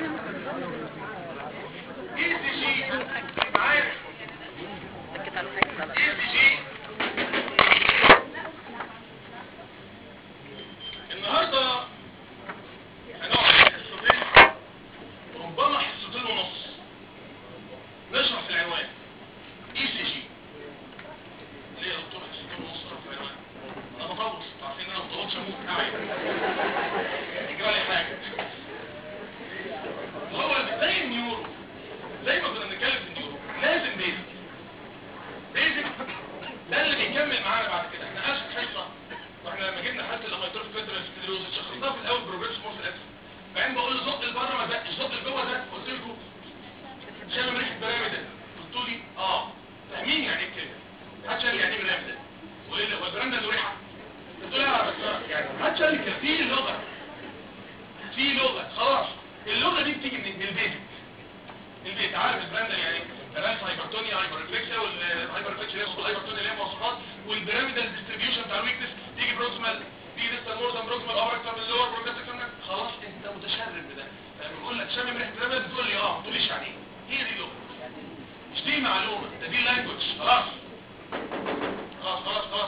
اي سي جي معايا اي سي جي النهارده هنقعد حصتين ربما حصتين ونص نشرح في العنوان اي سي جي ليه يا دكتور حصتين ونص في العنوان انا بطول عارفين ان انا ما بطولش اموت قاعد يجرى لي حاجه هو زي النيورو زي ما كنا بنتكلم في النيورو لازم بيزك بيزك ده اللي بيكمل معانا بعد كده احنا اخر حصه واحنا لما جبنا حاله الاميتروف فيترال سكليروز شخصناها في الاول بروجريس مورس اكس بعدين بقول له زق لبره ما زقش زق لجوه ده قلت لكم شامم ريحه برامده قلتوا لي اه فاهمين يعني ايه كده محدش قال لي يعني ايه برامده وايه اللي هو البرامده له ريحه قلت له لا بس يعني محدش قال لي كده في لغه في لغه خلاص اللغه دي بتيجي من من البيزك البيت عارف البراندل يعني ثلاث هايبرتونيا هايبر ريفلكسيا والهايبر ريفلكسيا اللي هي الهايبرتونيا اللي هي مواصفات والبيراميدال ديستريبيوشن بتاع الويكنس تيجي بروكسمال تيجي ديستال مورتم بروكسمال اوبركتم اللور بروكسمال خلاص انت متشرب بده فلما بقول لك شامم ريحه بيراميدال بتقول لي اه ما تقوليش يعني ايه هي دي لغه مش دي معلومه ده دي لانجوج خلاص خلاص خلاص خلاص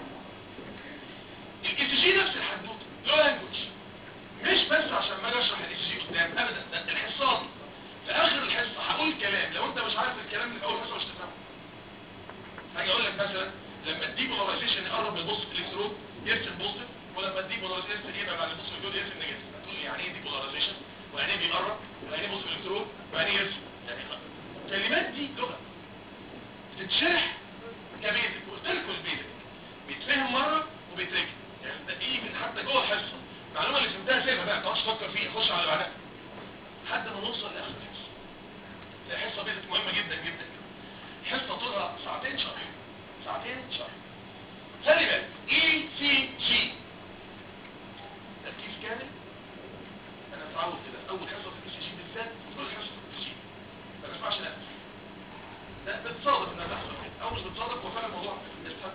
الاي سي جي نفس الحدوته له لانجوج مش بس عشان ما اجي اشرح الاي سي جي قدام ابدا ده الحصات في اخر الحصه هقول كلام لو انت مش عارف الكلام اللي في اول حصه مش تفهمه هاجي اقول لك مثلا لما الديبولاريزيشن يقرب من البوست الكترود يرسم بوزيتيف ولما الديبولاريزيشن يبعد عن البوست الكترود يرسم نيجاتيف هتقول لي يعني ايه ديبولاريزيشن ويعني ايه بيقرب ويعني ايه بوست الكترود ويعني ايه يرسم يعني الكلمات دي لغه بتتشرح كبيزك قلت لكم البيزك بيتفهم مره وبيتركن يعني ده ايه من حتى جوه الحصه المعلومه اللي فهمتها سيبها بقى ما تقعدش تفكر فيها خش على اللي بعدها لحد ما نوصل لاخر الحصه دي حصه بيزك مهمه جدا جدا حصه طولها ساعتين شرح ساعتين شرح خلي بالك اي سي جي تركيز كامل انا متعود كده اول حصه في الاي سي جي بالذات كل حصه في الاي سي جي ما بسمعش لا ده بتصادف انها تحصل كده او مش بتصادف هو فعلا الموضوع يستحق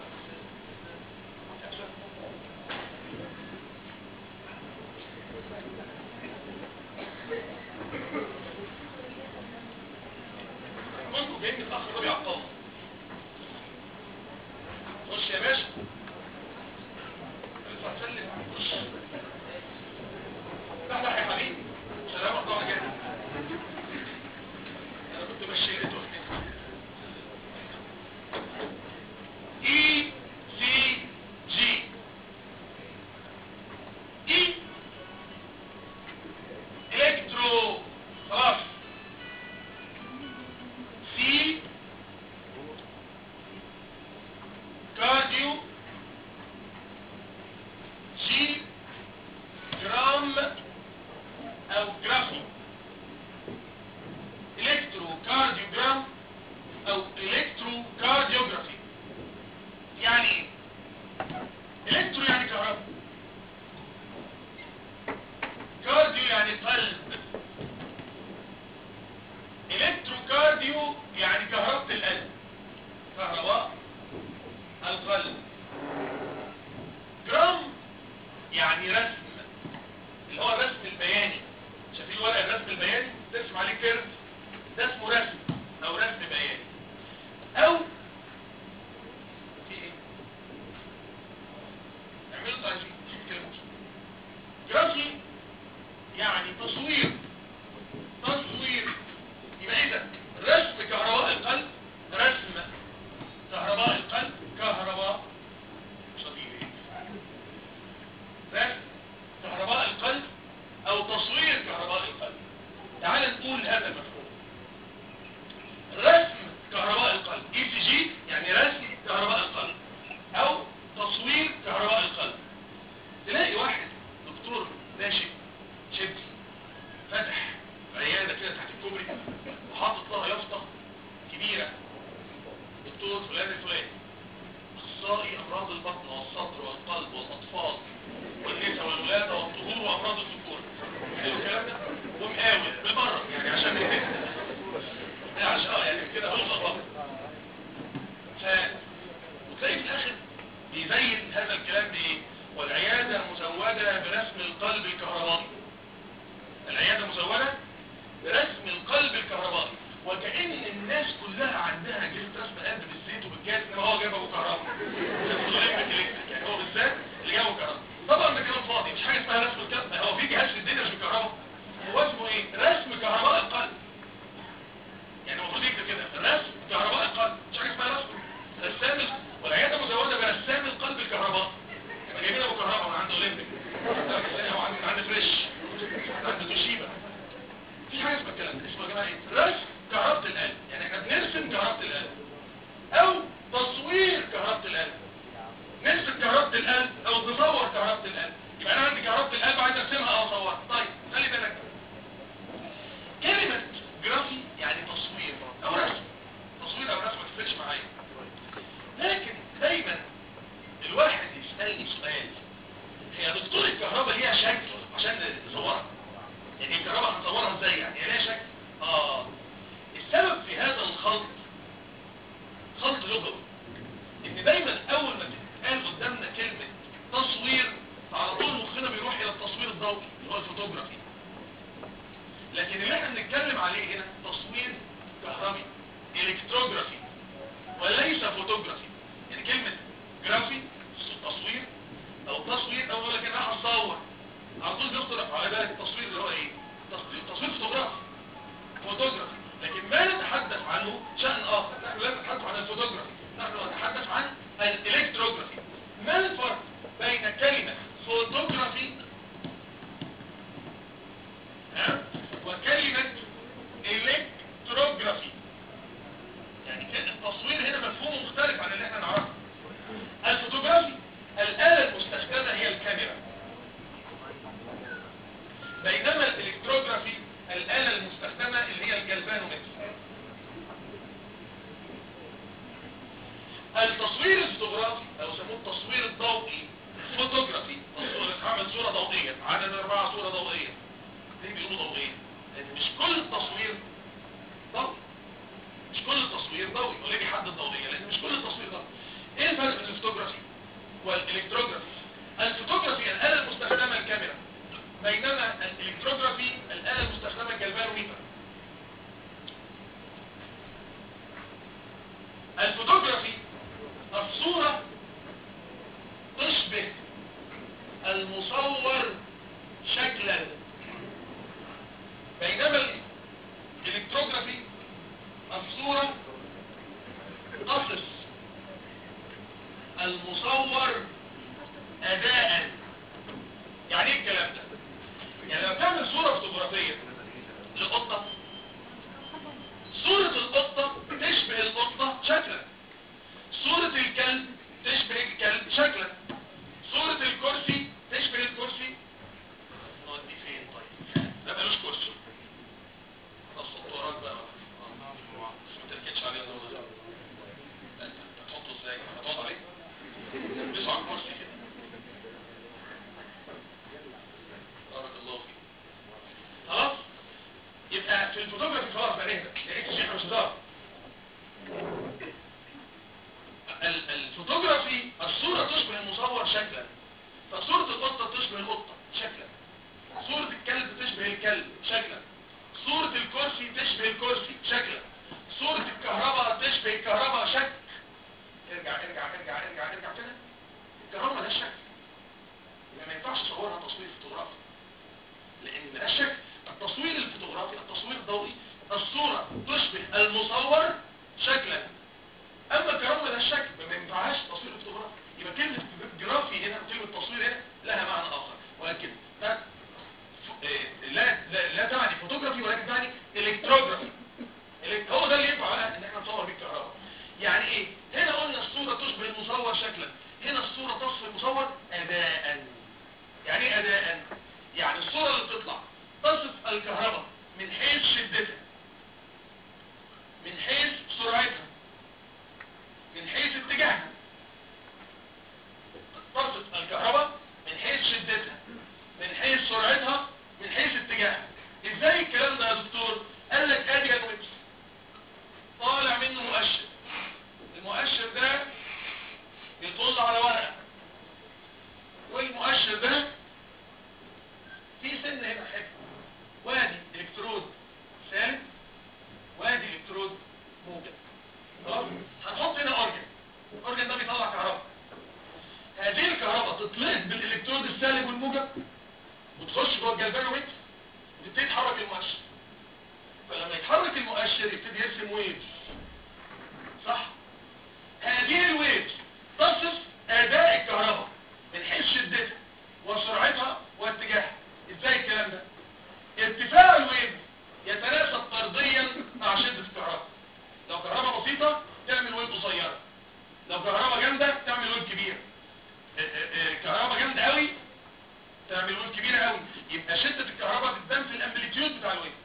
كنتوا جايين متأخر ده بيعطل خش يا باشا اطلع سلم خش لحظة يا حبيبي سلام الله عليك انا كنت ماشي لقيته اي سي جي اي الكترو خلاص سي كارديو جي جرام او جرافي الكترو كارديوجرام او الكترو كارديوجرافي يعني ايه الكترو يعني كهرباء كارديو يعني قلب الكتروكارديو يعني كهربة القلب كهرباء القلب جرام يعني رسم اللي هو الرسم البياني شايفين ورق الرسم البياني ترسم عليه كيرف ده اسمه رسم او رسم بياني او في ايه اعملوا تعريفين تتكلموش جرافي يعني تصوير تصوير يبقى اذا رسم كهرباء القلب رسم كهرباء القلب كهرباء صديقي رسم كهرباء القلب او تصوير كهرباء القلب تعال نقول هذا المفهوم رسم كهرباء القلب اي سي جي يعني رسم كهرباء القلب او تصوير كهرباء القلب تلاقي واحد دكتور ناشئ شبكي فتح عيادة كده تحت الكوبري وحاطط لها يافطة كبيرة دكتور فلان الفلاني اخصائي امراض البطن والصدر والقلب والاطفال والنساء والولاده والطهور وامراض الذكور حلو الكلام ده ومقاول بالمره يعني عشان يعني عشان اه يعني كده هو خطأ ف وتلاقي في الاخر بيبين هذا الكلام بايه والعياده مزوده برسم القلب الكهربائي العياده مزودة برسم القلب الكهربائي وكأن الناس كلها عندها جهة رسم قلب بالزيت وبالجاز انما هو جاب ابو كهرباء يعني هو بالذات اللي جابه كهرباء طبعا ده كلام فاضي مش حاجه اسمها رسم القلب هو في جهاز في الدنيا مش بالكهرباء هو اسمه ايه رسم كهرباء القلب يعني المفروض يكتب كده رسم كهرباء القلب مش حاجه اسمها رسم رسام ال- والعياده مزوده برسام القلب الكهرباء احنا جايبين ابو كهرباء من عند اولمبيك هو عند من عند فريش عند توشيبا في حاجه اسمها الكلام ده اسمه يا جماعه ايه رسم كهرباء القلب يعني احنا بنرسم كهرباء القلب او تصوير كهرباء القلب نرسم كهرباء القلب او نصور كهرباء القلب يبقى انا عندي كهرباء القلب عايز ارسمها او اصورها طيب خلي بالك كلمة جرافي يعني تصوير او رسم تصوير او رسم ما تفرقش معايا لكن دايما الواحد يسألني سؤال هي دكتور الكهرباء ليها شكل عشان نصورها يعني الكهرباء هنصورها ازاي يعني هي ليها شكل اه السبب في هذا الخلط خلط لغوي ان دايما اول ما تتقال قدامنا كلمة تصوير فعلى طول مخنا بيروح الى التصوير الضوئي اللي هو الفوتوغرافي لكن اللي احنا بنتكلم عليه هنا تصوير كهربي الكتروجرافي وليس فوتوغرافي يعني كلمة جرافي تصوير او تصوير او يقول لك انا هصور على طول بيخطر على بالك التصوير اللي هو ايه تصوير, تصوير فوتوغرافي فوتوغرافي لكن ما نتحدث عنه شأن اخر نحن لا نتحدث عن الفوتوغرافي نحن نتحدث عن الالكتروجرافي ما الفرق بين كلمة فوتوغرافي ها؟ وكلمة الكتروجرافي يعني كده التصوير هنا مفهوم مختلف عن اللي احنا نعرفه الفوتوغرافي الآلة المستخدمة هي الكاميرا بينما الالكتروجرافي الآلة المستخدمة اللي هي الجلبانومتر التصوير الفوتوغرافي او يسموه التصوير الضوئي فوتوغرافي تصوير هعمل صورة ضوئية عدد اربعة صورة ضوئية ليه بيقولوا ضوئية لان مش كل التصوير ضوئي مش كل التصوير ضوئي وليه بيحدد ضوئية لان مش كل التصوير ضوئي ايه الفرق بين الفوتوغرافي والالكتروجرافي الفوتوغرافي الآلة المستخدمة الكاميرا بينما الالكتروجرافي الآلة المستخدمة الجلبانوميتر الفوتوغرافي الصورة تشبه المصور شكلا بينما الالكتروجرافي الصورة تصف المصور أداء يعني ايه الكلام ده يعني لما تعمل صورة فوتوغرافية لقطة صورة القطة تشبه القطة شكلا صورة الكلب تشبه الكلب شكلا صورة الكرسي تشبه الكرسي نودي فين طيب ده ملوش كرسي خلاص حطه وراك بقى آه. ما تركنش عليه الدور ده لا، انت هتحطه ازاي هتقعد عليه بيسوا على الكرسي كده بارك الله فيك خلاص يبقى في الفوتوغرافي خلاص بقى نهدى لقيت الشيخ مش هزار ال- الفوتوغرافي الصورة تشبه المصور شكلا فصورة القطة تشبه القطة شكلا صورة الكلب تشبه الكلب شكلا صورة الكرسي تشبه الكرسي شكلا صورة الكهرباء تشبه الكهرباء شكل ارجع ارجع ارجع ارجع ارجع كده الكهرباء ملهاش شكل يبقى ما ينفعش تصورها تصوير فوتوغرافي لان ملهاش شكل التصوير الفوتوغرافي التصوير الضوئي الصورة تشبه المصور شكلا اما الكهرباء ملهاش شكل ما ينفعهاش تصوير الفوتوغرافي يبقى كلمة جرافي هنا وكلمة تصوير هنا لها معنى اخر ولكن ده ف- إيه، لا لا, لا تعني فوتوغرافي ولكن تعني الكتروجرافي الك- هو ده اللي ينفع بقى ان احنا نصور بيه الكهرباء يعني ايه هنا قلنا الصورة تشبه المصور شكلا هنا الصورة تصف المصور اداء يعني ايه اداء يعني الصورة اللي بتطلع تصف الكهرباء من حيث شدتها من حيث سرعتها من حيث اتجاهها تصف الكهرباء من حيث شدتها من حيث سرعتها من حيث اتجاهها ازاي الكلام ده يا دكتور قال لك ادي جدول طالع منه مؤشر المؤشر ده يطل على ورقة والمؤشر ده في سن هنا حفظ وادي تتلقط بالالكترود السالب والموجب وتخش جوه الجلفانومتر وتبتدي تحرك المؤشر فلما يتحرك المؤشر يبتدي يرسم ويف صح هذه الويف تصف اداء الكهرباء من حيث شدتها وسرعتها واتجاهها ازاي الكلام ده ارتفاع الويف يتناسب طرديا مع شدة الكهرباء لو كهرباء بسيطة تعمل ويف قصيرة لو كهرباء جامدة تعمل ويف كبيرة اه اه اه كهرباء جامدة قوي تعمل ويف كبيرة قوي يبقى شدة الكهرباء بتبان في الامبليتيود بتاع الويف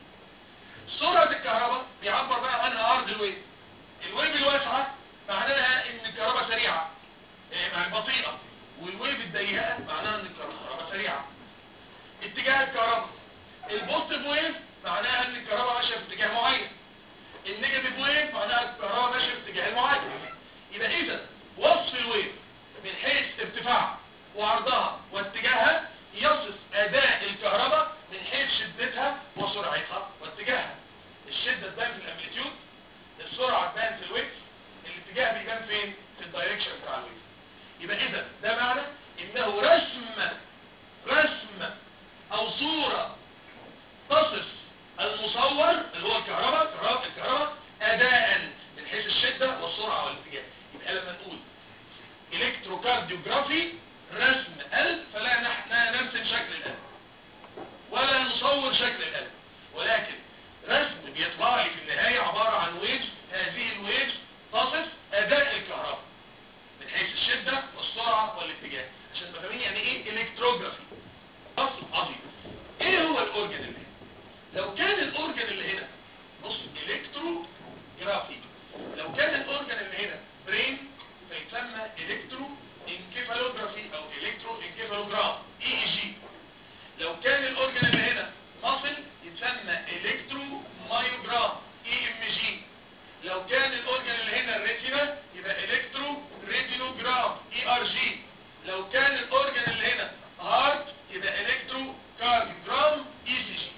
سرعة الكهرباء بيعبر بقى عنها عرض الويف الويف الواسعة معناها ان الكهرباء سريعة يعني بطيئة والويف الضيقة معناها ان الكهرباء سريعة اتجاه الكهرباء البوزيتيف ويف معناها ان الكهرباء ماشيه في اتجاه معين النيجاتيف ويف معناها الكهرباء ماشيه في اتجاه معين يبقى اذا وصف الويف من حيث ارتفاعها وعرضها واتجاهها يصف اداء الكهرباء من حيث شدتها وسرعتها واتجاهها الشده تبان في الامبليتيود السرعه تبان في الويف الاتجاه بيبان فين في الدايركشن بتاع الويف يبقى اذا ده معنى انه رسم رسم او صورة تصف المصور اللي هو الكهرباء الكهرباء, الكهرباء اداء من حيث الشدة والسرعة والاتجاه يبقى لما نقول الكتروكارديوجرافي رسم قلب فلا نحن نرسم شكل القلب ولا نصور شكل القلب ولكن رسم بيطلع لي في النهاية عبارة عن ويفز هذه الويفز تصف اداء الكهرباء من حيث الشدة والسرعة والاتجاه عشان تبقى فاهمين يعني ايه الكتروجرافي اصل عظيم ايه هو الاورجن اللي هنا لو كان الاورجن اللي هنا بص الكتروجرافي لو كان الاورجن اللي هنا برين فيسمى الكترو انكيفالوجرافي او الكترو انكيفالوجراف اي اي جي لو كان الاورجن اللي هنا ماسل يتسمى الكترو مايوجراف اي ام جي لو كان الاورجن اللي هنا الريتينا يبقى الكترو ريتينوجراف اي ار جي لو كان الاورجن اللي هنا هارت يبقى الكترو كارديوجرام اي سي جي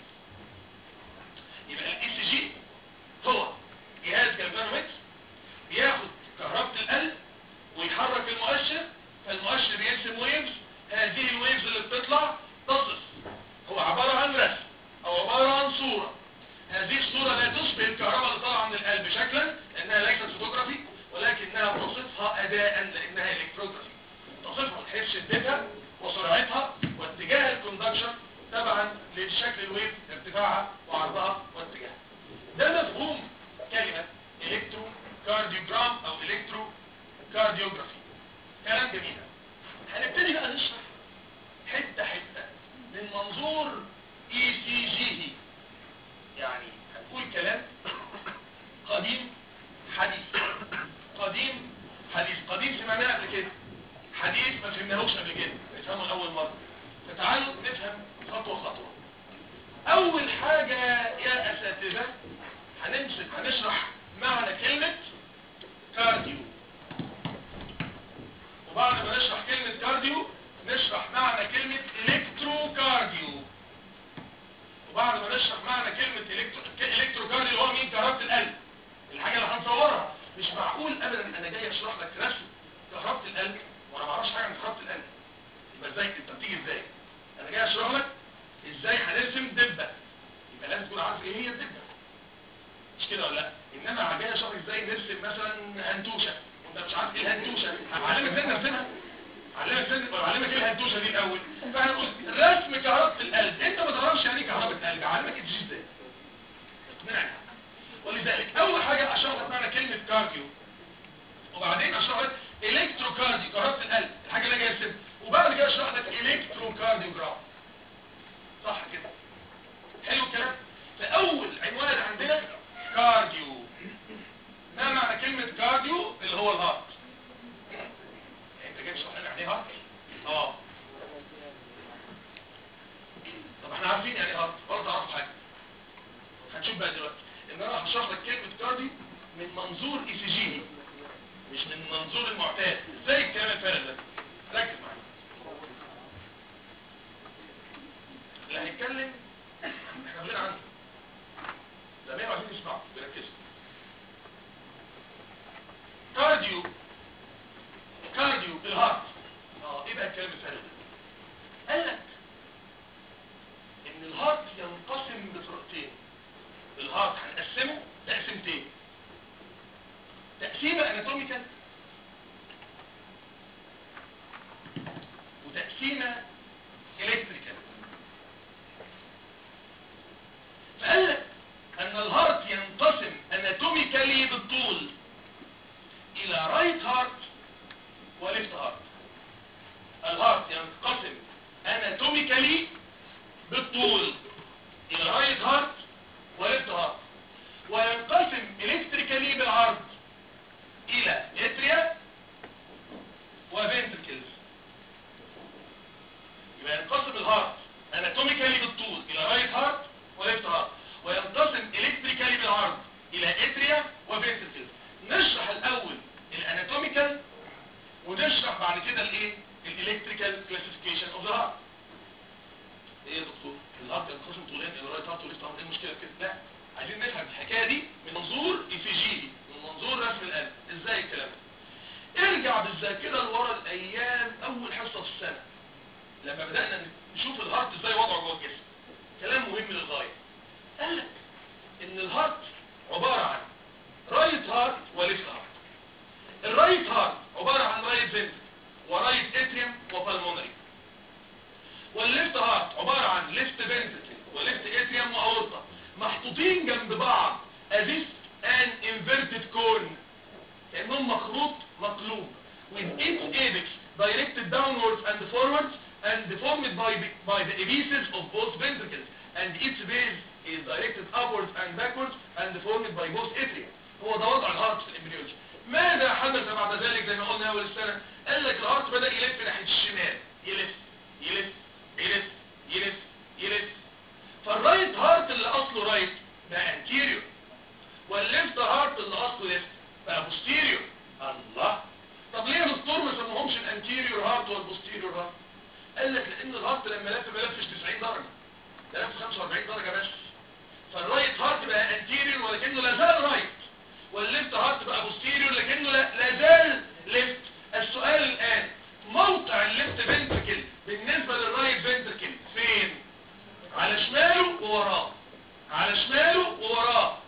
يبقى الاي سي جي هو جهاز جلفانومتر بياخد كهربة القلب ويحرك المؤشر فالمؤشر يرسم ويفز هذه الويفز اللي بتطلع تصف هو عبارة عن رسم او عبارة عن صورة هذه الصورة لا تشبه الكهرباء اللي طالعة من القلب شكلا لانها ليست فوتوغرافي ولكنها تصفها اداء لانها الكتروجرافي تصفها من حيث شدتها وسرعتها واتجاه الكوندكشن تبعا لشكل الويف ارتفاعها وعرضها واتجاهها ده مفهوم كلمة الكترو كارديوجرام او الكترو كارديوجرافي كلام جميل هنبتدي بقى نشرح حتة حتة من منظور اي سي جي يعني هنقول كلام قديم حديث قديم حديث قديم سمعناه قبل كده حديث ما فهمناهوش قبل كده نفهمه اول مرة فتعالوا نفهم خطوة خطوة اول حاجة يا اساتذة هنمسك هنشرح معنى كلمة كارديو وبعد ما نشرح كلمة كارديو نشرح معنى كلمة الكترو كارديو وبعد ما نشرح معنى كلمة الكترو, الكترو كارديو اللي هو مين كهربة القلب الحاجة اللي هنصورها مش معقول ابدا انا جاي اشرح لك رسم كهربة القلب وانا ما اعرفش حاجة عن كهربة القلب يبقى ازاي انت بتيجي ازاي انا جاي اشرح لك ازاي هنرسم دبة يبقى لازم تكون عارف ايه هي الدبة مش كده ولا لا انما جاي اشرح ازاي نرسم مثلا هنتوشة وانت مش عارف ايه الهنتوشة هعلمك ازاي نرسمها هعلمك ازاي هعلمك ايه الهنتوشة دي الاول فهنقول رسم كهربة القلب انت ما تعرفش يعني ايه كهربة قلب هعلمك تجي ازاي اقنعك ولذلك اول حاجة اشرح لك معنى كلمة كارديو وبعدين اشرح لك الكتروكارديو كهربة القلب الحاجة اللي جاي ارسمها وبعد كده اشرح لك الكتروكارديوجراف صح كده حلو الكلام فاول عنوان عندنا كارديو ما معنى كلمة كارديو اللي هو الهارت انت جاي تشرح لنا يعني ايه هارت اه طب احنا عارفين يعني ايه هارت برضه تعرفوا حاجه هنشوف بقى دلوقتي ان انا هشرح لك كلمة كارديو من منظور اي سي جي مش من منظور المعتاد ازاي الكلام الفارغ ده ركز معايا اللي هيتكلم احنا غير عنه ده ما عايزين يسمعوا بيركزوا كارديو كارديو بالهارت اه يبقى الكلام الفارغ ده قال لك ان الهارت ينقسم لفرقتين الهارت هنقسمه تقسيمتين تقسيمه اناتوميكال وتقسيمه الكتريكال فقال لك ان الهارت ينقسم اناتوميكالي بالطول الى رايت هارت وليفت هارت الهارت ينقسم اناتوميكالي بالطول الى رايت هارت وليفت هارت وينقسم الكتريكالي بالعرض الى اتريا وفنتركلز يبقى ينقسم الهارت اناتوميكالي بالطول الى رايت هارت وليفت هارت وينقسم الكتريكالي بالعرض الى اتريا وفنتركلز نشرح الاول الاناتوميكال ونشرح بعد كده الايه الالكتريكال كلاسيفيكيشن اوف ذا هارت ايه يا دكتور الهارت ينقسم طولين الى رايت هارت وليفت هارت ايه المشكله في كده لا عايزين نفهم الحكايه دي من منظور اي سي جي من منظور رسم القلب ازاي الكلام ده ارجع بالذاكره لورا الايام اول حصه في السنه لما بدانا نشوف الهارت ازاي وضعه جوه الجسم كلام مهم للغايه قال لك ان الهارت عباره عن رايت هارت وليفت هارت الرايت هارت عباره عن رايت فنتر ورايت اتريوم وبالمونري والليفت هارت عباره عن ليفت فنتركل وليفت اتريوم واورطه محطوطين جنب بعض as if an inverted cone كأنهم مخروط مقلوب with each apex directed downwards and forwards and deformed by the, by the apices of both ventricles and each base is directed upwards and backwards and deformed by both atria هو ده وضع الهارت في الامبريولوجي ماذا حدث بعد ذلك زي ما قلنا اول السنه قال لك الهارت بدا يلف ناحيه الشمال يلف يلف يلف يلف يلف فالرايت هارت اللي اصله رايت بقى انتيريور والليفت هارت اللي اصله ليفت بقى بوستيريور الله طب ليه الدكتور ما سموهمش الانتيريور هارت والبوستيريور هارت قال لك لان الهارت لما لف ما لفش 90 درجه ده لف 45 درجه بس فالرايت هارت بقى انتيريور ولكنه لا زال رايت والليفت هارت بقى بوستيريور لكنه لا, لا زال ليفت السؤال الان موقع الليفت فنتركل بالنسبه للرايت فنتركل فين على شماله ووراه على شماله ووراه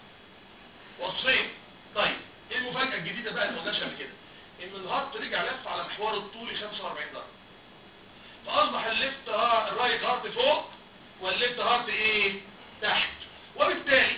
وصفين طيب ايه المفاجاه الجديده بقى اللي ما قلناش قبل كده ان الهارت رجع لف على محور الطولي 45 درجه فاصبح الليفت هارت الرايت هارت فوق والليفت هارت ايه تحت وبالتالي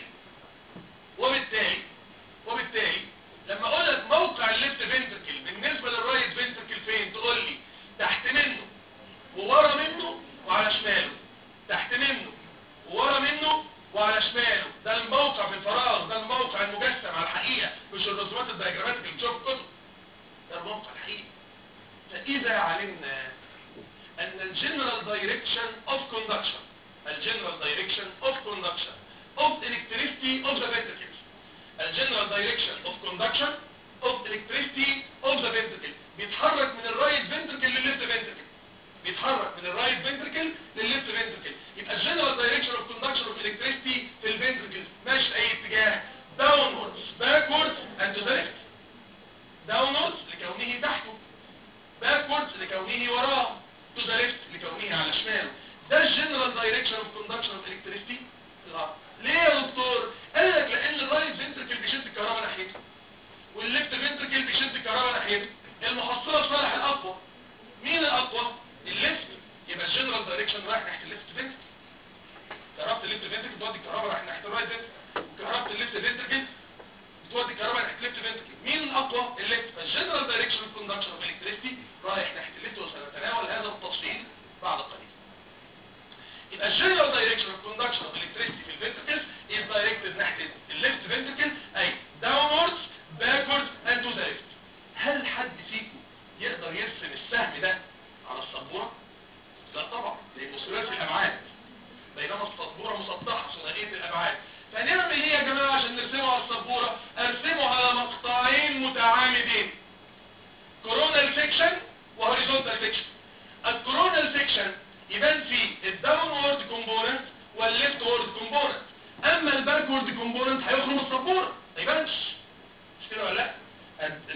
وبالتالي وبالتالي لما اقول لك موقع الليفت فنتركل بالنسبه للرايت فنتركل فين تقول لي تحت منه وورا منه وعلى شماله تحت منه وورا منه وعلى شماله ده الموقع في الفراغ ده الموقع المجسم على الحقيقه مش الرسومات الدياجرامات اللي بتشوف الكتب ده الموقع الحقيقي فاذا علمنا ان الجنرال دايركشن اوف كوندكشن الجنرال دايركشن اوف كوندكشن اوف electricity of the ventricles الجنرال دايركشن اوف كوندكشن اوف electricity of the ventricle بيتحرك من الرايت فنتركل للليفت فنتركل بيتحرك من الرايت فنتركل للليفت فنتركل يبقى الجنرال دايركشن اوف كوندكشن اوف الكتريستي في الفنتركل ماشي اي اتجاه داونوردز باكوردز اند تو ذا ليفت داونوردز لكونه تحته باكوردز لكونه وراه تو ذا ليفت لكونه على شماله ده الجنرال دايركشن اوف كوندكشن اوف الكتريستي ليه يا دكتور قال لك لان الرايت فنتركل بيشد الكهرباء ناحيته والليفت فنتركل بيشد الكهرباء ناحيته المحصله في صالح الاقوى مين الاقوى الليفت يبقى الجنرال دايركشن رايح ناحيه الليفت فنتركل كهرباء الليفت فنتركل بتودي الكهرباء رايح ناحيه الرايت فنتركل وكهرباء الليفت فنتركل بتودي الكهرباء ناحيه الليفت فنتركل مين الاقوى الليفت فالجنرال دايركشن اوف كوندكشن اوف الكتريستي رايح ناحيه الليفت وسنتناول هذا التفصيل بعد قليل يبقى الجنرال دايركشن اوف كوندكشن اوف الكتريستي في الفنتركلز is directed ناحيه الليفت فنتركل اي downwards backwards and to the left هل حد فيكم يقدر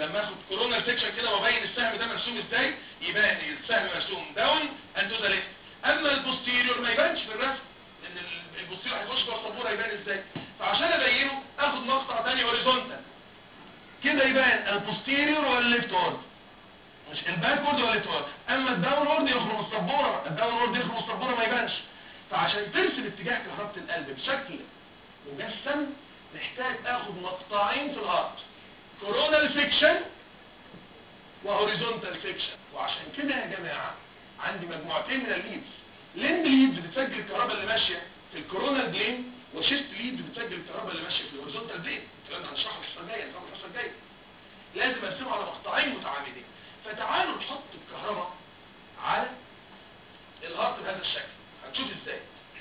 لما اخد كورونا سيكشن كده وابين السهم ده مرسوم ازاي يبان السهم مرسوم داون اند تو ذا ليفت اما البوستيريور ما يبانش في الرسم لان ال- البوستيريور هيخش جوه السبوره يبان ازاي فعشان ابينه اخد مقطع تاني هوريزونتال كده يبان البوستيريور ولا الليفت وورد مش الباكورد ولا الليفت وورد اما الداون وورد يخرج من السبوره الداون وورد يخرج من السبوره ما يبانش فعشان ترسم اتجاه كهربة القلب بشكل مجسم محتاج اخد مقطعين في الارض كورونال فيكشن وهوريزونتال فيكشن وعشان كده يا جماعة عندي مجموعتين من الليدز ليند ليدز بتسجل الكهرباء اللي ماشية في الكورونال بلين وشيست ليدز بتسجل الكهرباء اللي ماشية في الهوريزونتال بلين الكلام ده هنشرحه الحصة الجاية نفهمه الحصة الجاية لازم ارسمه على مقطعين متعامدين فتعالوا نحط الكهرباء على الهارت بهذا الشكل هنشوف ازاي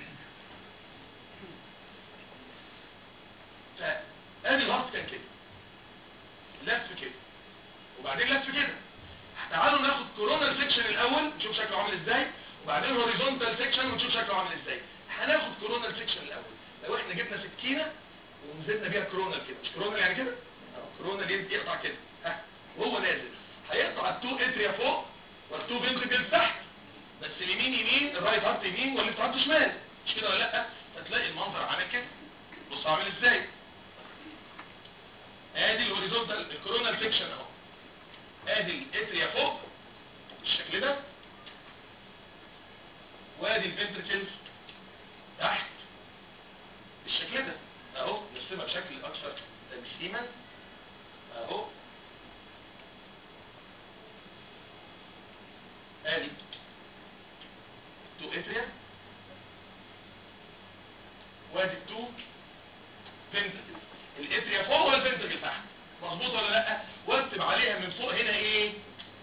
فادي الهارت كان كده لف كده وبعدين لف كده تعالوا ناخد كورونال سيكشن الاول نشوف شكله عامل ازاي وبعدين هوريزونتال سيكشن ونشوف شكله عامل ازاي هناخد كورونال سيكشن الاول لو احنا جبنا سكينه ونزلنا بيها كورونال كده مش كورونال يعني كده اه كورونال يقطع كده ها وهو نازل هيقطع التو اتريا فوق والتو فينتريكلز تحت بس اليمين يمين الرايت هارت يمين والليفت هارت شمال مش كده ولا لا فتلاقي المنظر عامل كده بص عامل ازاي ادي الهوريزونتال الكورونال سيكشن اهو ادي الاتريا فوق بالشكل ده وادي الفنتركلز تحت بالشكل ده اهو نرسمها بشكل اكثر تجسيما اهو ادي تو اتريا وادي التو فنتركلز الاتريا فوق والفنتركل تحت مظبوط ولا لا واكتب عليها من فوق هنا ايه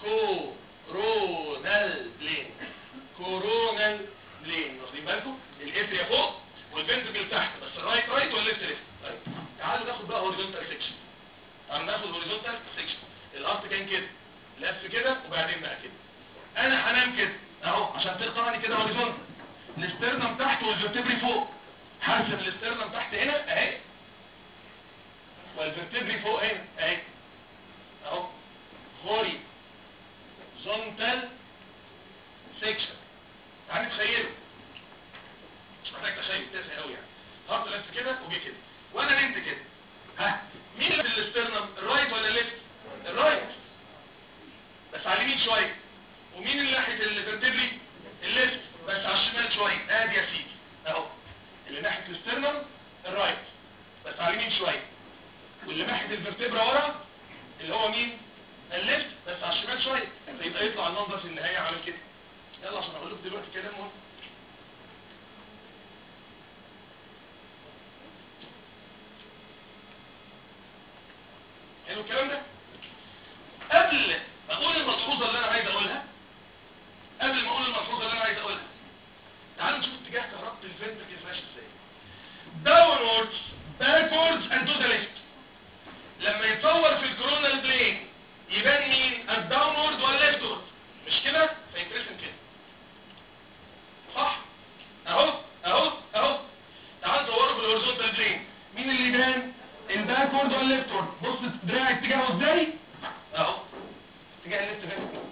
كورونال بلين كورونال بلين واخدين بالكم الاتريا فوق والفنتركل تحت بس الرايت رايت والليفت ليفت طيب تعالوا ناخد بقى هوريزونتال سيكشن تعالوا ناخد هوريزونتال سيكشن الارض كان كده لف كده وبعدين بقى كده انا هنام كده اهو عشان تقطعني كده هوريزونتال الاسترنم تحت والفرتبري فوق هرسم الاسترنم تحت هنا اهي والفرتبري فوق هنا اهي اهو هوري زونتال سيكشن تعالى نتخيله مش محتاج تخيل تافه قوي يعني هارت لف كده وجه كده وانا نمت كده ها مين اللي في الاسترنم الرايت ولا الليفت الرايت بس على اليمين شويه ومين اللي ناحيه الفرتبري الليفت بس على الشمال شويه ادي يا سيدي اهو اللي ناحيه الاسترنم الرايت بس على اليمين شويه واللي ناحيه الفرتبرا ورا اللي هو مين الليفت بس على الشمال شويه فيبقى يطلع المنظر في النهايه عامل كده يلا عشان اقول لكم دلوقتي كلام مهم حلو الكلام ده قبل ما اقول الملحوظه اللي انا عايز اقولها قبل ما اقول الملحوظه اللي انا عايز اقولها تعالوا نشوف اتجاه كهرباء الفنتركل ماشي ازاي downwards backwards and to the left لما يتصور في الكورونال بلين يبان مين الداونورد ولا الليفتورد مش كده فيترسم كده صح اهو اهو اهو تعال صوره في الهوريزونتال بلين مين اللي يبان الباكورد ولا الليفتورد بص دراعي اتجاهه ازاي اهو اتجاه الليفت فين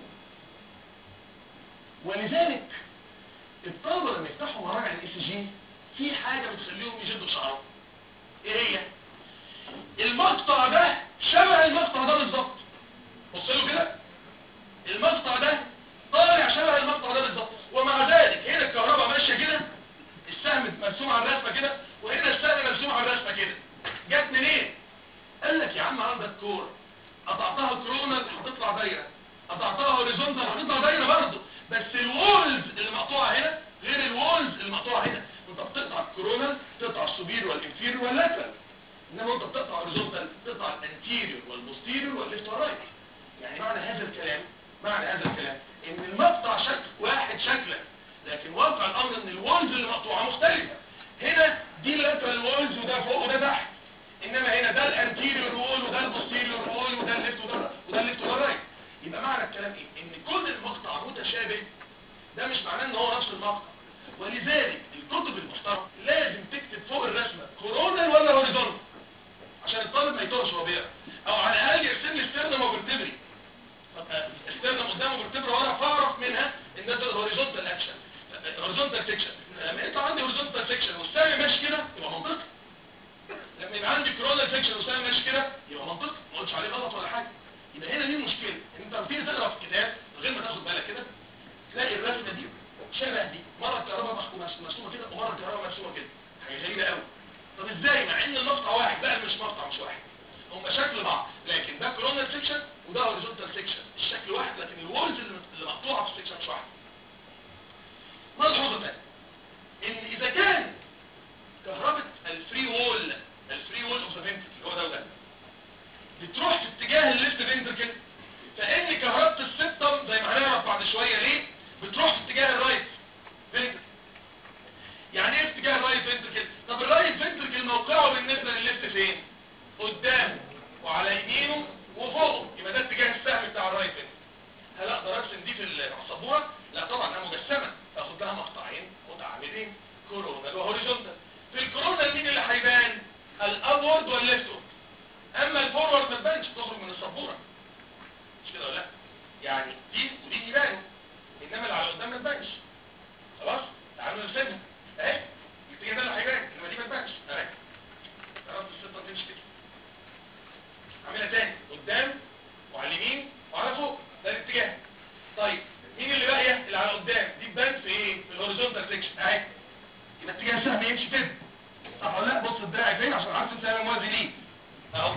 ولذلك الطلبه لما يفتحوا مراجع الاي سي جي في حاجه بتخليهم يشدوا شعرهم ايه هي المقطع ده شبه المقطع ده بالظبط بص له كده المقطع ده طالع شبه المقطع ده بالظبط ومع ذلك هنا الكهرباء ماشيه كده السهم مرسوم على الرسمه كده وهنا السهم مرسوم على الرسمه كده جت منين قال لك يا عم عندك كوره قطعتها كرونال هتطلع دايره قطعتها هوريزونتال هتطلع دايره برضه بس الوولز اللي مقطوعه هنا غير الوولز اللي مقطوعه هنا انت بتقطع الكرونال تقطع السوبير والانفيريور واللاترال انما انت بتقطع هوريزونتال تقطع الانتيريور والبوستيريور والليفت والرايت يعني معنى هذا الكلام معنى هذا الكلام ان المقطع شكل واحد شكلا لكن واقع الامر ان الوولز اللي مقطوعه مختلفه هنا دي اللاترال وولز وده فوق وده تحت انما هنا ده الانتيريور وول وده البوستيريور وول وده الليفت وده وده الليفت وده الرايت يبقى معنى الكلام ايه ان كل المقطع متشابه ده مش معناه ان هو نفس المقطع ولذلك الكتب المحترمه لازم تكتب فوق الرسمه كورونال ولا هوريزونتال عشان الطالب ما يتوهش وهو بيقرا او على الاقل يرسم لي ستيرنم وفرتبري ستيرنم قدامه فيرتبرا ورا فاعرف منها ان ده هوريزونتال اكشن هوريزونتال سيكشن لما يطلع عندي هوريزونتال سيكشن والسهم ماشي كده يبقى منطقي لما يبقى عندي كرونال سيكشن والسهم ماشي كده يبقى منطقي ما قلتش عليه غلط ولا حاجه يبقى هنا دي المشكله ان انت لما تيجي تقرا في الكتاب من غير ما تاخد بالك كده تلاقي الرسمه دي شبه دي مره الكهرباء مرسومه كده ومره الكهرباء مرسومه كده حاجه غريبه قوي طب ازاي مع ان المقطع واحد بقى مش مقطع مش واحد هم شكل بعض لكن ده كولونال سيكشن وده هوريزونتال سيكشن الشكل واحد لكن الوولز اللي مقطوعه في السيكشن مش واحد ملحوظه ثانيه ان اذا كان كهرباء الفري وول الفري وول اوف ذا فينتركل اللي هو ده وده بتروح في اتجاه الليفت فينتركل فان كهرباء السبتم زي ما هنعرف بعد شويه ليه بتروح في اتجاه الرايت فينتركل يعني ايه اتجاه الرايت فينتركل طب الرايت فينتركل موقعه بالنسبه للليفت فين قدام وعلى يمينه وفوقه يبقى ده اتجاه السهم بتاع الرايت فينتركل هل اقدر ارسم دي في السبوره لا طبعا انا مجسمه اخد لها مقطعين متعامدين كورونال وهوريزونتال في الكورونال مين اللي هيبان الابورد والليفت اما الفورورد ما تبانش تخرج من السبوره مش كده ولا لا يعني دي ودي يبانوا انما اللي على قدام ما تبانش خلاص تعالوا نرسمها اهي الاتجاه ده اللي هيبان انما دي ما تبانش اهي تعرف السته تمشي كده اعملها تاني قدام وعلى اليمين وعلى فوق ده الاتجاه طيب مين اللي باقيه اللي على قدام دي تبان في ايه في الهوريزونتال سيكشن اهي يبقى اتجاه السهم يمشي كده صح ولا لا بص الدراع فين عشان عارف السهم موازي ليه اهو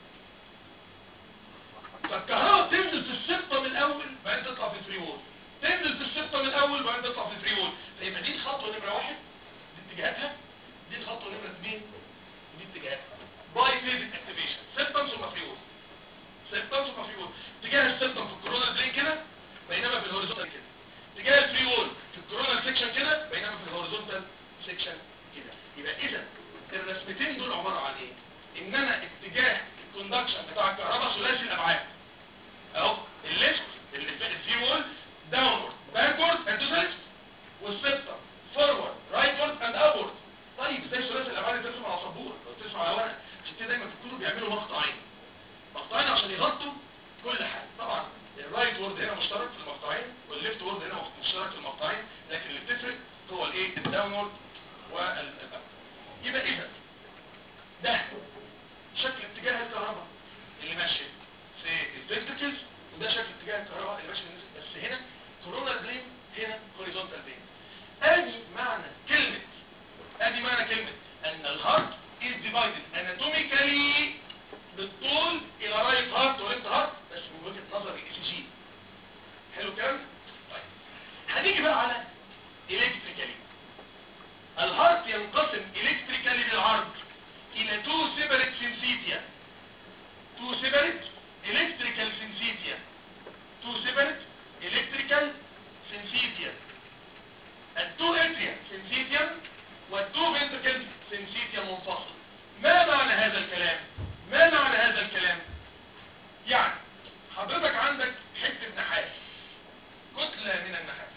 فالكهرباء تنزل في السبطه من الاول بعدين تطلع في الفري وول تنزل في السبطه من الاول بعدين تطلع في الفري وول فيبقى دي الخطوه نمره واحد دي اتجاهاتها دي الخطوه نمره اثنين ودي اتجاهاتها باي فيزيك اكتيفيشن سبتم ثم فري وول سبتم ثم فري وول اتجاه السبتم في الكورونا درين كده بينما في الهوريزونتال كده اتجاه الفري وول في الكورونا سيكشن كده بينما في الهوريزونتال سيكشن كده يبقى اذا الرسمتين دول عباره عن ايه ان انا اتجاه الكوندكشن بتاع الكهرباء ثلاثي الابعاد اهو الليفت الفي وول داونورد باكورد اند تو ذا ليفت والسبتم فورورد رايتورد اند ابورد طيب ازاي ثلاثي الابعاد ترسم على سبوره او ترسم على ورق عشان كده دايما في الكتب بيعملوا مقطعين مقطعين عشان يغطوا كل حاجه طبعا الرايت وورد هنا مشترك في المقطعين والليفت وورد هنا مشترك في المقطعين لكن اللي بتفرق هو الايه الداونورد والابورد يبقى اذا ده شكل اتجاه الكهرباء اللي ماشي في الفنتكلز وده شكل اتجاه الكهرباء اللي ماشي بس هنا كورونال بلين هنا هوريزونتال بلين ادي معنى كلمة ادي معنى كلمة ان الهارت is divided anatomically بالطول الى رايت هارت وليفت هارت بس من وجهة نظر الاي سي جي حلو الكلام طيب هنيجي بقى على الكتريكالي الهارت ينقسم الكتريكالي بالعرض الى تو سيبريت سينسيتيا تو سيبريت الكتريكال سينسيتيا تو سيبريت الكتريكال سينسيتيا التو اتريا سينسيتيا والتو فنتركل سينسيتيا منفصل ما معنى هذا الكلام ما معنى هذا الكلام يعني حضرتك عندك حته نحاس كتله من النحاس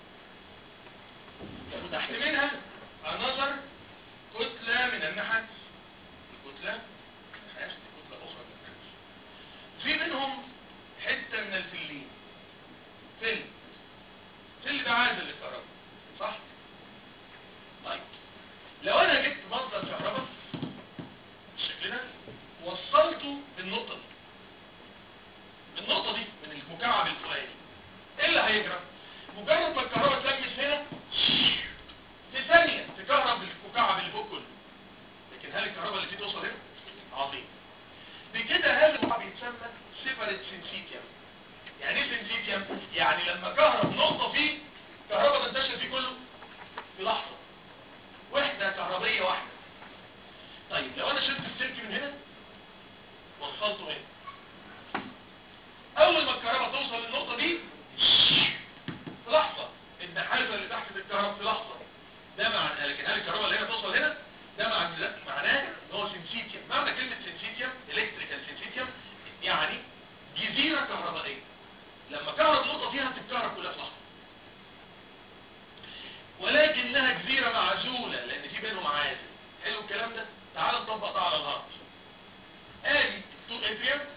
وتحت منها another كتله من النحاس كتلة نحاس كتلة أخرى من النحاس في منهم حتة من الفلين فل فل ده عازل للكهرباء صح؟ طيب لو أنا جبت مصدر كهرباء بالشكل ده وصلته بالنقطة دي بالنقطة دي من المكعب الفوقاني ايه اللي هيجرى؟ مجرد ما الكهرباء تلمس هنا في ثانية تكهرب المكعب اللي فوق كله لكن هل الكهرباء اللي فيه توصل هنا عظيم بكده هذا المكعب يتسمى سيبريت سينسيتيوم يعني ايه سينسيتيوم يعني لما كهرب نقطة فيه كهرباء تنتشر فيه كله في لحظة وحدة كهربية واحدة طيب لو انا شلت السلك من هنا وصلته هنا اول ما الكهرباء توصل للنقطة دي في لحظة النحاسة اللي تحت الكهرباء في لحظة ده معنى لكن هل الكهرباء اللي هنا توصل هنا ده معنى لا معناه ان هو سنسيتيوم معنى كلمة سنسيتيوم الكتريكال سنسيتيوم يعني جزيرة كهربائية لما كهرب نقطة فيها بتتكهرب كلها في لحظة ولكنها جزيرة معزولة لان في بينهم عازل حلو الكلام ده تعال نطبق ده على الهارت ادي التو اتريوم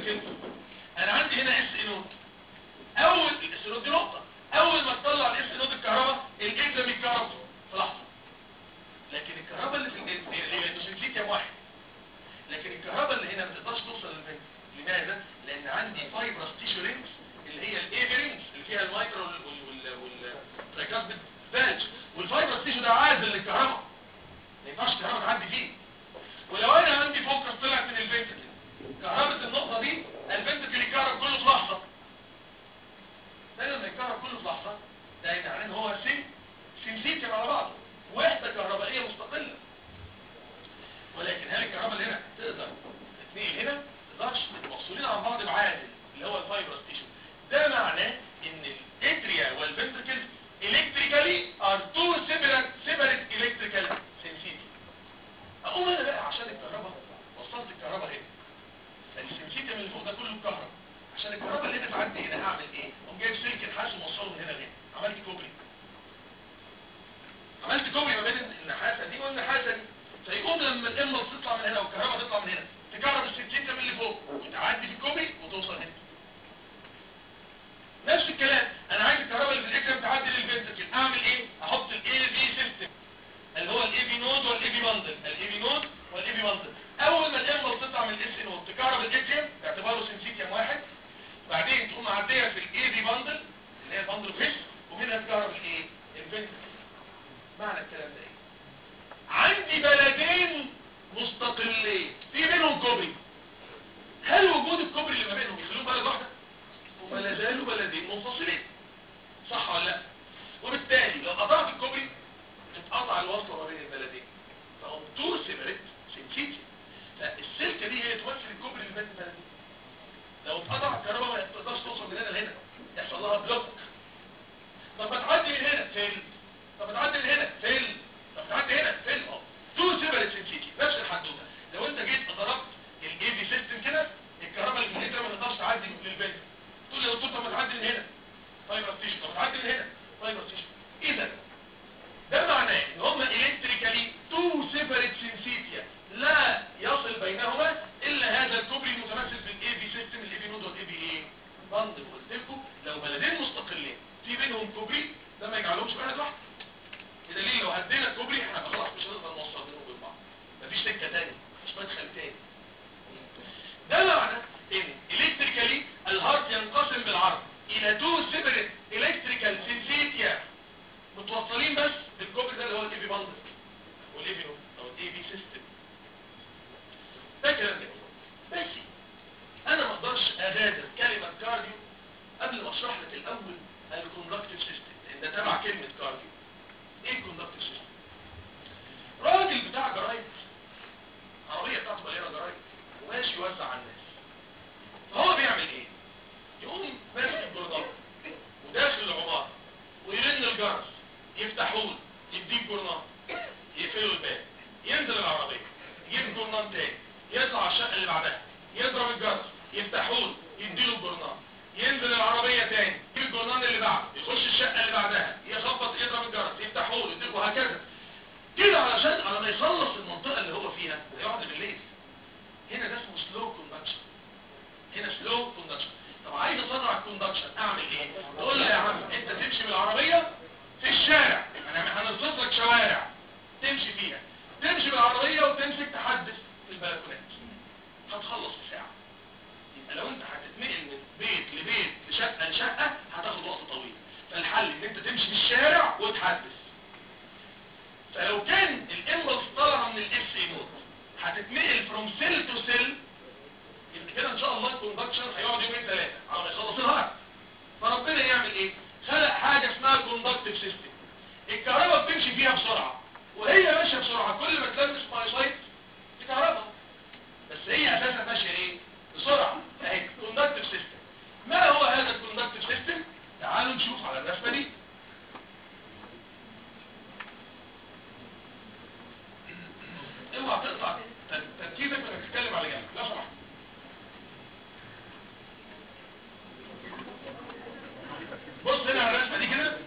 سنسور انا عندي هنا اس نود اول الاس نود دي نقطه اول ما تطلع الاس نود الكهرباء الجسم يتكهرب في لحظه لكن الكهرباء اللي في الجسم هي اللي كام واحد لكن الكهرباء اللي هنا ما تقدرش توصل للفنتر لماذا؟ لان عندي فايبرس تيشو رينجز اللي هي الايفي رينجز اللي فيها المايكرو والترايكاسبيد فالج والفايبرس تيشو ده عازل للكهرباء ما ينفعش الكهرباء تعدي فيه ولو انا عندي فوكس طلعت من الفنتكل كهرباء النقطة دي الفنتكل يكهرب كله في لحظة ده لما يكهرب كله في لحظة ده يعني ان هو سين سينسيتيف على بعضه وحدة كهربائية مستقلة ولكن هل الكهرباء اللي هنا تقدر تتنقل هنا؟ تقدرش مفصولين عن بعض بعازل اللي هو الفايبرس تيشو ده معناه ان الاتريا والفنتكل electrically are two separate separate electrical sensitive اقوم انا بقى عشان الكهرباء وصلت الكهرباء هنا فالسنسيتيف اللي فوق ده كله الكهرباء عشان الكهرباء اللي هنا تعدي هنا هعمل ايه اقوم جايب سلك الحاس وموصله من هنا لهنا عملت كوبري عملت كوبري ما بين النحاسه دي والنحاسه دي فيقوم لما الامبلس تطلع من هنا والكهرباء تطلع من هنا تكهرب السنسيتيف اللي فوق وتعدي في الكوبري وتوصل هنا نفس الكلام انا عايز الكهرباء اللي في الاكرم تعدي للفنتكل اعمل ايه احط الاي في سيستم اللي هو الاي في نود والاي في باندل الاي في نود والاي في باندل اول ما الامبلس تطلع من الاس نود تكهرب الاتريوم باعتباره سنسيتيوم واحد بعدين تقوم معديه في الاي في باندل اللي هي الباندل فيش ومنها تكهرب الايه الفنتكل معنى الكلام ده ايه عندي بلدين مستقلين في بينهم كوبري هل وجود الكوبري اللي ما بينهم يخلوهم بلد واحده هما لا زالوا بلدين منفصلين صح ولا لا وبالتالي لو قطعت الكوبري تتقطع الوصله ما بين البلدين فهم تو سيبريت سنسيتي فالسلكه دي هي تمثل الكوبري اللي بين البلدين لو اتقطع الكهرباء ما تقدرش توصل من هنا لهنا يحصل لها بلوك طب ما تعدي من هنا فين طب ما تعدي من هنا فين طب تعدي هنا فين اه تو سيبريت سنسيتي نفس الحدوته لو انت جيت ضربت الاي في سيستم كده الكهرباء اللي في الهيدرا ما تقدرش تعدي للبنت تقول لي يا دكتور طب ما تعدي من هنا فايبر تيشو طب تعدي من هنا فايبر تيشو اذا ده معناه ان هم الكتريكالي تو سيبريت سنسيتيا لا يصل بينهما الا هذا الكوبري المتمثل في الاي في سيستم الاي في نود والاي في ايه بند قلت لكم لو بلدين مستقلين في بينهم كوبري ده ما يجعلهمش بلد واحد بدليل لو هدينا الكوبري احنا خلاص مش هنقدر نوصل بينهم وبين بعض مفيش سكه تاني مش مدخل تاني ده معنى ان الكتريكالي الهارت ينقسم بالعرض الى تو سيبريت الكتريكال سنسيتيا متوصلين بس بالكوبري ده اللي هو الاي في باندل والاي في او الاي في سيستم ده كلام جميل بس انا ما اقدرش اغادر كلمه كارديو قبل ما اشرح لك الاول الكوندكتيف سيستم لان ده تبع كلمه كارديو ايه الكوندكتيف سيستم راجل بتاع جرايد عربيه بتاعته مليانه جرايد وماشي يوزع على الناس فهو بيعمل ايه يقوم ماسك الجردان وداخل العمارة ويرن الجرس يفتحوه يديك جرنان يقفلوا الباب ينزل العربية يجيب جرنان تاني يطلع على الشقة اللي بعدها يضرب الجرس يفتحوه يديله الجرنان ينزل العربية تاني يجيب الجرنان اللي بعده يخش الشقة اللي بعدها يخبط يضرب الجرس يفتحوه يديله وهكذا كده علشان على ما يخلص المنطقة اللي هو فيها يقعد بالليل هنا ده اسمه سلو كوندكشن هنا سلو كوندكشن طب عايز اسرع الكوندكشن اعمل ايه تقول لي يا عم انت تمشي بالعربية في الشارع انا هنرصد لك شوارع تمشي فيها تمشي بالعربية وتمسك تحدث في البلكونات هتخلص في ساعة يبقى لو انت هتتنقل من بيت لبيت لشقة لشقة هتاخد وقت طويل فالحل ان انت تمشي في الشارع وتحدث فلو كان الامبلس طالعه من الاس اي نود هتتنقل فروم سيل تو سيل يبقى كده ان شاء الله الكوندكشن هيقعد يومين ثلاثه على ما يخلص الهرم فربنا يعمل ايه خلق حاجه اسمها كوندكتيف سيستم الكهرباء بتمشي فيها بسرعه وهي ماشيه بسرعه كل ما تلمس مايسايت الكهرباء بس هي اساسا ماشيه ايه بسرعه اهي كوندكتيف سيستم ما هو هذا الكوندكتيف سيستم تعالوا نشوف على الرسمه دي اوعى تقطع تركيزك انك تتكلم على جنب لا سمحت بص هنا على الرسمه دي كده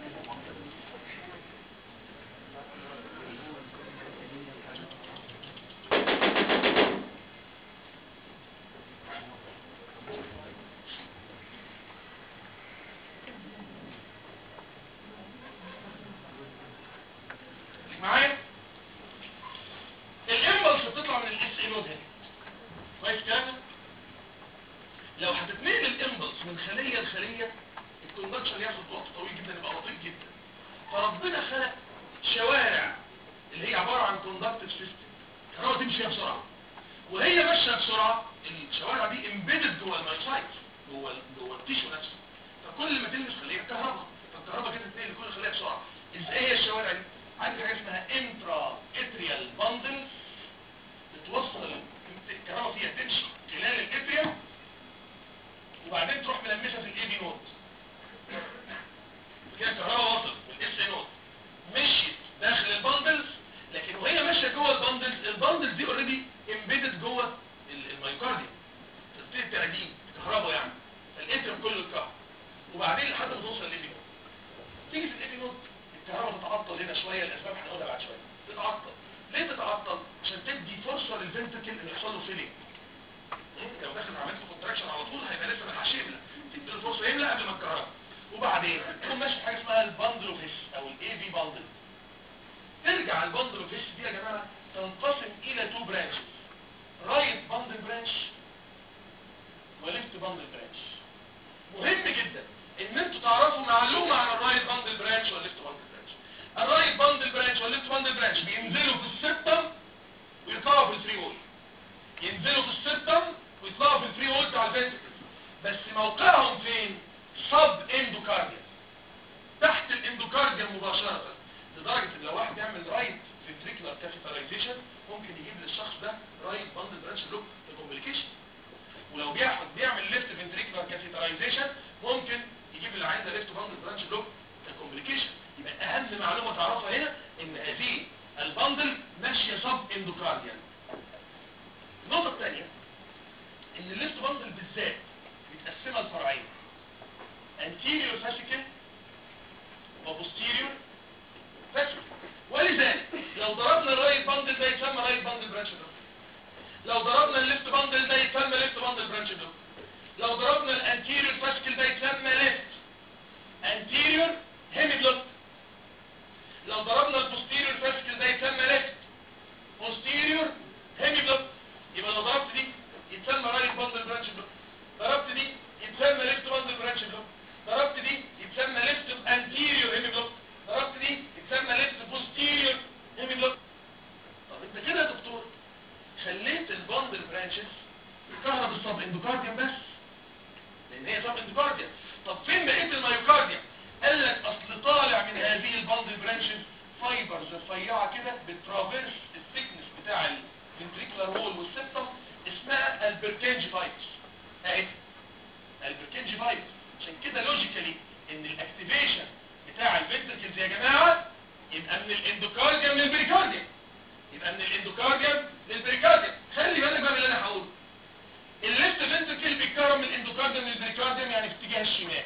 لو هتتنقل الامبلس من خليه لخليه الكوندكشن ياخد وقت طويل جدا يبقى بطيء جدا فربنا خلق شوارع اللي هي عباره عن كوندكتيف سيستم الكهرباء تمشي فيها بسرعه وهي ماشيه بسرعه الشوارع دي امبيدد جوه المايوسايت جوه جوه التيشو نفسه فكل ما تلمس خليه كهرباء فالكهرباء كده تتنقل لكل خليه بسرعه ازاي هي الشوارع دي عندي حاجه اسمها انترا اتريال باندل بتوصل الكهرباء فيها تمشي خلال الاتريا وبعدين تروح ملمسها في الاي بي نود كده الكهرباء وصلت والاس اي نود مشيت داخل الباندلز لكن وهي ماشيه جوه الباندلز الباندلز دي اوريدي امبيدد جوه ال- المايوكارديوم تبتدي تراجين كهرباء يعني الاتريوم كله الكهرباء وبعدين لحد ما توصل للاي بي نود تيجي في الاي بي نود الكهرباء تتعطل هنا شويه الاسباب هنقولها بعد شويه تتعطل ليه تتعطل عشان تدي فرصه للفنتكل ان يحصل له فيلينج لو داخل عملت له كونتراكشن على طول هيبقى لسه ما لحقش يملى تدي له فرصه يملى قبل ما الكهرباء وبعدين تقوم ماشي في حاجه اسمها الباندل اوف هيس او الاي في باندل ترجع الباندل اوف هيس دي يا جماعه تنقسم الى تو برانشز رايت باندل برانش وليفت باندل برانش مهم جدا ان انتوا تعرفوا معلومه عن الرايت باندل برانش والليفت باندل برانش الرايت باندل برانش والليفت باندل برانش بينزلوا في السبتم ويطلعوا في الفري وول ينزلوا في السبتم ويطلعوا في الفري وول بتاع الفنتكل بس موقعهم فين سب اندوكارديا تحت الاندوكارديا مباشره لدرجه ان لو واحد يعمل رايت فنتريكولار كافيتاليزيشن ممكن يجيب للشخص ده رايت باندل برانش لوب كومبليكيشن ولو بياخد بيعمل ليفت فنتريكولار كافيتاليزيشن ممكن يجيب العين ده ليفت باندل برانش لوب كومبليكيشن يبقى اهم معلومه تعرفها هنا ان هذه الباندل ماشيه سب اندوكارديا النقطه الثانيه ان الليفت باندل بالذات متقسمه لفرعين anterior fascicle وposterior fascicle ولذلك لو ضربنا الرايت باندل ده يسمى رايت باندل برانش ده لو ضربنا الليفت باندل ده يسمى ليفت باندل برانش ده لو ضربنا الانتيريور فاسكل ده يسمى ليفت انتيريور هيميبلوك لو ضربنا البوستيريور فاسكل ده يسمى ليفت بوستيريور هيميبلوك يبقى لو ضربت دي يتسمى رايت باندل برانش بلوك ضربت دي يتسمى ليفت باندل برانش بلوك ضربت دي يتسمى ليفت انتيريور هيميبلوك ضربت دي يتسمى ليفت بوستيريور هيميبلوك طب انت كده يا دكتور خليت الباندل برانشز تكهرب السب اندوكارديوم بس لان هي سب اندوكارديوم طب فين بقيه الميوكارديوم قال لك اصل طالع من هذه الباندل برانشز فايبرز رفيعه كده بترافيرس الثيكنس بتاع الفنتريكولار وول والسيبتم اسمها البركنج فايبرز اهي البركنج فايبرز عشان كده لوجيكالي ان الاكتيفيشن بتاع الفنتركلز يا جماعه يبقى من الاندوكارديوم للبريكارديوم يبقى من الاندوكارديوم للبريكارديوم خلي بالك بقى من اللي انا هقوله الليفت فنتركل بيتكرم من الاندوكارديوم للبريكارديوم يعني في اتجاه الشمال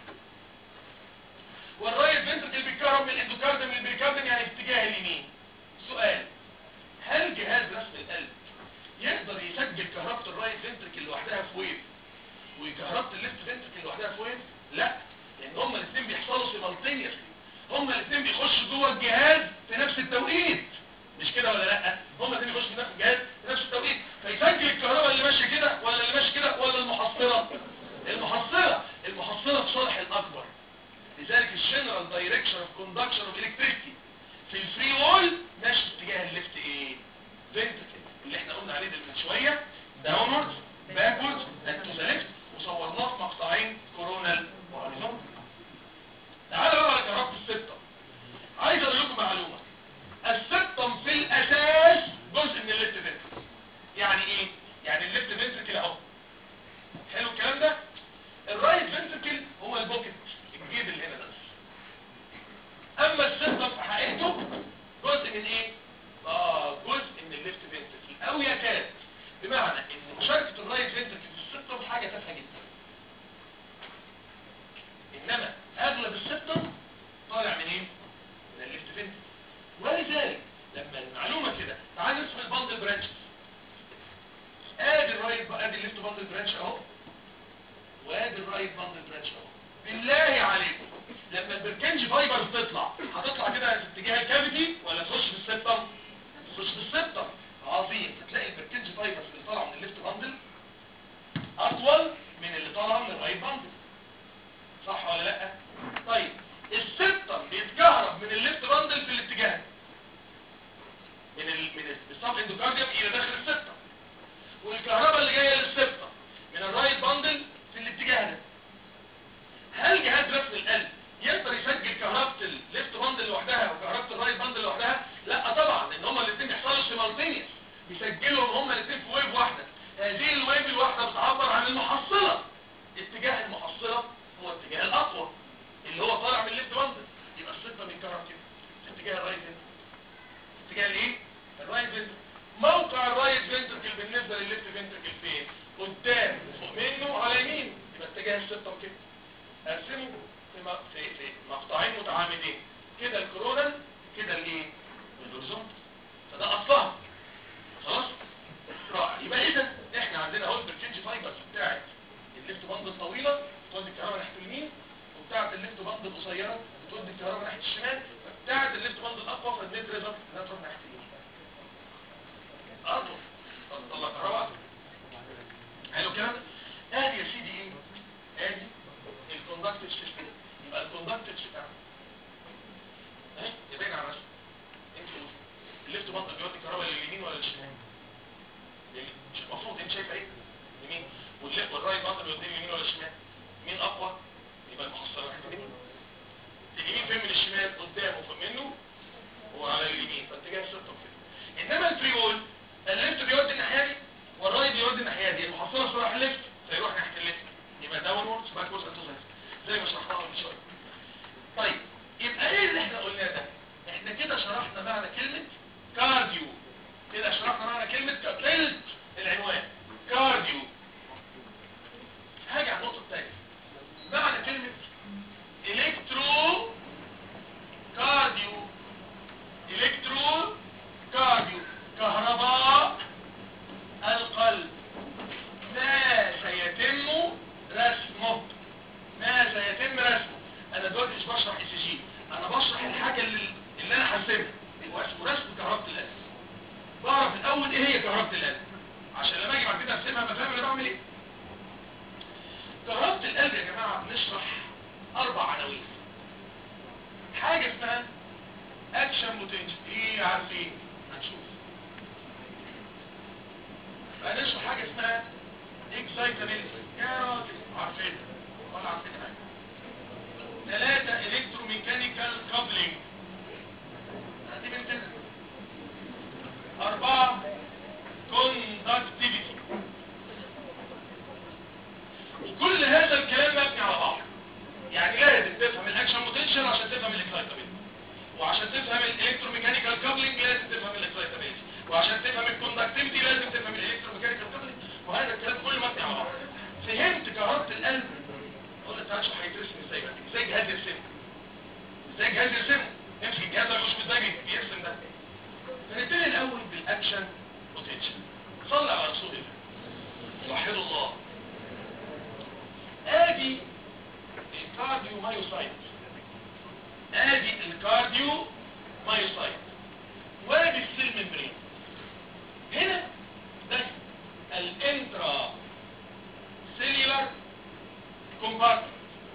والرايت فنتركل بيتكرم من الاندوكارديوم للبريكارديوم يعني في اتجاه اليمين سؤال هل جهاز رسم القلب يقدر يسجل كهربة الرايت فنتركل لوحدها في ويف وكهربة الليفت فنتركل لوحدها في ويف لا لان هما الاثنين بيحصلوا سيمالتينيوسلي هما الاثنين بيخشوا جوه الجهاز في نفس التوقيت مش كده ولا لا هما الاثنين بيخشوا في نفس الجهاز في نفس التوقيت فيسجل الكهرباء اللي ماشيه كده ولا اللي ماشي كده ولا المحصله المحصله المحصله في صالح الاكبر لذلك الجنرال دايركشن اوف كوندكشن اوف الكتريكتي في الفري وول ماشي في اتجاه الليفت ايه فنتركل اللي احنا قلنا عليه ده من شويه داونورد باكورد اند تو ذا ليفت وصورناه في مقطعين كورونال وهوريزونتال تعالوا بقى على كهربة السبتم عايز اقول لكم معلومه السبتم في الاساس جزء من الليفت فنتركل يعني ايه يعني الليفت فنتركل اهو حلو الكلام ده الرايت فنتركل هو البوكيت الجيب اللي هنا ده اما السبتم في حقيقته جزء من ايه اه جزء من الليفت فنتركل او يكاد بمعنى ان مشاركه الرايت فنتركل في السبتم حاجه تافهه جدا انما اغلب السبتم طالع من ايه من الليفت فنتركل ولذلك لما المعلومه كده تعال نرسم الباندل برانشز ادي الرايت ادي الليفت باندل برانش اهو وادي الرايت باندل برانش اهو بالله عليكم لما البركنج فايبرز تطلع هتطلع كده في اتجاه الكافيتي ولا تخش في السبتم تخش في السبتم عظيم هتلاقي البركنج فايبرز اللي طالعه من الليفت باندل اطول من ناحيتين كده الكورونال كده الايه الهوريزونتال فده اصلها خلاص رائع يبقى اذا احنا عندنا اهو البركنج فايبرز بتاعت الليفت باند الطويله بتودي الكهرباء ناحيه اليمين وبتاعت الليفت باند القصيره بتودي الكهرباء ناحيه الشمال بتاعت الليفت باند الاقوى فالنت ريزلت انها تروح ناحيه اليمين اطول طلع كهرباء حلو الكلام ادي يا سيدي ايه ادي الكوندكتيف سيستم يبقى الكوندكتيف بتاعنا اهي يبين على الرسم انت قول الليفت باند بيودي الكهرباء لليمين ولا للشمال لليمين. مش المفروض انت شايف ايه يمين والليفت والرايت باند بيودي اليمين ولا الشمال مين اقوى يبقى المحصله ناحيه اليمين اليمين فين من الشمال قدامه منه وعلى اليمين فاتجاه السيستم كده انما الفري وول الليفت بيودي الناحيه دي والرايت بيودي الناحيه دي المحصله صراحه الليفت فيروح ناحيه الليفت يبقى داون وورد باكورد انتو زي ما شرحناها من شويه طيب يبقى ايه اللي احنا قلناه ده احنا كده شرحنا معنى كلمه كارديو كده شرحنا معنى كلمه كلمه العنوان كارديو هاجي على النقطه الثانيه معنى كلمه الكترو كارديو الكترو كارديو كهرباء القلب ما سيتم رسمه ما سيتم رسمه انا دلوقتي مش بشرح اي سي جي انا بشرح الحاجه اللي, اللي انا حاسبها هو اسمه رسم كهرباء القلب بعرف الاول ايه هي كهرباء القلب عشان لما اجي بعد كده ارسمها ابقى فاهم انا بعمل ايه كهرباء القلب يا جماعه بنشرح اربع عناوين حاجه اسمها اكشن بوتنشال ايه عارفين هنشوف هنشرح حاجه اسمها اكسايتابيلتي يا راجل عارفين ولا عارفين حاجه ثلاثة الكتروميكانيكال كابلينج هدي من كده أربعة كوندكتيفيتي وكل هذا الكلام مبني على بعض يعني لازم تفهم الاكشن بوتنشال عشان تفهم الاكسايتابيلتي وعشان تفهم الالكتروميكانيكال كابلينج لازم تفهم الاكسايتابيلتي وعشان تفهم الكوندكتيفيتي لازم تفهم الالكتروميكانيكال كابلينج وهذا الكلام كله مبني على بعض فهمت كهربة القلب قول لك تعالى شوف هيترسم ازاي بقى ازاي جهاز يرسمه ازاي جهاز يرسمه امسك الجهاز ده مش مزاجي بيرسم ده فنبتدي الاول بالاكشن بوتنشال صلى على رسول الله وحد الله ادي الكارديو مايوسايت ادي الكارديو مايوسايت وادي السيل ممبرين هنا ده الانترا سيلولار كومبارتمنت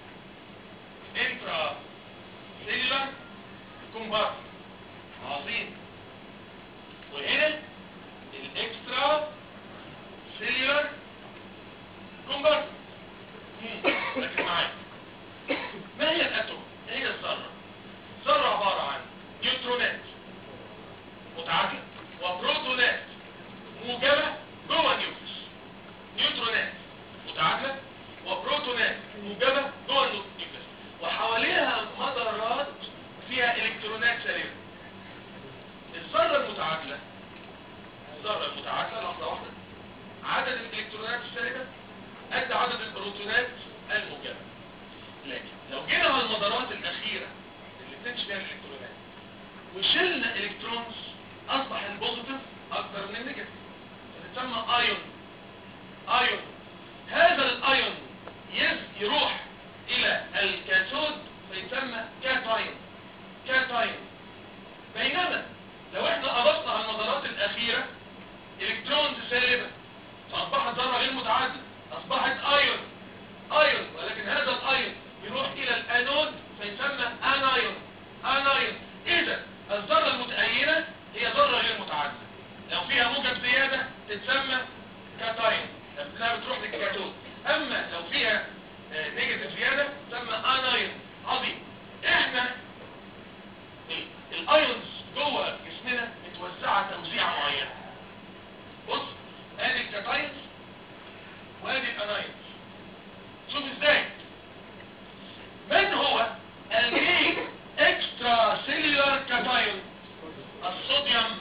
انترا سيلولار كومبارتمنت عظيم وهنا الاكسترا سيلولار كومبارتمنت لكن معايا ما هي الاتوم هي الذره ذره عباره عن نيوترونات متعادله وبروتونات موجبه جوه النيوكليس نيوترونات متعادله وبروتونات موجبه جوه النيوكليس وحواليها مدارات فيها الكترونات سالبه الذره المتعادله الذره المتعادله لحظه واحده عدد الالكترونات السالبه قد عدد البروتونات الموجبه لكن لو جينا على المدارات الاخيره اللي بتمشي فيها الالكترونات وشلنا الكترونز اصبح البوزيتيف اكتر من النيجاتيف فتسمى ايون ايون هذا الايون يز- يروح الى الكاثود فيسمى كاتاين كاتاين بينما لو احنا اضفنا على المدارات الاخيره الكترونز سالبه فاصبحت ذره غير متعادله اصبحت ايون ايون ولكن هذا الايون يروح الى الانود فيسمى انايون انايون اذا الذره المتأينة هي ذره غير متعادله لو فيها موجب زياده تتسمى كاتاين لانها بتروح للكاتود اما لو فيها آه، نيجاتيف زياده تسمى انايون عظيم احنا ال- الايونز جوه جسمنا متوزعه توزيعه معينه بص ادي الكاتاينز وادي الانايونز شوف ازاي من هو الجريك اكسترا سيلولار كاتايون الصوديوم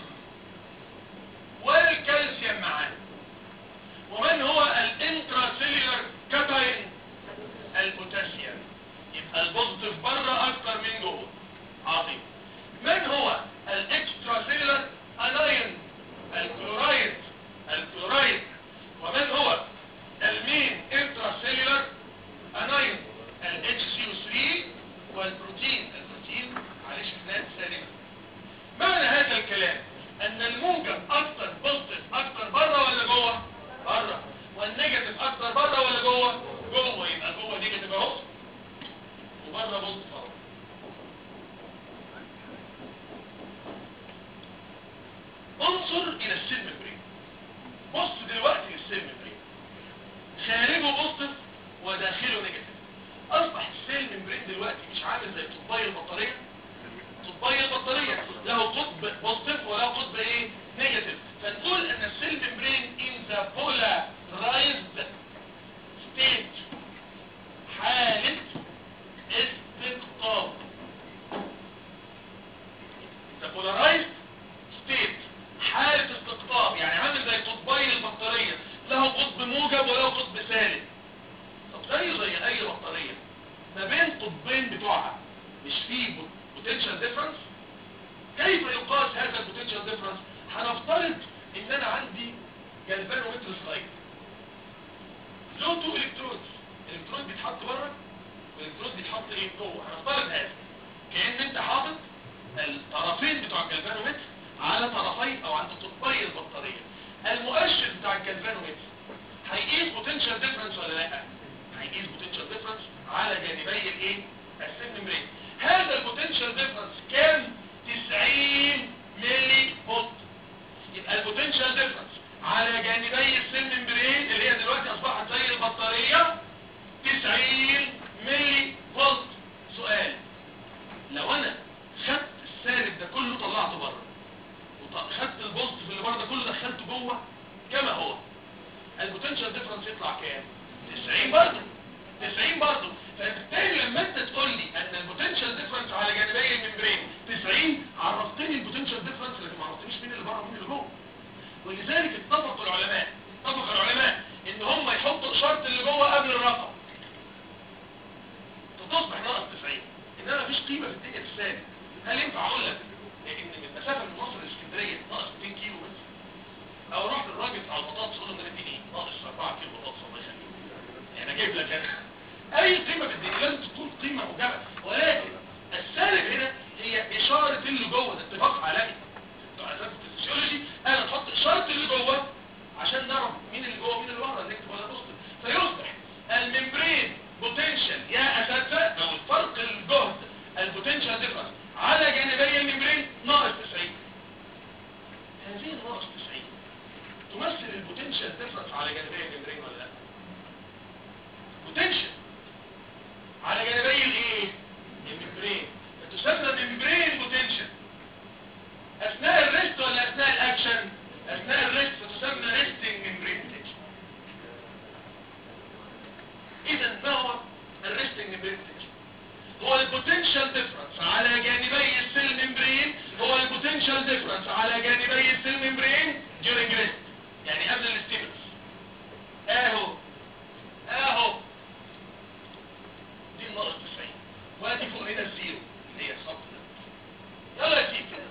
والكالسيوم معاه ومن هو الانترا سيلولار كاتايون البوتاسيوم يبقى البوزيتيف بره اكتر من جوه وداخله نيجاتيف اصبح السيل ممبرين دلوقتي مش عامل زي طباي البطاريه طباي البطاريه له قطب بوزيتيف وله قطب ايه نيجاتيف فنقول ان السيل ممبرين ان ذا بولارايزد ستيت حاله استقطاب ذا بولارايزد ستيت حاله استقطاب يعني عامل زي طباي البطاريه له قطب موجب وله قطب سالب طب زيه زي اي بطاريه ما بين قطبين بتوعها مش فيه بوتنشال ديفرنس كيف يقاس هذا البوتنشال ديفرنس هنفترض ان انا عندي جلفانومتر صغير له تو الكترود الالكترود بيتحط بره والالكترود بيتحط ايه جوه هنفترض هذا كان انت حاطط الطرفين بتوع الجلفانومتر على طرفي او عند قطبي البطاريه المؤشر بتاع الجلفانومتر هيقيس بوتنشال ديفرنس ولا لا هيقيس بوتنشال ديفرنس على جانبي الايه السن ممبرين هذا البوتنشال ديفرنس كام 90 ملي فولت يبقى البوتنشال ديفرنس على جانبي السن ممبرين اللي هي دلوقتي اصبحت زي البطاريه 90 ملي فولت سؤال لو انا خدت السالب ده كله طلعته بره وخدت البوزيتيف اللي بره ده كله دخلته جوه كما هو البوتنشال ديفرنس يطلع كام 90 برضه 90 برضه فبالتالي لما انت تقول لي ان البوتنشال ديفرنس على جانبي الممبرين 90 عرفتني البوتنشال ديفرنس لكن ما عرفتنيش مين اللي بره ومين اللي جوه ولذلك اتفق العلماء اتفق العلماء ان هم يحطوا الشرط اللي جوه قبل الرقم فتصبح ناقص 90 انما مفيش قيمه في الدنيا الثاني هل ينفع اقول لك ان من المسافه من مصر لاسكندريه ناقص 200 كيلو بس او رحت للراجل بتاع البطاطس اقول له ده اديني ناقص 4 كيلو بطاطس الله يخليك يعني اجيب لك انا اي قيمه في الدنيا لازم تكون قيمه موجبه ولكن السالب هنا هي اشاره اللي جوه ده اتفاق عالمي بتوع اساس الفسيولوجي انا نحط اشاره اللي جوه عشان نعرف مين اللي جوه ومين اللي بره نكتب ولا نصب فيصبح الممبرين بوتنشال يا اساتذه او الفرق الجهد البوتنشال ديفرنس على جانبي الممبرين ناقص 90 هذه الناقص 90 تمثل البوتنشال ديفرنس على جانبي الممبرين ولا لا بوتنشال على جانبي الايه الممبرين فتسمى ممبرين بوتنشال اثناء الريست ولا اثناء الاكشن اثناء الريست فتسمى ريستنج ممبرين بوتنشال اذا ما هو الريستنج ممبرين بوتنشال هو البوتنشال ديفرنس على جانبي السيل ممبرين هو البوتنشال ديفرنس على جانبي السيل ممبرين during rest يعني قبل الاستيمولس اهو اهو دي الناقص 90 وادي فوق هنا الزيرو اللي هي الخط ده يلا يا سيدي كده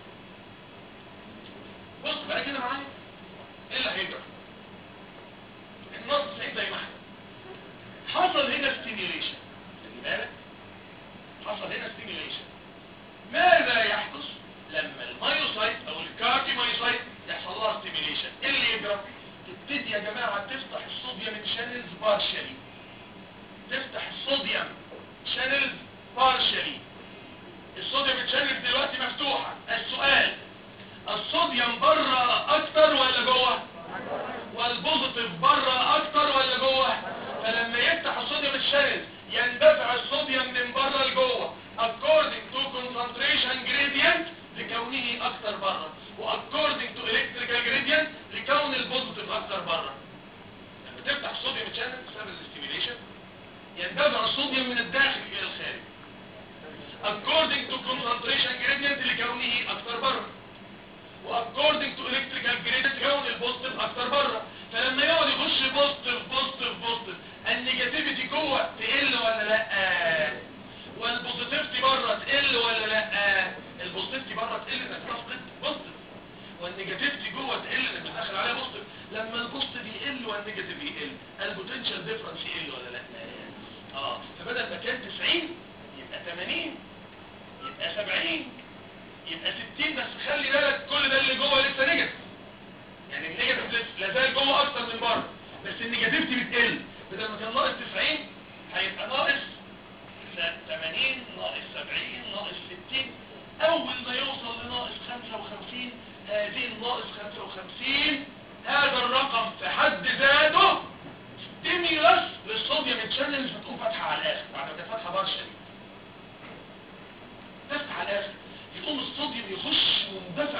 بص بقى كده معايا ايه اللي هيجرى الناقص 90 زي ما احنا حصل هنا ستيميوليشن خلي بالك حصل هنا ستيميوليشن ماذا يحدث لما المايوسايت او الكاردي مايوسايت يحصل لها ستيميوليشن ايه اللي يجرى تبتدي يا جماعه تفتح الصوديوم شانلز بارشلي تفتح الصوديوم شانلز بارشلي الصوديوم شانلز دلوقتي مفتوحه السؤال الصوديوم بره اكتر ولا جوه والبوزيتيف بره اكتر ولا جوه فلما يفتح الصوديوم شانلز يندفع الصوديوم من بره لجوه according to concentration gradient لكونه اكتر بره و according to electrical gradient لكون البوزيتيف اكتر بره لما تفتح الصوديوم شانل بسبب الاستيميليشن يندفع الصوديوم من الداخل الى الخارج according to concentration gradient لكونه اكتر بره و according to electrical gradient كون البوزيتيف اكتر بره فلما يقعد يخش بوزيتيف بوزيتيف بوزيتيف النيجاتيفيتي جوه تقل ولا لا والبوزيتيفيتي بره تقل ولا لا البوزيتيفيتي بره تقل انك تفقد بوزيتيف والنيجاتيفيتي جوه تقل انك بتدخل عليها بوزيتيف لما البوزيتيف يقل والنيجاتيف يقل البوتنشال ديفرنس يقل ولا لا اه فبدل ما كان 90 يبقى 80 يبقى 70 يبقى 60 بس خلي بالك كل ده اللي جوه لسه نيجاتيف يعني النيجاتيف لسه لا زال جوه اكتر من بره بس النيجاتيفيتي بتقل بدل ما كان ناقص 90 هيبقى ناقص 80 ناقص 70 ناقص 60 اول ما يوصل لناقص 55 هذه الناقص 55 هذا الرقم في حد ذاته ستيميولس للصوديوم تشانلز في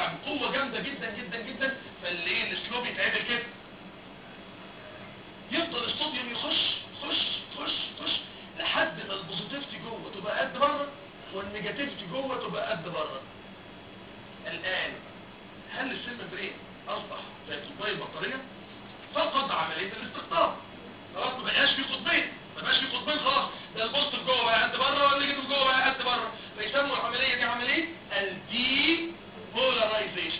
يدفع بقوه جامده جدا جدا جدا فالايه السلوب يتعمل كده يفضل الصوديوم يخش خش خش خش لحد ما البوزيتيفيتي جوه تبقى قد بره والنيجاتيفيتي جوه تبقى قد بره الان هل السيل ممبرين اصبح زي قطبي البطاريه فقد عمليه الاستقطاب خلاص ما بقاش في قطبين ما بقاش في قطبين خلاص ده البوزيتيف جوه بقى قد بره والنيجاتيف جوه بقى قد بره فيسموا العمليه دي عمليه الدي بولاريزيشن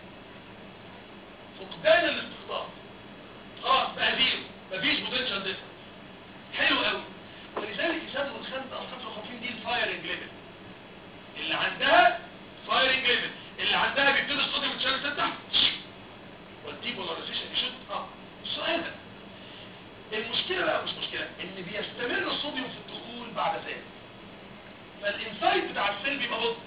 فقدان الاستقطاب خلاص بقى زيرو مفيش بوتنشال ديفرنس حلو قوي ولذلك يسموا الخمسة او 55 دي الفايرنج ليفل اللي عندها فايرنج ليفل اللي عندها بيبتدي الصوديوم يتشال تفتح والديبولاريزيشن يشد اه السؤال ده المشكلة بقى مش مشكلة ان بيستمر الصوديوم في الدخول بعد ذلك فالانسايد بتاع السيل بيبقى بطء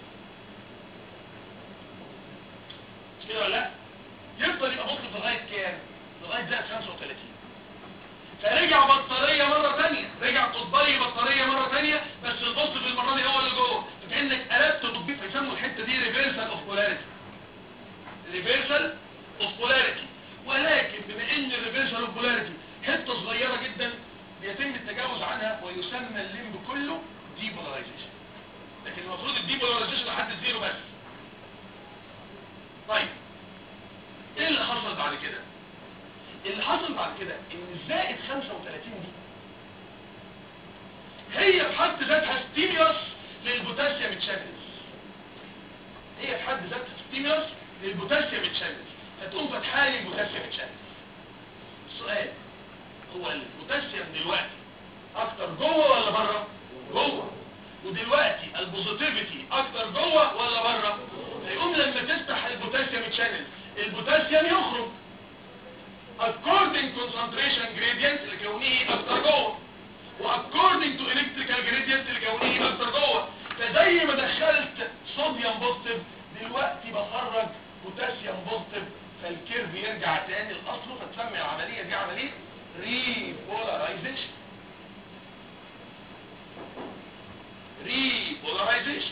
مش كده ولا لا يفضل يبقى بطء لغاية كام لغاية زائد 35 فرجع بطارية مرة تانية رجع قطبي بطارية مرة تانية بس البص في المرة دي هو اللي جوه فكأنك قلبت تطبيق فيسموا الحتة دي ريفيرسال اوف بولاريتي ريفيرسال اوف بولاريتي ولكن بما ان الريفيرسال اوف بولاريتي حتة صغيرة جدا بيتم التجاوز عنها ويسمى الليمب كله ديبولاريزيشن لكن المفروض الديبولاريزيشن لحد الزيرو بس طيب ايه اللي حصل بعد كده اللي حصل بعد كده ان الزائد 35 دي هي بحد ذاتها ستيميوس للبوتاسيوم تشانلز هي بحد ذاتها ستيميوس للبوتاسيوم تشانلز فتقوم فتحه لي البوتاسيوم تشانلز السؤال هو البوتاسيوم دلوقتي اكتر جوه ولا بره جوه ودلوقتي البوزيتيفيتي اكتر جوه ولا بره فيقوم لما تفتح البوتاسيوم تشانل البوتاسيوم يخرج according concentration gradient اللي كونه اكتر جوه واccording to electrical gradient اللي كونه اكتر جوه فزي ما دخلت صوديوم بوزيتيف دلوقتي بخرج بوتاسيوم بوزيتيف فالكيرف يرجع تاني لاصله فتسمي العمليه دي عمليه ريبولاريزيشن ريبولاريزيشن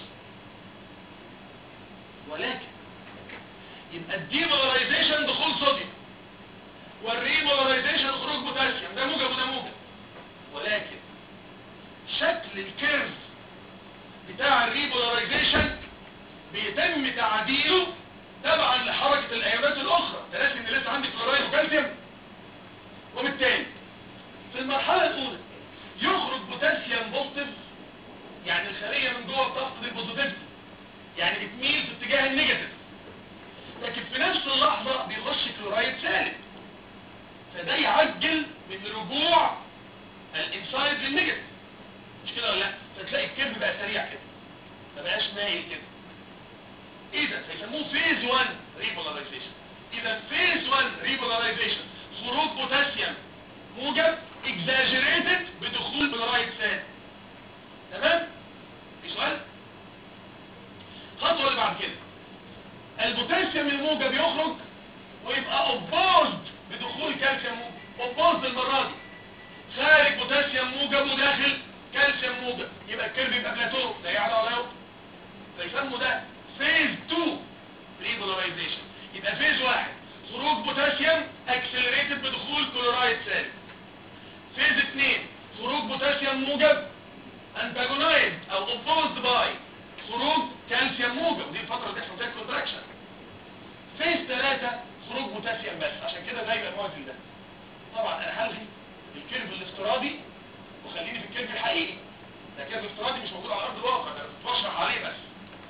ولكن يبقى الديبولاريزيشن دخول صوديوم والريبولاريزيشن خروج بوتاسيوم ده موجب وده موجب ولكن شكل الكيرف بتاع الريبولاريزيشن بيتم تعديله تبعا لحركة الايونات الاخرى تلاقي ان لسه عندي كلورايد وكالسيوم وبالتالي في المرحلة الاولى يخرج بوتاسيوم بوزيتيف يعني الخلية من جوه بتفقد البوزيتيفيتي يعني بتميل في اتجاه النيجاتيف لكن في نفس اللحظة بيخش كلورايد سالب فده يعجل من رجوع الانسايد للنيجاتيف مش كده ولا لا فتلاقي الكيرف بقى سريع كده ما بقاش مايل كده اذا فيسموه فيز 1 ريبولاريزيشن اذا فيز 1 ريبولاريزيشن خروج بوتاسيوم موجب اكزاجريتد بدخول كلورايد سالب تمام في سؤال الخطوه اللي بعد كده البوتاسيوم الموجب يخرج ويبقى اوبوزد بدخول كالسيوم موجب اوبوزد المره دي خارج بوتاسيوم موجب وداخل كالسيوم موجب يبقى الكيرف يبقى بلاتو لا يعلى ولا يوطى فيسموا ده فيز 2 ريبولاريزيشن يبقى فيز واحد خروج بوتاسيوم اكسلريتد بدخول كلورايد سالب فيز 2 خروج بوتاسيوم موجب انتاجونايز او اوبوزد باي خروج كالسيوم موجب دي الفتره اللي احنا فيها كونتراكشن فيز 3 خروج بوتاسيوم بس عشان كده ده يبقى الموازي ده طبعا انا هلغي الكيرف الافتراضي وخليني في الكيرف الحقيقي ده كيرف افتراضي مش موجود على ارض الواقع ده بشرح عليه بس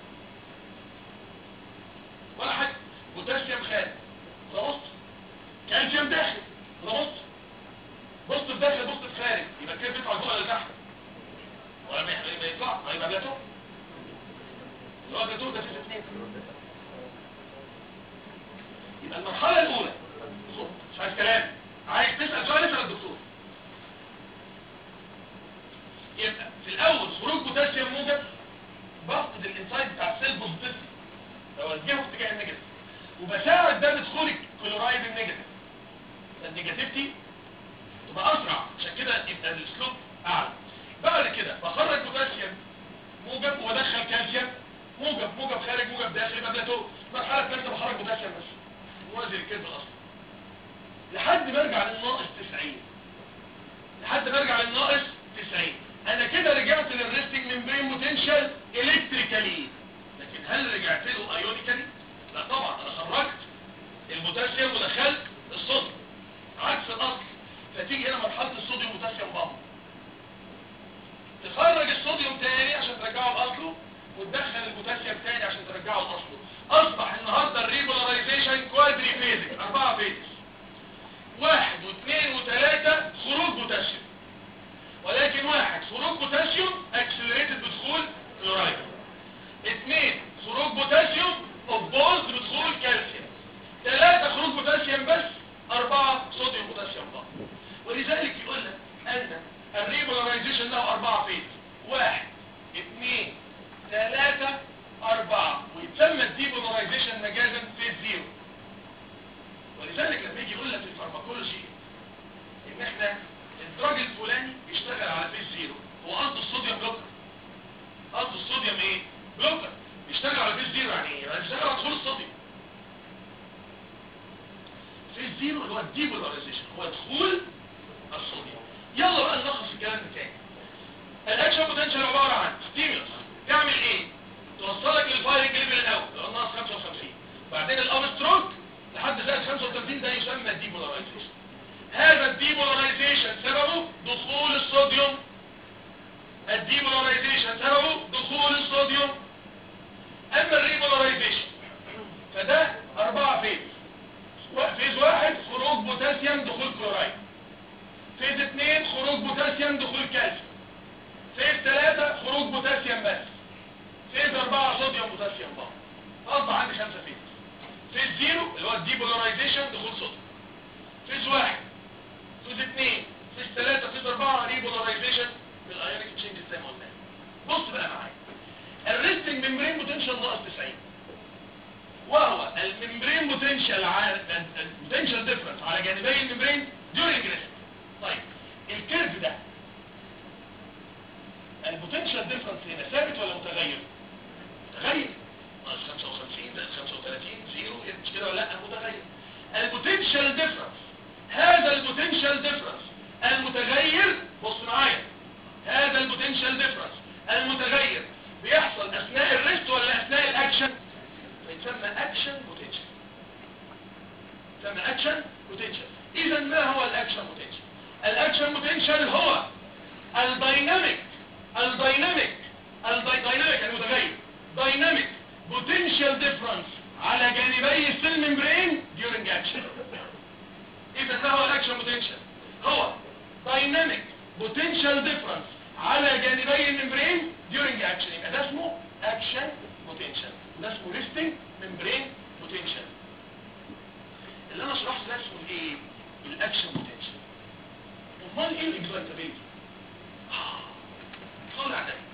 ولا حاجه بوتاسيوم خارج ده بص كالسيوم داخل ده بص بص في داخل بص في خارج يبقى الكيرف يطلع فوق ولا تحت ولا ما يطلع ما يبقى بلاتو اللي هو بلاتو ده في الاثنين يبقى المرحله الاولى خد مش عايز كلام عايز تسال سؤال اسال الدكتور يبقى في الاول خروج بوتاسيوم موجب بفقد الانسايد بتاع السيل بوزيتيفيتي بوجهه في اتجاه النيجاتيف وبساعد ده بدخول الكلورايد النيجاتيف فالنيجاتيفيتي تبقى اسرع عشان كده يبقى الاسلوب اعلى بعد كده بخرج بوتاسيوم موجب وادخل كالسيوم موجب موجب خارج موجب داخل يبقى بلاتو المرحله الثالثه الكيرف الاصلي لحد ما ارجع للناقص 90 لحد ما ارجع للناقص 90 انا كده رجعت للريستنج ممبرين بوتنشال الكتريكالي لكن هل رجعت له ايونيكالي لا طبعا انا خرجت البوتاسيوم ودخلت الصوديوم عكس الاصل فتيجي هنا مرحله الصوديوم بوتاسيوم بامب تخرج الصوديوم تاني عشان ترجعه لاصله وتدخل البوتاسيوم تاني عشان ترجعه لاصله اصبح النهارده الريبولاريزيشن كوادري فيزك اربعه فيز واحد واثنين وثلاثه خروج بوتاسيوم ولكن واحد خروج بوتاسيوم اكسلريتد بدخول كلورايد اثنين خروج بوتاسيوم اوبوز بدخول كالسيوم ثلاثة خروج بوتاسيوم بس أربعة صوديوم بوتاسيوم بقى ولذلك يقول لك أن الريبولاريزيشن له أربعة فيز واحد اثنين ثلاثة أربعة ويتسمى الديبولاريزيشن مجازا فيز زيرو ولذلك لما يجي يقول لك في الفارماكولوجي ان احنا الدراج الفلاني بيشتغل على فيز زيرو هو قصده الصوديوم بلوكر قصده الصوديوم ايه بلوكر بيشتغل على فيز زيرو يعني ايه يعني بيشتغل على دخول الصوديوم فيز زيرو اللي هو الديبولاريزيشن هو دخول الصوديوم يلا بقى نلخص الكلام بتاعي الاكشن بوتنشال عباره عن ستيمولس تعمل ايه توصلك للفايرنج ليفل الاول اللي هو ناقص 55 بعدين الابستروك لحد زائد 35 ده يسمى الديبولاريزيشن هذا الديبولاريزيشن سببه دخول الصوديوم الديبولاريزيشن سببه دخول الصوديوم اما الريبولاريزيشن فده اربعة فيز فيز واحد خروج بوتاسيوم دخول كلورايد فيز اثنين خروج بوتاسيوم دخول كالسيوم فيز ثلاثة خروج بوتاسيوم بس فيز اربعة صوديوم بوتاسيوم بقى اصبح عندي خمسة فيز فيز زيرو اللي هو الديبولاريزيشن دخول صوديوم فيز واحد فيز اثنين فيز ثلاثة فيز اربعة ريبولاريزيشن بالايونيك تشينج زي ما قلنا بص بقى معايا الريستنج ممبرين بوتنشال ناقص 90 وهو الممبرين بوتنشال على البوتنشال ديفرنس على جانبي الممبرين during rest طيب الكيرف ده البوتنشال ديفرنس هنا ثابت ولا متغير متغير ناقص 55 زائد 35 زيرو مش كده ولا لا متغير البوتنشال ديفرنس هذا البوتنشال ديفرنس المتغير بص معايا هذا البوتنشال ديفرنس المتغير بيحصل اثناء الريست ولا اثناء الاكشن يسمى اكشن بوتنشال يسمى اكشن بوتنشال اذا ما هو الاكشن بوتنشال الاكشن بوتنشال هو الدايناميك الدايناميك الدايناميك المتغير دايناميك بوتنشال ديفرنس على جانبي السيل ممبرين during action اذا ما هو الاكشن بوتنشال هو دايناميك بوتنشال ديفرنس على جانبي الممبرين during action يبقى ده اسمه اكشن بوتنشال ده اسمه ريستنج ممبرين بوتنشال اللي انا شرحته ده اسمه الايه الاكشن بوتنشال امال ايه الاكزايتابيلتي صلي على النبي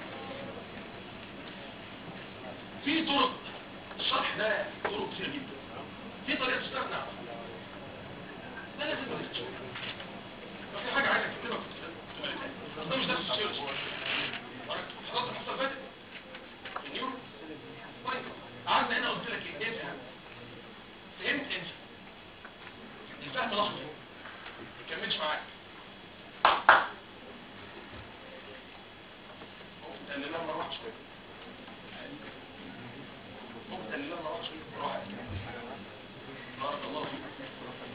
في طرق الشرح ده طرق كتير جدا في طريقه تستغنى عنها لا لازم تكتشف في حاجه عايزك تكتبها في الكتاب ده مش درس السيرش حضرتك الحصه اللي فاتت النيورو طيب قعدنا هنا قلت لك ايه افهم فهمت انت الفهم لحظه ما كملش معاك ممكن تقللها مره واحده شويه ممكن تقللها مره واحده شويه مره واحده بارك الله فيك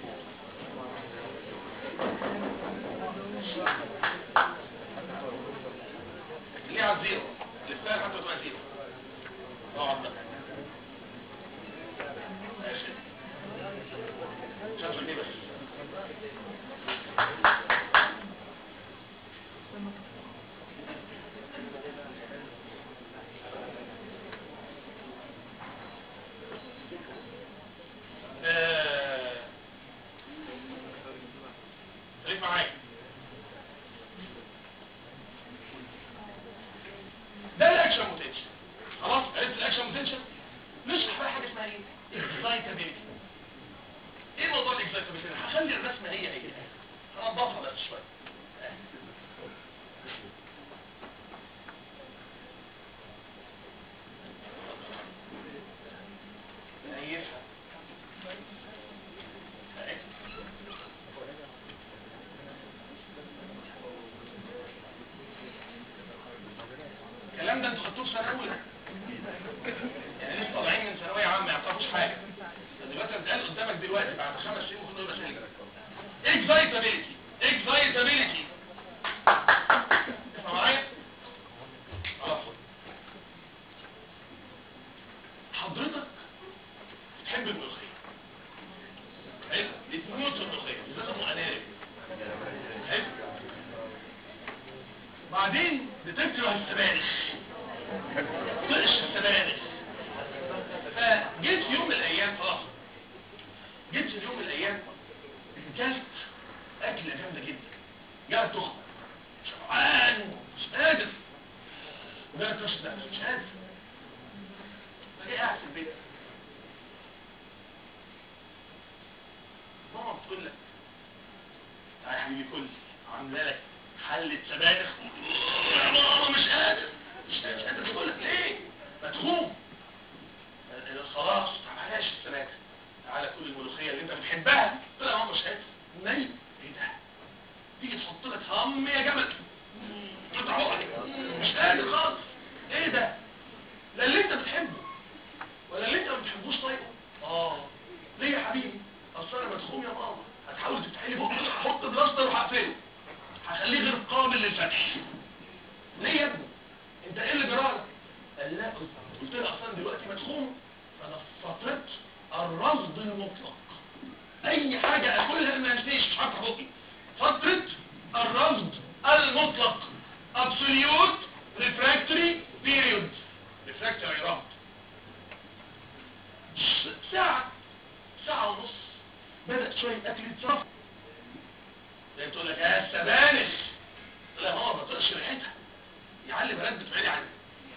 ليه على الزيرو لفها حتى تبقى زيرو اقعد بقى ماشي شوف دي بس آه، خليك معايا ده الاكشن بوتنشال خلاص عرفت الاكشن بوتنشال نشرح بقى حاجه اسمها ايه اكسايتابيلتي ايه موضوع الاكسايتابيلتي هخلي الرسمه هي هي هنضفها بس شويه نيفها الكلام ده انتوا خدتوه في سنه اولى يعني لسه طالعين من ثانويه عامه ما يعرفوش حاجه دلوقتي بتقال قدامك دلوقتي بعد خمس سنين ممكن يبقى سلك اكزايتابيلتي اكزايتابيلتي اسمع معايا خلاص حضرتك تحب الملوخيه حلو بتموت في الملوخيه بالذات ام اناري حلو بعدين بتكره السبانخ طقش السبانخ فجيت في يوم من الايام خلاص جيت في يوم من الايام كلت اكله جامده جدا جاءت تخمه شبعان مش قادر وجاءت تشرب لا مش قادر فجاء قاعد في البيت ماما بتقول لك تعالى يا حبيبي كل عامله لك حلة سبانخ يا ماما مش قادر مش قادر مش قادر تقول لك ليه مدخوم خلاص طب بلاش السبانخ تعالى كل الملوخيه اللي انت بتحبها قلت لها يا ماما مش قادر نايم ايه ده تيجي تحط لك هم يا جمل قطع بقك مش قادر خالص ايه ده لا اللي انت بتحبه ولا اللي انت ما بتحبوش طيبه اه ليه يا حبيبي اصل انا مدخوم يا ماما هتحاول تفتح لي بقك احط بلاستر وهقفله هخليه غير قابل للفتح ليه يا ابني انت ايه اللي جرالك قال لا قلت له اصلا دلوقتي مدخوم فانا في فتره الرفض المطلق اي حاجه اكلها ما انسيش مش هفتح بقي فتره الرفض المطلق absolute refractory period refractory رفض ساعة ساعة ونص بدأ شوية أكل يتصرف زي تقول لك يا السبانخ لا هو ما بطقش ريحتها يعلي بنات بتبعدي عني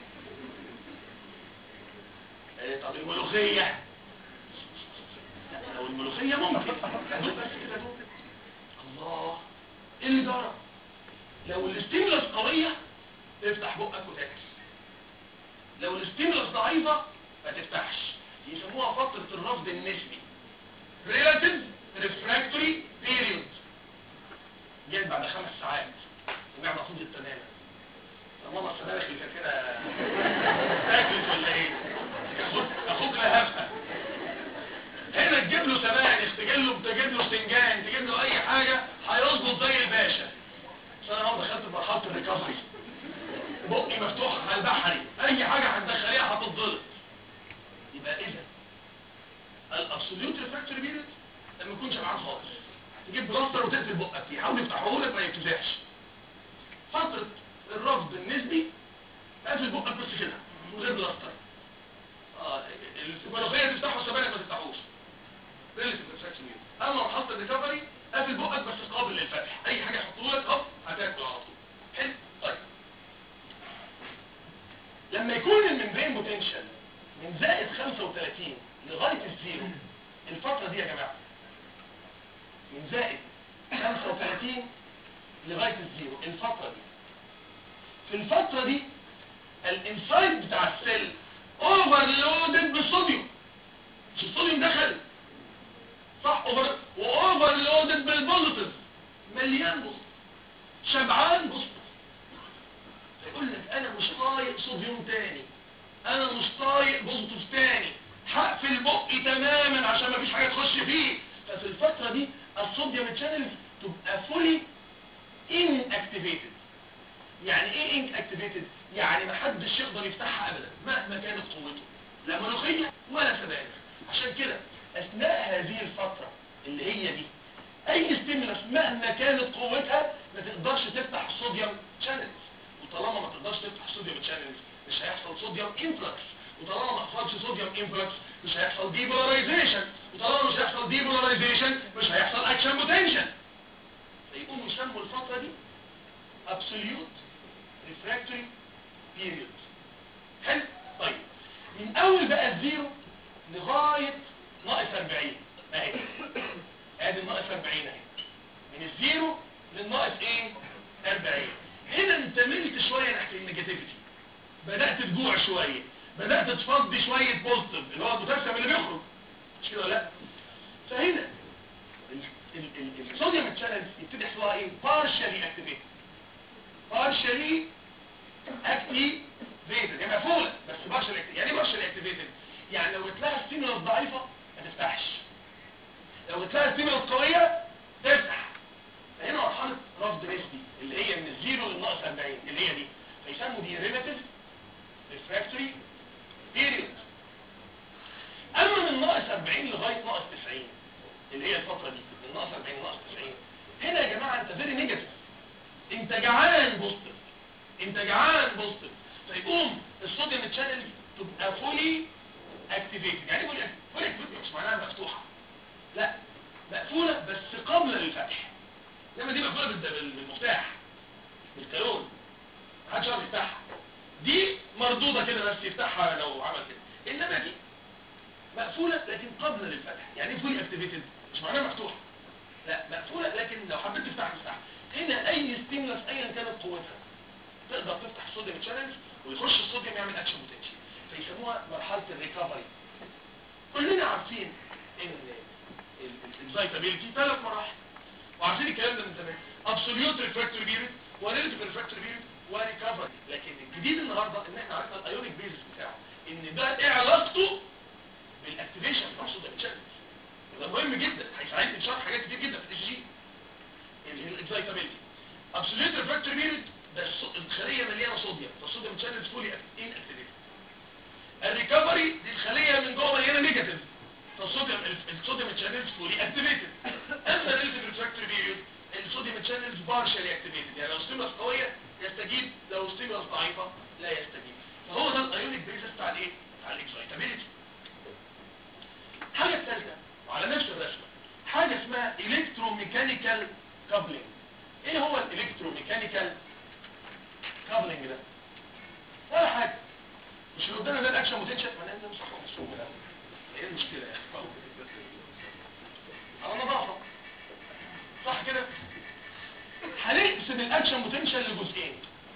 ايه طب الملوخية لا لو الملوخية ممكن دوب بس كده دوب الله ايه اللي جرى لو الاستيمولس قوية تفتح بقك وتاكل لو الاستيمولس ضعيفة ما تفتحش يسموها فترة الرفض النسبي relative refractory period جت بعد خمس ساعات المعدة فضلت تماما ماما السبانخ اللي كانت هنا تاكلت ولا ايه اخوك اخوك لهفها هنا تجيب له سبانخ تجيب له تجيب له سنجان تجيب له اي حاجه هيظبط زي الباشا عشان انا اهو دخلت في مرحله الريكفري بقي مفتوح على البحري اي حاجه هتدخليها هتتضرب يبقى اذا الابسوليوت ريفراكتوري بيريد لما يكون شبعان خالص تجيب بلاستر وتقفل بقك يحاول يفتحه لك ما يفتحش فتره الرفض النسبي قافل بقك بس كده من غير بلاستر اه الملوخيه تفتحه السبانخ ما تفتحوش ريليتيف ريفراكتوري بيريد اما مرحله الريكفري قافل بقك بس قابل للفتح اي حاجه يحطوه لك اهو هتاكل على طول حلو طيب لما يكون الممبرين بوتنشال من زائد 35 لغايه الزيرو الفتره دي يا جماعه من زائد 35 لغايه الزيرو الفتره دي في الفتره دي الانسايد بتاع السيل اوفرلودد بالصوديوم مش الصوديوم دخل صح اوفر واوفرلودد بالبوزيتيف مليان بوزيتيف شبعان بوزيتيف يقول لك انا مش طايق صوديوم تاني انا مش طايق بوزيتيف تاني هقفل بقي تماما عشان مفيش حاجه تخش فيه ففي الفتره دي الصوديوم تشانلز تبقى فولي ان اكتيفيتد يعني ايه ان اكتيفيتد يعني ما حدش يقدر يفتحها ابدا مهما كانت قوته لا ملوخيه ولا سبانخ عشان كده اثناء هذه الفتره اللي هي دي اي ستيمولس مهما كانت قوتها ما تقدرش تفتح الصوديوم شانلز وطالما ما تقدرش تفتح الصوديوم شانلز مش هيحصل صوديوم انفلكس وطالما ما حصلش صوديوم انفلكس مش هيحصل ديبولاريزيشن وطالما مش هيحصل ديبولاريزيشن مش هيحصل اكشن بوتنشال فيقوموا يسموا الفتره دي absolute refractory period حلو طيب من اول بقى الزيرو لغايه ناقص 40 اهي ادي الناقص 40 اهي من الزيرو للناقص ايه 40 هنا انت ملت شويه ناحيه النيجاتيفيتي بدات تجوع شويه بدات تفضي شويه بوزيتيف اللي هو البوتاسيوم اللي بيخرج مش كده ولا لا فهنا الصوديوم تشانلز يبتدي يحصل لها ايه partially activated partially اكتيفيتد هي مقفوله بس بارشل يعني ايه بارشل اكتيفيتد يعني لو جت لها ستيمولس ضعيفه ما تفتحش لو جت لها ستيمولس قويه تفتح فهنا مرحله رفض نسبي اللي هي من الزيرو للناقص 40 اللي هي دي فيسموا دي ريلاتيف ريفراكتوري بيريود اما من ناقص 40 لغايه ناقص 90 اللي هي الفتره دي من ناقص 40 لناقص 90 هنا يا جماعه انت فيري نيجاتيف انت جعان بوزيتيف انت جعان بوزيتيف فيقوم الصوديوم تشانل تبقى فولي اكتيفيتد يعني فولي فولي اكتيفيتد مش معناها مفتوحه لا مقفوله بس قابله للفتح انما دي مقفوله بالد- بالمفتاح بالكالون محدش يعرف يفتحها دي مردوده كده بس يفتحها لو عمل كده انما دي مقفوله لكن قابله للفتح يعني ايه فولي اكتيفيتد مش معناها مفتوحه لا مقفوله لكن لو حبيت تفتحها تفتحها هنا اي ستيمولس ايا كانت قوتها تقدر تفتح الصوديوم تشانلز ويخش الصوديوم يعمل اكشن بوتنشال فيسموها مرحله الريكفري كلنا عارفين ان الاكزايتابيلتي ثلاث مراحل وعارفين الكلام ده من زمان ابسوليوت ريفراكتوري بيريد وريليتيف ريفراكتوري بيريد وريكفري لكن الجديد النهارده ان احنا عرفنا الايونيك بيزس بتاعه ان ده ايه علاقته بالاكتيفيشن بتاع الصوديوم تشانلز ده مهم جدا هيساعدني في شرح حاجات كتير جدا في الاس جي الاكزايتابيلتي ابسوليوت ريفراكتوري بيريد ده الص- الخليه مليانه صوديوم فالصوديوم تشانلز فولي ان اكتيفيتد الريكفري دي الخليه من جوه مليانه نيجاتيف فالصوديوم الصوديوم تشانلز فولي اكتيفيتد اما الريليتيف ريفراكتوري بيريود الصوديوم تشانلز بارشالي اكتيفيتد يعني لو ستيمولس قويه يستجيب لو ستيمولس ضعيفه لا يستجيب فهو ده الايونيك بيزس بتاع الايه بتاع الاكسايتابيلتي الحاجه الثالثه وعلى نفس الرسمه حاجه اسمها الكتروميكانيكال كابلنج ايه هو الالكتروميكانيكال كابلنج ده ولا حاجه مش اللي قدامنا ده الاكشن بوتنشال ما لازم نمسح الصوت ده ايه المشكله يعني على نظافه صح كده هنقسم الاكشن بوتنشال لجزئين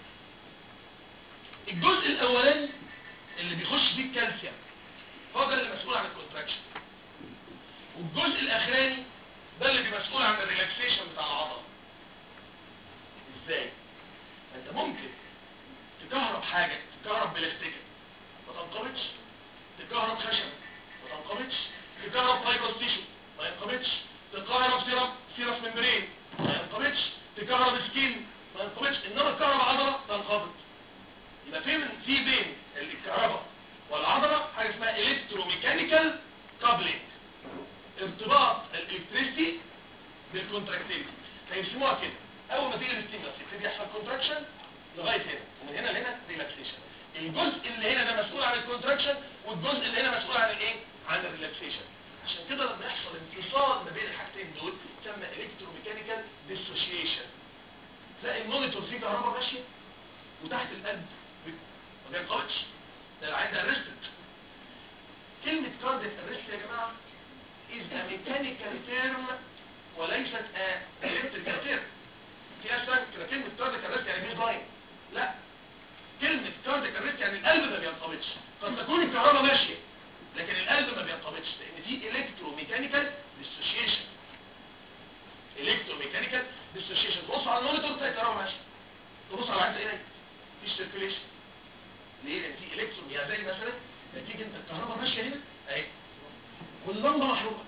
الجزء الاولاني اللي بيخش فيه الكالسيوم هو ده اللي مسؤول عن الكونتراكشن والجزء الاخراني ده اللي بيبقى مسؤول عن الريلاكسيشن بتاع العضله ازاي انت ممكن تكهرب حاجه تكهرب بلاستيك ما تنقبضش تكهرب خشب ما تنقبضش تكهرب فايبرس تيشو ما ينقبضش تكهرب سيرب سيرف ممبرين ما ينقبضش تكهرب سكين ما ينقبضش انما تكهرب عضله تنقبض يبقى في من في بين الكهرباء والعضله حاجه اسمها الكتروميكانيكال كابلينج ارتباط الالكتريسيتي بالكونتراكتيفيتي فيسموها كده اول ما تيجي الاستيمولاس يبتدي يحصل كونتراكشن لغايه هنا ومن هنا لهنا ريلاكسيشن الجزء اللي هنا ده مسؤول عن الكونتراكشن والجزء اللي هنا مسؤول عن الايه عن الريلاكسيشن عشان كده لما يحصل انفصال ما بين الحاجتين دول يسمى الكتروميكانيكال ديسوشيشن تلاقي المونيتور فيه كهرباء ماشيه وتحت القلب ما بينقبضش ده العين ده ارستد كلمه كارديك ارست يا جماعه is a mechanical term وليست a electrical term في ناس فاكره كلمه كارديك ارست يعني مش ضايع لا كلمه كارديك ارست يعني القلب ما بينقبضش قد تكون الكهرباء ماشيه لكن القلب ما بينقبضش لان في الكترو ميكانيكال ديسوشيشن الكترو ميكانيكال ديسوشيشن تبص على المونيتور تلاقي الكهرباء ماشيه تبص على العين تلاقي مفيش سيركيليشن ليه لان في الكترون يعني زي مثلا نتيجه انت الكهرباء ماشيه هنا اهي واللمبه محروقه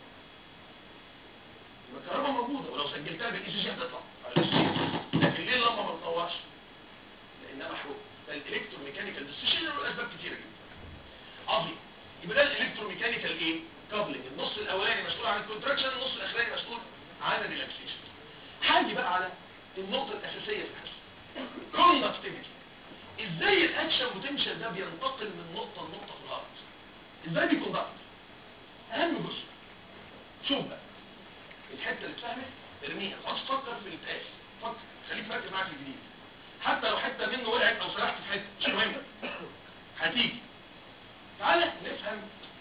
يبقى الكهرباء موجوده ولو سجلتها بالاي سي جي هتطلع على الاي سي جي لكن ليه اللمبه ما بتنورش لانها محروقه ده الالكتروميكانيكال ديسوشيشن له اسباب كتيره جدا عظيم يبقى ده الالكتروميكانيكال ايه كابلنج النص الاولاني مسؤول عن الكونتراكشن النص الاخراني مسؤول عن الريلاكسيشن هاجي بقى على النقطه الاساسيه في الحس كوندكتيفيتي ازاي الاكشن بوتنشال ده بينتقل من نقطه لنقطه في الارض ازاي بيكوندكت اهم جزء شوف بقى الحته اللي اتفهمت ارميها خلاص فكر في الاتقاس فكر خليك مركز معاك في الجديد حتى لو حته منه وقعت او سرحت في حته مش مهم هتيجي تعالى نفهم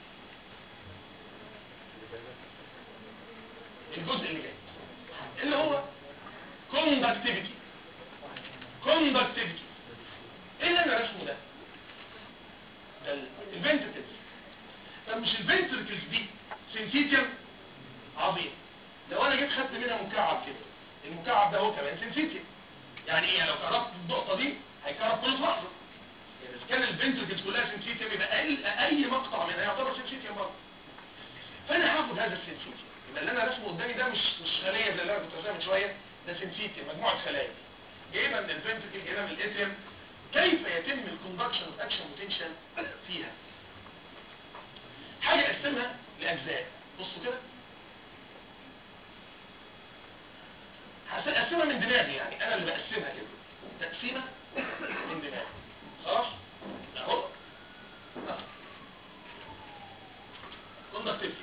الجزء اللي جاي اللي هو conductivity conductivity ايه اللي انا رسمه ده ده الفنتكلز طب مش الفنتركلز دي سنسيتيوم عظيم لو انا جيت خدت منها مكعب كده المكعب ده هو كمان سنسيتيوم يعني ايه يعني لو قربت النقطه دي هيقرب كله في لحظه يعني كان الفنتركلز كلها سنسيتيوم يبقى اي اي مقطع منها يعتبر سنسيتيوم برضه فانا هاخد هذا السنسيتيوم يبقى اللي انا رسمه قدامي ده مش مش خليه زي اللي انا كنت راسمها من شويه ده سنسيتيوم مجموعه خلايا جايبها من الفنتركل جايبها من الاتريوم كيف يتم الكوندكشن اوف اكشن بوتنشال فيها حاجه اقسمها لاجزاء بصوا كده هقسمها من دماغي يعني انا اللي بقسمها كده تقسيمه من دماغي خلاص اهو كوندكتيفيتي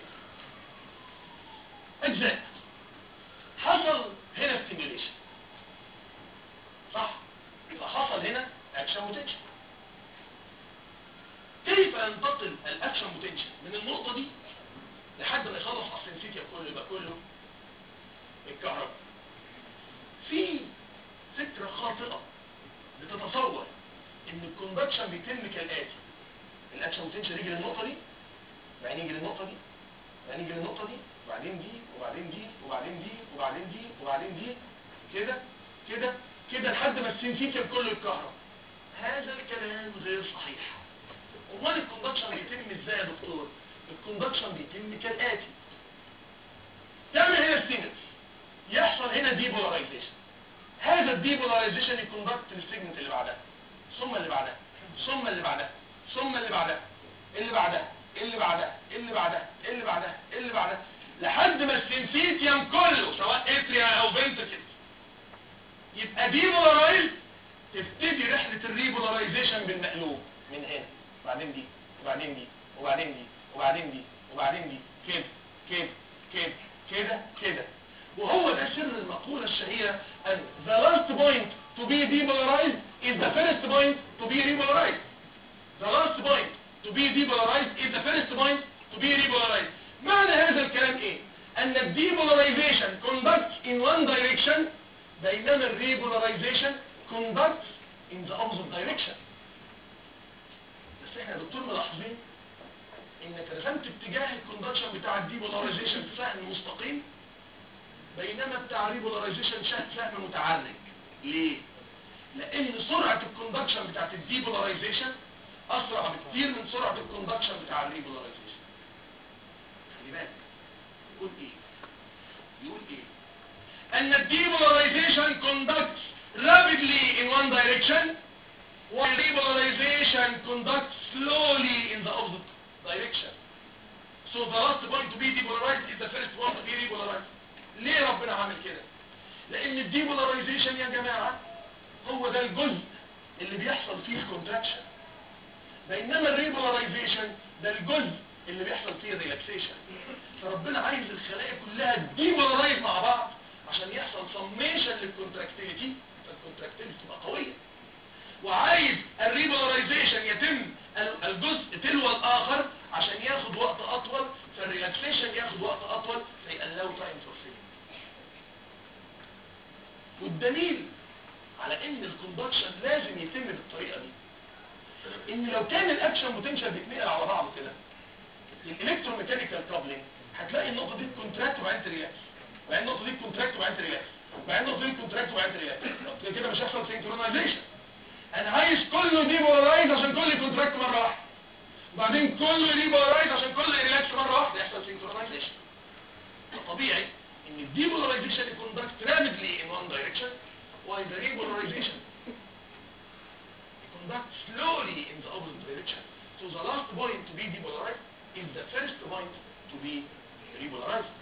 اجزاء حصل هنا ستيميوليشن صح يبقى حصل هنا اكشن بوتنشال كيف ينتقل الاكشن بوتنشال من النقطه دي لحد ما يخلص على السنسيتيف كله يبقى كله الكهرباء في فكره خاطئه بتتصور ان الكوندكشن بيتم كالاتي الاكشن بوتنشال يجي للنقطه دي وبعدين يجي للنقطه دي وبعدين يجي للنقطه دي وبعدين دي وبعدين دي وبعدين دي وبعدين دي وبعدين دي كده كده كده لحد ما السنسيتيف كله يتكهرب هذا الكلام غير صحيح امال الكوندكشن بيتم ازاي يا دكتور الكوندكشن بيتم كالاتي تعمل هنا ستيمنس يحصل هنا ديبولاريزيشن هذا الديبولاريزيشن يكوندكت للسيجمنت اللي بعدها ثم اللي بعدها ثم اللي بعدها ثم اللي بعدها اللي بعدها اللي بعدها اللي بعدها اللي بعدها اللي بعدها لحد ما السنسيتيوم كله سواء اتريا او فنتكل يبقى ديبولارايز تبتدي رحلة الريبولاريزيشن بالمقلوب من هنا وبعدين دي وبعدين دي وبعدين دي وبعدين دي وبعدين دي كده كده كده كده كده وهو ده سر المقولة الشهيرة ان the last point to be depolarized is the first point to be repolarized the last point to be depolarized is the first point to be repolarized معنى هذا الكلام ايه ان الديبولاريزيشن conducts in one direction بينما الريبولاريزيشن conducts in the opposite direction بس احنا يا دكتور ملاحظين انك رسمت اتجاه الكوندكشن بتاع الديبولاريزيشن سهم مستقيم بينما بتاع الريبولاريزيشن سهم متعرج ليه لان سرعه الكوندكشن بتاعت الديبولاريزيشن اسرع بكتير من سرعه الكوندكشن بتاع الريبولاريزيشن خلي بالك يقول ايه يقول ايه ان الديبولاريزيشن conducts rapidly in one direction while repolarization conducts slowly in the opposite direction so the last point to be depolarized is the first one to be repolarized ليه ربنا عامل كده لان الديبولاريزيشن يا جماعة هو ده الجزء اللي بيحصل فيه الكونتراكشن بينما الريبولاريزيشن ده الجزء اللي بيحصل فيه الريلاكسيشن فربنا عايز الخلايا كلها ديبولارايز مع بعض عشان يحصل سميشن للكونتراكتيليتي فالكونتراكتيليتي تبقى قويه وعايز الريبولاريزيشن يتم الجزء تلو الاخر عشان ياخد وقت اطول فالريلاكسيشن ياخد وقت اطول فيقللوا تايم فور والدليل على ان الكوندكشن لازم يتم بالطريقه دي ان لو كان الاكشن بوتنشال بيتنقل على بعضه كده الالكتروميكانيكال كابلنج هتلاقي النقطه دي كونتراكت وبعدين تريلاكس وبعدين النقطه دي كونتراكت وبعدين تريلاكس وبعدين النقطه دي كونتراكت وبعدين تريلاكس كده مش هيحصل سينكرونايزيشن انا عايز كله ديبولارايز عشان كله كونتراكت مره واحده وبعدين كله ديبولارايز عشان كله ريلاكس مره واحده يحصل سينكرونايزيشن طبيعي ان الديبولارايزيشن يكوندكت رابيدلي in one direction while the repolarization conduct slowly in the opposite direction so the last point to be depolarized is the first point to be repolarized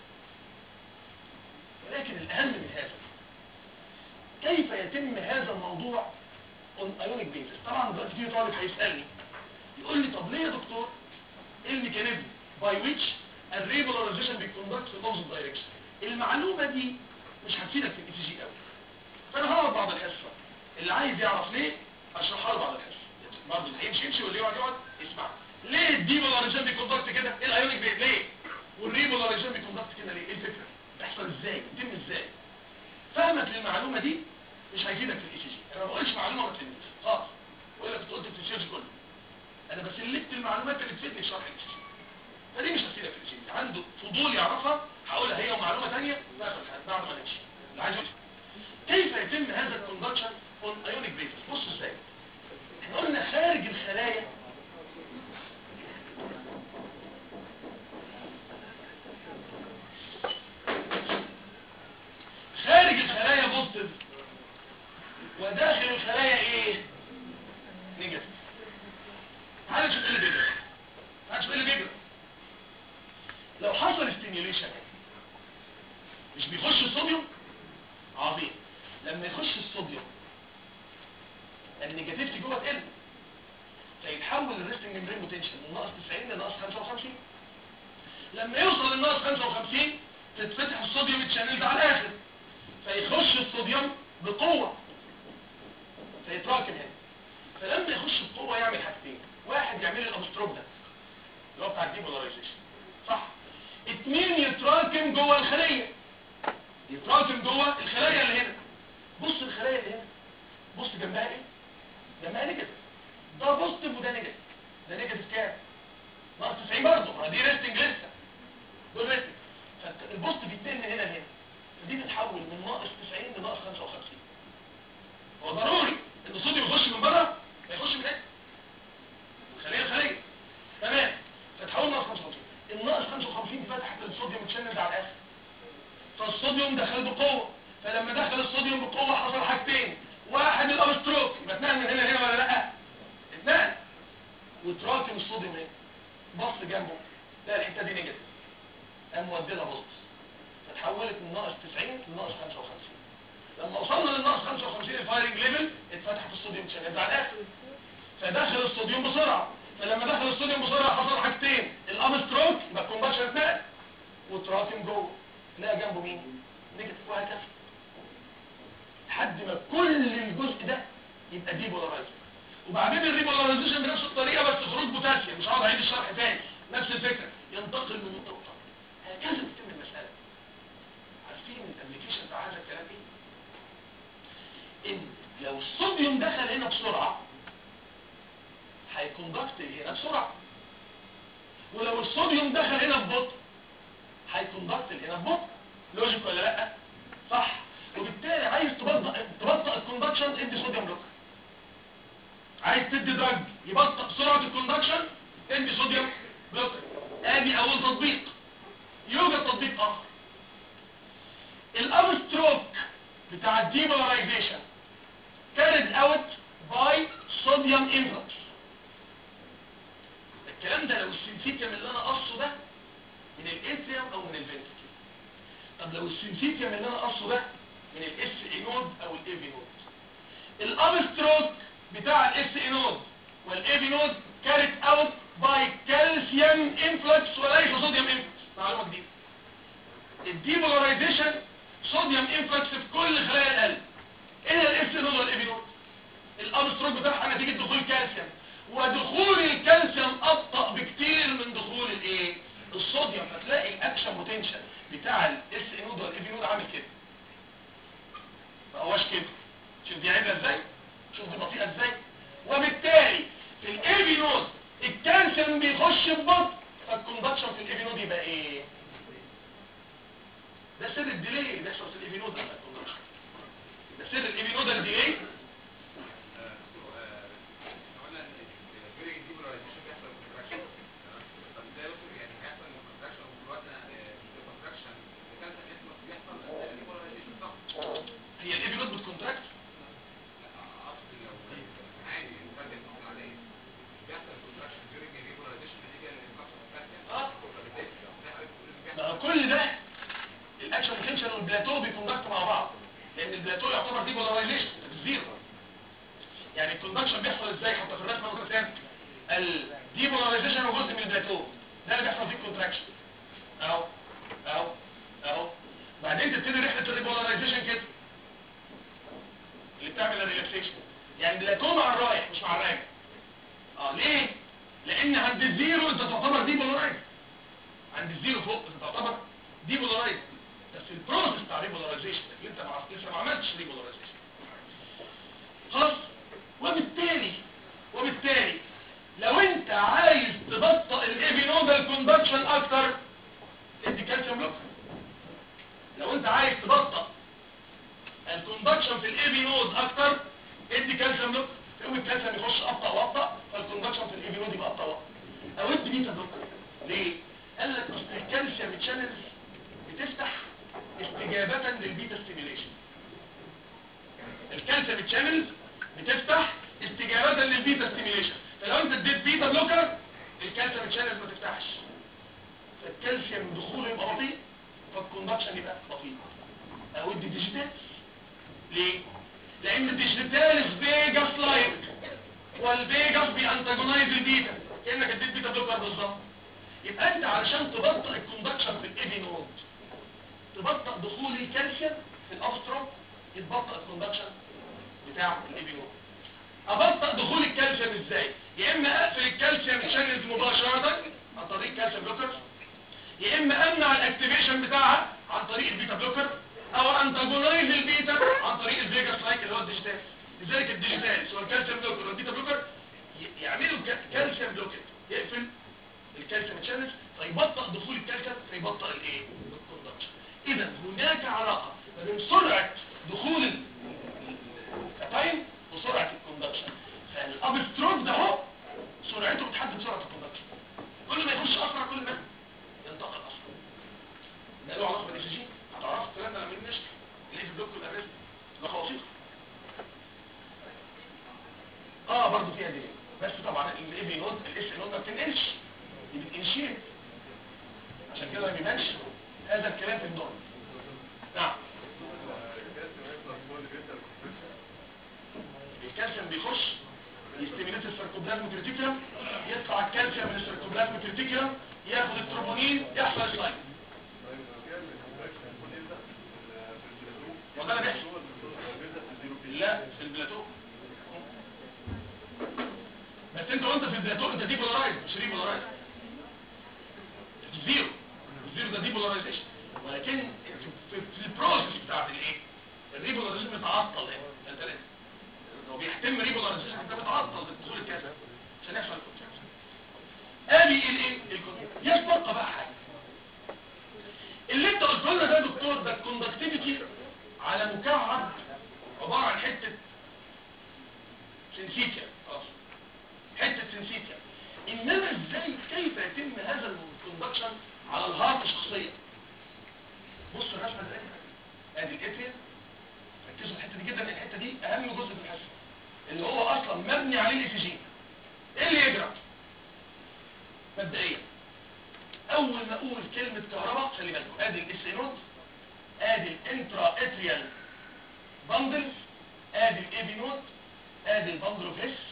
ولكن الأهم من هذا كيف يتم هذا الموضوع on ionic basis طبعا دلوقتي في طالب هيسألني يقول لي طب ليه يا دكتور ايه الميكانيزم by which الريبولاريزيشن بيكوندكت في opposite direction المعلومة دي مش هتفيدك في الاي سي جي قوي فانا هقعد بعد الحصه اللي عايز يعرف ليه اشرحها له بعد الحصه برضه اللي هيمشي يمشي واللي يقعد يقعد يسمع ليه الديبولاريزيشن بيكوندكت كده ايه الايونيك بيت ليه والريبولاريزيشن بيكوندكت كده ليه ايه الفكره بيحصل ازاي بيتم ازاي فهمك للمعلومه دي مش هيفيدك في الاي سي جي انا ما بقولش معلومه ما تفيدنيش خالص بقول لك انت قلت الفسيولوجي كله انا بسلكت المعلومات اللي تفيدني في شرح الاي سي جي فدي مش هتفيدك في الاي سي جي عنده فضول يعرفها هقولها هي ومعلومه ثانيه بعد ما نمشي اللي عايز يمشي كيف يتم هذا الكوندكشن اون ايونيك بيتس بص ازاي احنا قلنا خارج الخلايا النيجاتيفيتي جوه تقل فيتحول الريستنج ممبرين بوتنشال من ناقص 90 لناقص 55 لما يوصل للناقص 55 تتفتح الصوديوم تشانلز على الاخر فيخش الصوديوم بقوه فيتراكم هنا فلما يخش بقوه يعمل حاجتين واحد يعمل الابستروب ده اللي هو بتاع الديبولاريزيشن صح اتنين يتراكم جوه الخليه يتراكم جوه الخلايا اللي هنا بص الخلايا اللي هنا بص جنبها ايه جنبها نيجاتيف ده بوزيتيف وده نيجاتيف ده نيجاتيف كام ناقص 90 برضه ما دي ريستنج لسه دول ريستنج فالبوزيتيف بيتنقل من هنا لهنا فدي تتحول من ناقص 90 لناقص 55 هو ضروري ان الصوديوم يخش من بره ما يخش من هنا الخليه الخليه تمام فتحول ناقص 55 الناقص 55 فتحت الصوديوم اتشنج على الاخر فالصوديوم دخل بقوه فلما دخل الصوديوم بقوه حصل حاجتين واحد الابستروك يبقى اتنقل من هنا لهنا ولا لا اتنقل وتراكم الصوديوم هنا بص جنبه لا الحته دي نيجاتيف قام موددها بوزيتيف فتحولت من ناقص 90 لناقص 55 لما وصلنا للناقص 55 الفايرنج ليفل اتفتحت الصوديوم تشانلز على الاخر فدخل الصوديوم بسرعه فلما دخل الصوديوم بسرعه حصل حاجتين الابستروك يبقى الكومباشن اتنقل وتراكم جوه تلاقي جنبه مين نيجاتيف وهكذا لحد ما كل الجزء ده يبقى ديبولارايزر وبعدين الريبولارايزيشن بنفس الطريقه بس خروج بوتاسيوم مش هقعد اعيد الشرح تاني نفس الفكره ينتقل من نقطه هكذا بتتم المساله عارفين الابلكيشن بتاع هذا الكلام ايه ان لو الصوديوم دخل هنا بسرعه هيكوندكت هنا بسرعه ولو الصوديوم دخل هنا ببطء هيكوندكت هنا ببطء لوجيك ولا لا صح وبالتالي عايز تبطئ تبطئ الكوندكشن ادي صوديوم بلوكر عايز تدي دراج يبطئ سرعه الكوندكشن ادي صوديوم بلوكر ادي اول تطبيق يوجد تطبيق اخر الابستروك بتاع الديبولارايزيشن carried out by sodium influx الكلام ده لو السنسيتيوم اللي انا قصه ده من الاتريوم او من الفنتكل طب لو السنسيتيوم اللي انا قصه ده من الاس اي نود او الاي في نود الابستروك بتاع الاس اي نود والاي في نود carried out by calcium influx وليس صوديوم influx معلومه جديده الديبولاريزيشن صوديوم انفلكس في كل خلايا القلب ايه الاس نود والاي في نود الابستروك بتاعها نتيجه دخول كالسيوم ودخول الكالسيوم ابطا بكتير من دخول الايه الصوديوم فتلاقي الاكشن بوتنشال بتاع الاس نود والاي في نود عامل كده ما هوش كده شوف دي عامله ازاي شوف دي بطيئه ازاي وبالتالي في الاي في نود الكالسيوم بيخش ببطء فالكوندكشن في الاي في نود يبقى ايه ده سر الديلي اللي بيحصل في الاي في نود اثناء الكوندكشن ده سر الاي في نود الديلي هي الاي في نود بتكونتراكت اه ما كل ده الاكشن بوتنشال والبلاتو بيكوندكتوا مع بعض لان البلاتو يعتبر دي بولاريزيشن زيرو يعني الكوندكشن بيحصل ازاي حتى في الرسمه مره ثانيه الديبولاريزيشن هو جزء من البلاتو ده اللي بيحصل فيه الكونتراكشن اهو اهو اهو بعدين تبتدي رحله الريبولاريزيشن كده اللي بتعمل الريلاكسيشن يعني البلاتو مع الرايح مش مع الراجع اه ليه لان عند الزيرو انت تعتبر ديبولارايز عند الزيرو فوق انت تعتبر ديبولارايز بس البروسيس بتاع ريبولاريزيشن اللي انت مع لسه ما عملتش ريبولاريزيشن خلاص وبالتالي وبالتالي لو انت عايز تبطئ الايفي نودال كوندكشن اكتر ادي كالسيوم بلوكر لو انت عايز تبطئ الكوندكشن في الايفي نود اكتر ادي كالسيوم بلوكر تقوم الكالسيوم يخش ابطا وابطا فالكوندكشن في الايفي نود يبقى ابطا وابطا او ادي بيتا بلوكر ليه قال لك اصل الكالسيوم تشانلز بتفتح استجابة للبيتا ستيميليشن الكالسيوم تشانلز بتفتح استجابة للبيتا ستيميليشن فلو انت اديت بيتا بلوكر الكالسيوم تشانلز ما تفتحش فالكالسيوم دخوله يبقى بطيء فالكوندكشن يبقى بطيء او ادي ديجيتال ليه؟ لان الديجيتال فيجاس لاين دراج بيانتاجونايز البيتا كانك اديت بيتا بلوكر بالظبط يبقى انت علشان تبطئ الكوندكشن في الايفي نود تبطئ دخول الكالسيوم في الابستروم يتبطئ الكوندكشن بتاع الايفي نود ابطئ دخول الكالسيوم ازاي يا اما اقفل الكالسيوم شانلز مباشره عن طريق كالسيوم بلوكرز يا اما امنع الاكتيفيشن بتاعها عن طريق البيتا بلوكر او انتاجونايز البيتا عن طريق الفيجا سايكل اللي هو الديجيتال لذلك الديجيتال سواء الكالسيوم بلوكر او البيتا بلوكر ي- يعملوا كا- كالسيوم بلوكر يقفل الكالسيوم شانلز فيبطئ دخول الكالسيوم فيبطئ الايه الكوندكشن اذا هناك علاقه ما بين سرعه دخول ال- الكاتاين وسرعه الكوندكشن فالابستروك ده اهو سرعته بتحدد سرعه الكوندكشن كل ما يخش اسرع كل ما ينتقل اسرع ده له علاقه بالاي سي جي هتعرفوا الكلام ده لما نيجي نشرح ليه في بلوك الاريزم ده خواصيق اه برضه فيها دي بس طبعا الاي بي نود الاس نود ما بتنقلش دي بتنشيت عشان كده ما بيبانش هذا الكلام في النور نعم الكالسيوم بيخش يستيميليت السيركوبلازم كريتيكولم يطلع الكالسيوم من السيركوبلازم كريتيكولم ياخد التروبونين يحصل سلايد وده اللي بيحصل لا في البلاتو بس انت وانت في البلاتو انت دي بولارايز مش ري بولارايز زيرو الزيرو ده دي بولارايزيشن ولكن في, في البروسيس بتاعت الايه الريبولاريزيشن متعطل هنا انت لازم لو بيحتم ريبولاريزيشن انت متعطل في دخول الكاسه عشان يحصل الكونتراكشن ادي الايه الكونتراكشن يبقى بقى حاجه اللي انت قلت لنا ده يا دكتور ده الكوندكتيفيتي على مكعب عباره عن حته سنسيتيا خلاص حته سنسيتيا انما ازاي كيف يتم هذا الكوندكشن على الهارت شخصيا بصوا الرسمه دي ادي الاتريا ركزوا في الحته دي جدا لان الحته دي اهم جزء في الحصه اللي هو اصلا مبني عليه الاي سي جي ايه اللي يجرى مبدئيا اول ما اقول كلمه كهرباء خلي بالكم ادي الاس نود ادي الانترا اتريال باندل ادي الاي بي نود ادي الباندل اوف هيس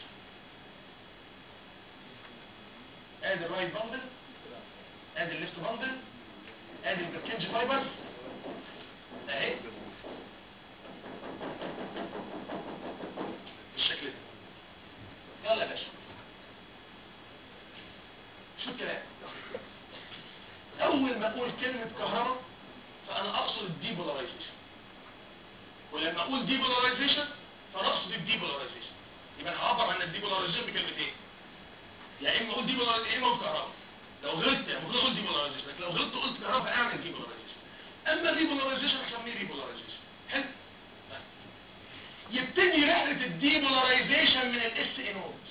ادي الرايت باندل ادي الليفت باندل ادي البركنج فايبرز اهي بالشكل ده يلا يا باشا شو الكلام اول ما اقول كلمة كهرباء فانا اقصد الديبولاريزيشن ولما اقول ديبولاريزيشن فانا اقصد الديبولاريزيشن يبقى انا هعبر عن الديبولاريزيشن بكلمتين يا اما اقول ديبولاريزيشن يا اما اقول كهرباء لو غلطت المفروض اقول ديبولاريزيشن لكن لو غلطت قلت كهرباء اعمل ديبولاريزيشن اما الديبولاريزيشن هسميه ريبولاريزيشن حلو طيب. يبتدي رحلة الديبولاريزيشن من الاس انود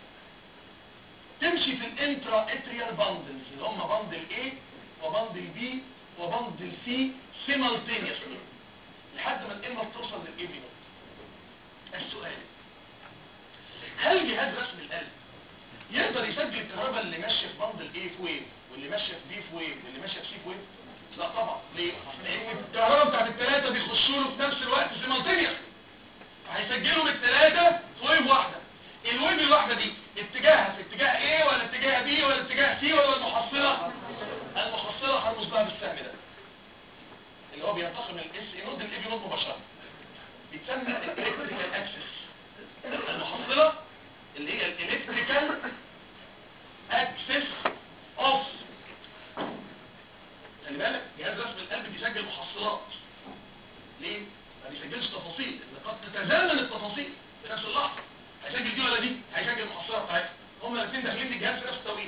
تمشي في الانترا اتريال باندلز اللي هم باندل A وباندل B وباندل C simultaneously لحد ما الانمر توصل للاي بي نود السؤال هل جهاز رسم القلب يقدر يسجل الكهرباء اللي ماشيه في باندل A في ويف واللي ماشيه في B في ويف واللي ماشيه في C في ويف لا طبعا ليه؟ لان الكهرباء بتاعت الثلاثه بيخشوا له في نفس الوقت simultaneously هيسجلوا بالثلاثه في ويف واحده الويف الواحده دي اتجاهها في اتجاه A ولا اتجاه B ولا اتجاه C ولا المحصله المحصله هرمز لها بالسهم ده اللي هو بينتقل من الاس نود للاي نود مباشره بيتسمى الالكتريكال اكسس المحصله اللي هي الالكتريكال اكسس اوف خلي بالك جهاز رسم القلب بيسجل محصلات ليه؟ ما بيسجلش تفاصيل ان قد تتزامن التفاصيل في نفس اللحظه هيسجل دي ولا دي هيسجل المحصله بتاعتها هما الاثنين داخلين في الجهاز في نفس التوقيت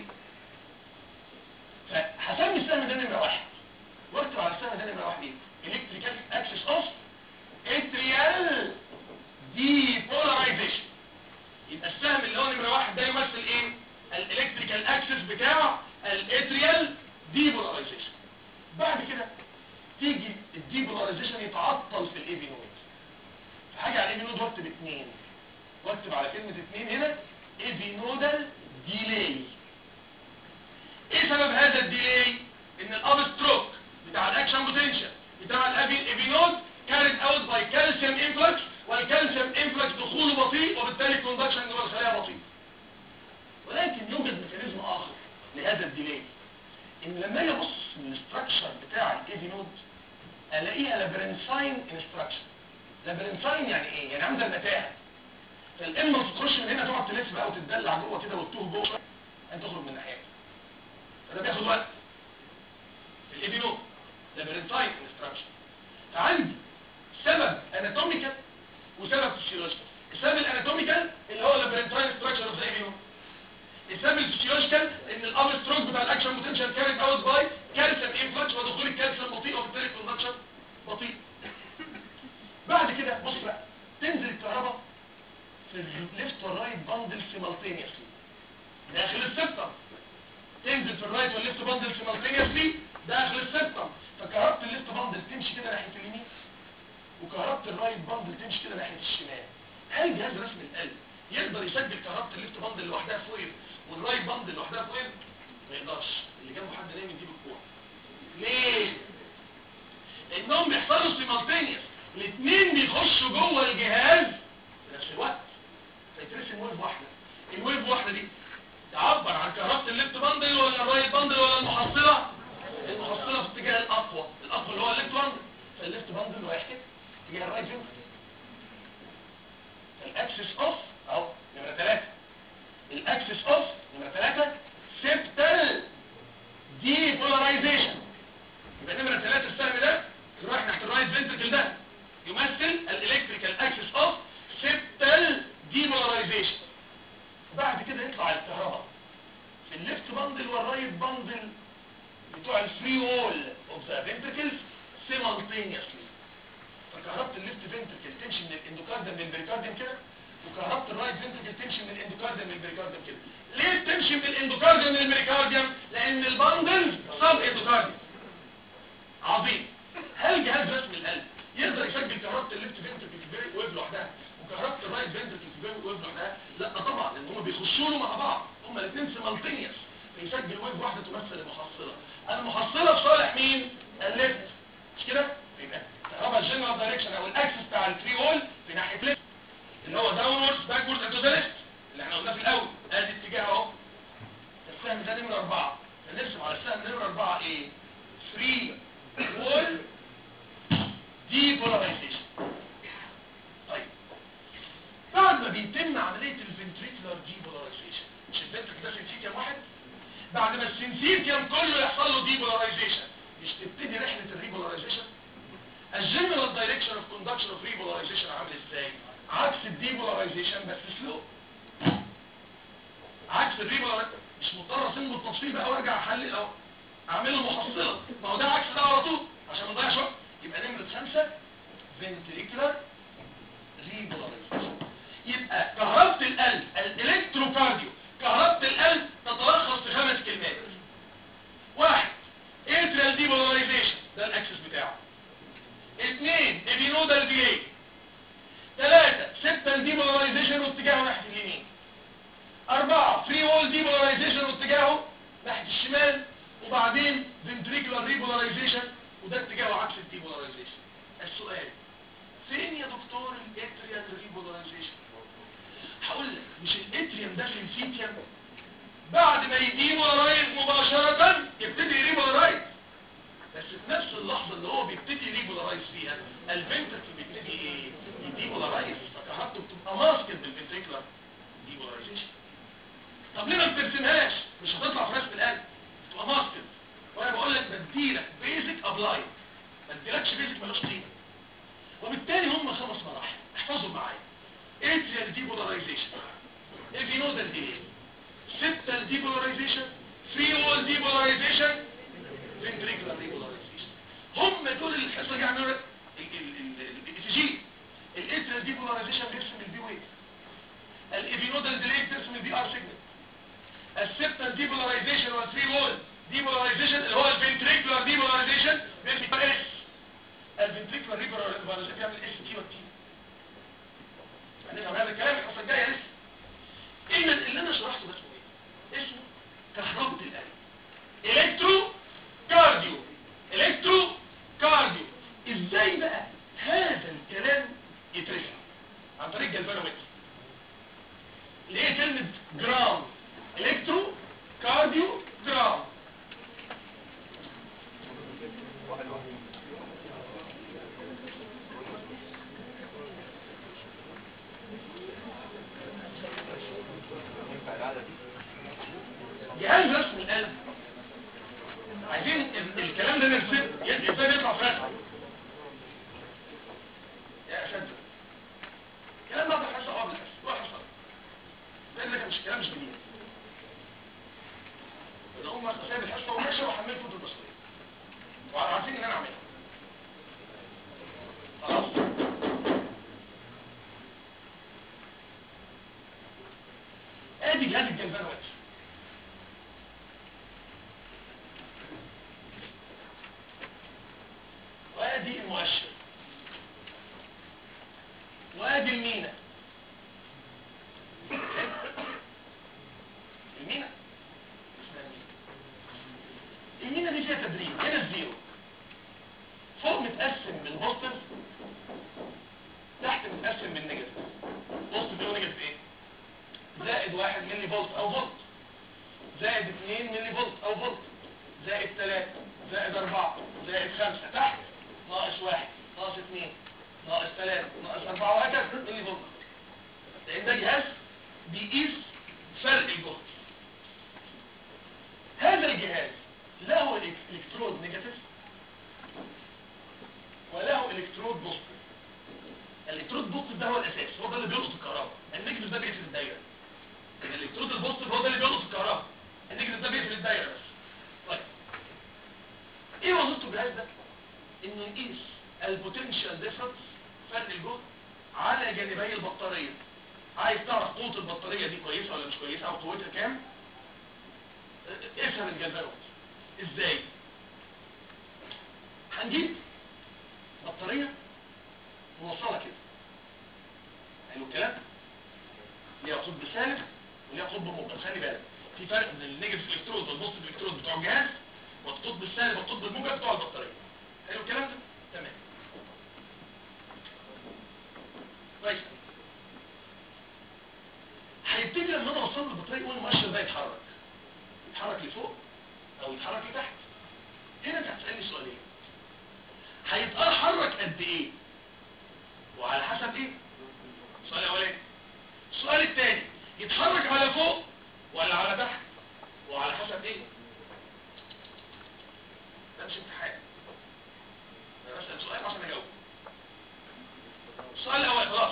فهسمي السهم ده نمره واحد واكتب على السهم ده نمره واحد ايه؟ الكتريكال اكسس اوف اتريال ديبولاريزيشن يبقى السهم اللي هو نمره واحد ده يمثل ايه؟ الالكتريكال اكسس بتاع الاتريال ديبولاريزيشن بعد كده تيجي الديبولاريزيشن يتعطل في الاي بي نود فحاجه على الاي بي نود واكتب اثنين واكتب على كلمه اثنين هنا اي بي نودال ديلي ايه سبب هذا الديلي ان الابستروك بتاع الاكشن بوتنشال بتاع الابي الابينود كارد اوت باي كالسيوم انفلكس والكالسيوم انفلكس دخوله بطيء وبالتالي الكوندكشن جوه الخلايا بطيء اخر لهذا الديلي ان لما اجي ابص من الاستراكشر بتاع الاي في نود الاقيها لابرنساين انستراكشن لابرنساين يعني ايه يعني عامله المتاهه فالام تخش من هنا تقعد تلف بقى وتتدلع جوه كده وتتوه جوه انت تخرج من ناحيتها فده بياخد وقت في الاي في نود لابرنساين انستراكشن فعندي سبب اناتوميكال وسبب فيسيولوجيكال السبب الاناتوميكال اللي هو اللابرنتاين ستراكشر اوف ذا ايميون السبب الفيسيولوجيكال ان الاب ستروك بتاع الاكشن بوتنشال كاريد اوت باي كالسيوم انفلكس ودخول الكالسيوم بطيء وبالتالي الكوندكشن بطيء بعد كده بص بقى تنزل الكهرباء في الليفت والرايت باندل سيمالتينيوسلي داخل السبتم تنزل في الرايت والليفت باندل سيمالتينيوسلي داخل السبتم فكهربة الليفت باندل تمشي كده ناحية اليمين وكهربة الرايت باندل تمشي كده ناحية الشمال هل جهاز رسم القلب يقدر يسجل كهربة الليفت باندل لوحدها في ويف والرايت باندل لوحدها في ويف ما يقدرش اللي جنبه حد نايم يجيب الكوع ليه لانهم بيحصلوا سيمالتينيوس الاثنين بيخشوا جوه الجهاز في نفس الوقت فيترسم ويف واحده الويف واحده دي تعبر عن كهربة الليفت باندل ولا الرايت باندل ولا المحصلة المحصلة في اتجاه الاقوى الاقوى اللي هو الليفت باندل فالليفت باندل رايح كده اتجاه الرايت باندل الاكسس اوف اهو نمرة ثلاثة الاكسس اوف نمرة ثلاثة سيبتال دي بولاريزيشن يبقى نمرة ثلاثة السهم ده رايح ناحية الرايت فنتركل ده يمثل الالكتريكال اكسس اوف سيبتال دي بولاريزيشن وبعد كده يطلع الكهرباء في الليفت باندل والرايت باندل بتوع الفري وول اوف ذا فنتركلز سيمالتينيوسلي فكهربة الليفت فنتركل تمشي من الاندوكارديوم للبريكارديوم كده وكهربة الرايت فنتركل تمشي من الاندوكارديوم للبريكارديوم كده ليه تمشي من الاندوكارديوم للبريكارديوم لان الباندل صاب اندوكارديوم عظيم هل جهاز رسم القلب يقدر يسجل كهربة الليفت فنتركل في ويف لوحدها وكهربة الرايت فنتركل في ويف لوحدها لا طبعا لان هم بيخشوا له مع بعض هم الاثنين سيمالتينيوس فيسجل ويف واحده تمثل المحصله المحصله في صالح مين الليفت مش كده يبقى كهرباء الجنرال دايركشن او الاكسس بتاع الفري وول في ناحيه ليفت اللي هو داونوردز باكوردز اند تو ذا ليفت اللي احنا قلناه في الاول ادي اتجاه اهو السهم ده نمره اربعه فنرسم على السهم نمره اربعه ايه فري وول دي بولاريزيشن طيب بعد ما بيتم عمليه الفنتريكولار دي بولاريزيشن مش الفنتريك ده سنسير كام واحد بعد ما السنسير كام كله يحصل له دي بولاريزيشن مش تبتدي رحله الريبولاريزيشن الجنرال دايركشن اوف كوندكشن اوف ريبولاريزيشن عامل ازاي عكس الديبولاريزيشن بس سلو عكس الريبولاريزيشن مش مضطر ارسمه بالتفصيل بقى وارجع احلل او اعمل له محصله ما هو ده عكس ده على طول عشان ما نضيعش وقت يبقى نمره خمسه فنتريكولار ريبولاريزيشن يبقى كهربة القلب الالكتروكارديو كهربة القلب تتلخص في خمس كلمات واحد اتريال ديبولاريزيشن ده الاكسس بتاعه اثنين ابينودال ديلي ثلاثة سبتال ديبولاريزيشن واتجاهه ناحية اليمين أربعة فري وول ديبولاريزيشن واتجاهه ناحية الشمال وبعدين فنتريكولار ريبولاريزيشن وده اتجاهه عكس الديبولاريزيشن السؤال فين يا دكتور الاتريال ريبولاريزيشن هقول لك مش الاتريوم ده في الفيتيوم بعد ما يديبولارايز مباشرة يبتدي يريبولارايز بس في نفس اللحظة اللي هو بيبتدي يريبولارايز فيها الفنتركل بيبتدي ايه يديبولارايز فكهربته بتبقى ماسكت بالفنتريكولار ديبولارايزيشن طب ليه ما بترسمهاش مش هتطلع في رسم القلب بتبقى ماسكت وانا بقول لك بديلك بيزك ابلاي ما اديلكش بيزك ملوش قيمه وبالتالي هم خمس مراحل احفظوا معايا atrial depolarization evinodal delay septal depolarization free wall depolarization ventricular depolarization هم دول الحصه دي عملوا الاي جي الاتريال ديبولاريزيشن بيرسم البي ويف الايفينودال ديلي بترسم البي ار سيجنال السبتال ديبولاريزيشن والفري وول ديبولاريزيشن اللي هو الفنتريكولار ديبولاريزيشن بيرسم اس الفنتريكولار ديبولاريزيشن بيعمل اس تي والتي هنفهم هذا الكلام الحصه الجايه لسه اذا اللي انا شرحته ده اسمه ايه اسمه كهربة القلب الكترو كارديو الكترو كارديو ازاي بقى هذا الكلام يترسم عن طريق جلفانومتر ليه كلمة جرام الكترو كارديو جهاز رسم القلب عايزين ال- الكلام ده نرسم ي- ازاي بيطلع في رسم يا اساتذه الكلام ده بحس اه بالحس هو حصل لان ده مش كلام مش جديد ان هم سايب الحصه وماشي وحمل فوت البصريه وعارفين ان انا اعملها خلاص ادي جهاز الجلبان واقف وادي المؤشر وادي المينا المينا اسمها المينا المينا دي فيها تدريب هنا الزيرو فوق متقسم بالبوستر تحت متقسم بالنيجاتيف بوستر ايه ونيجاتيف ايه زائد واحد ملي فولت او فولت زائد اتنين ملي فولت او فولت زائد تلاتة زائد اربعة زائد خمسة تحت ناقص واحد ناقص اتنين ناقص تلاتة ناقص اربعة وهكذا ملي فولت لان ده جهاز بيقيس فرق الجهد هذا الجهاز له الك- الكترود نيجاتيف وله الكترود بوزيتيف الالكترود بوزيتيف ده هو الاساس هو ده اللي بيلقط الكهرباء النيجاتيف ده بيقفل الدايره الالكترود البوزيتيف هو ده اللي بيلقط الكهرباء النيجاتيف ده بيقفل الدايره بس طيب ايه وظيفته الجهاز ده انه يقيس البوتنشال ديفرنس فرق الجهد على جانبي البطاريه عايز تعرف قوه البطاريه دي كويسه ولا مش كويسه او قوتها كام اه، افهم الجلبانوت ازاي هنجيب بطاريه موصله كده حلو الكلام ليها قطب سالب وليها قطب موجب خلي بالك في فرق بين النيجاتيف الكترود والبوزيتيف الكترود بتوع الجهاز والقطب السالب والقطب الموجب بتوع البطاريه حلو الكلام ده تمام كويس هيبتدي لما انا اوصل له البطاريه يقول المؤشر ده يتحرك يتحرك لفوق او يتحرك لتحت هنا انت هتسالني سؤالين هيتحرك قد ايه وعلى حسب ايه السؤال الاولاني السؤال الثاني يتحرك على فوق ولا على تحت وعلى حسب ايه ده مش امتحان انا بسال سؤال عشان اجاوب السؤال الاول خلاص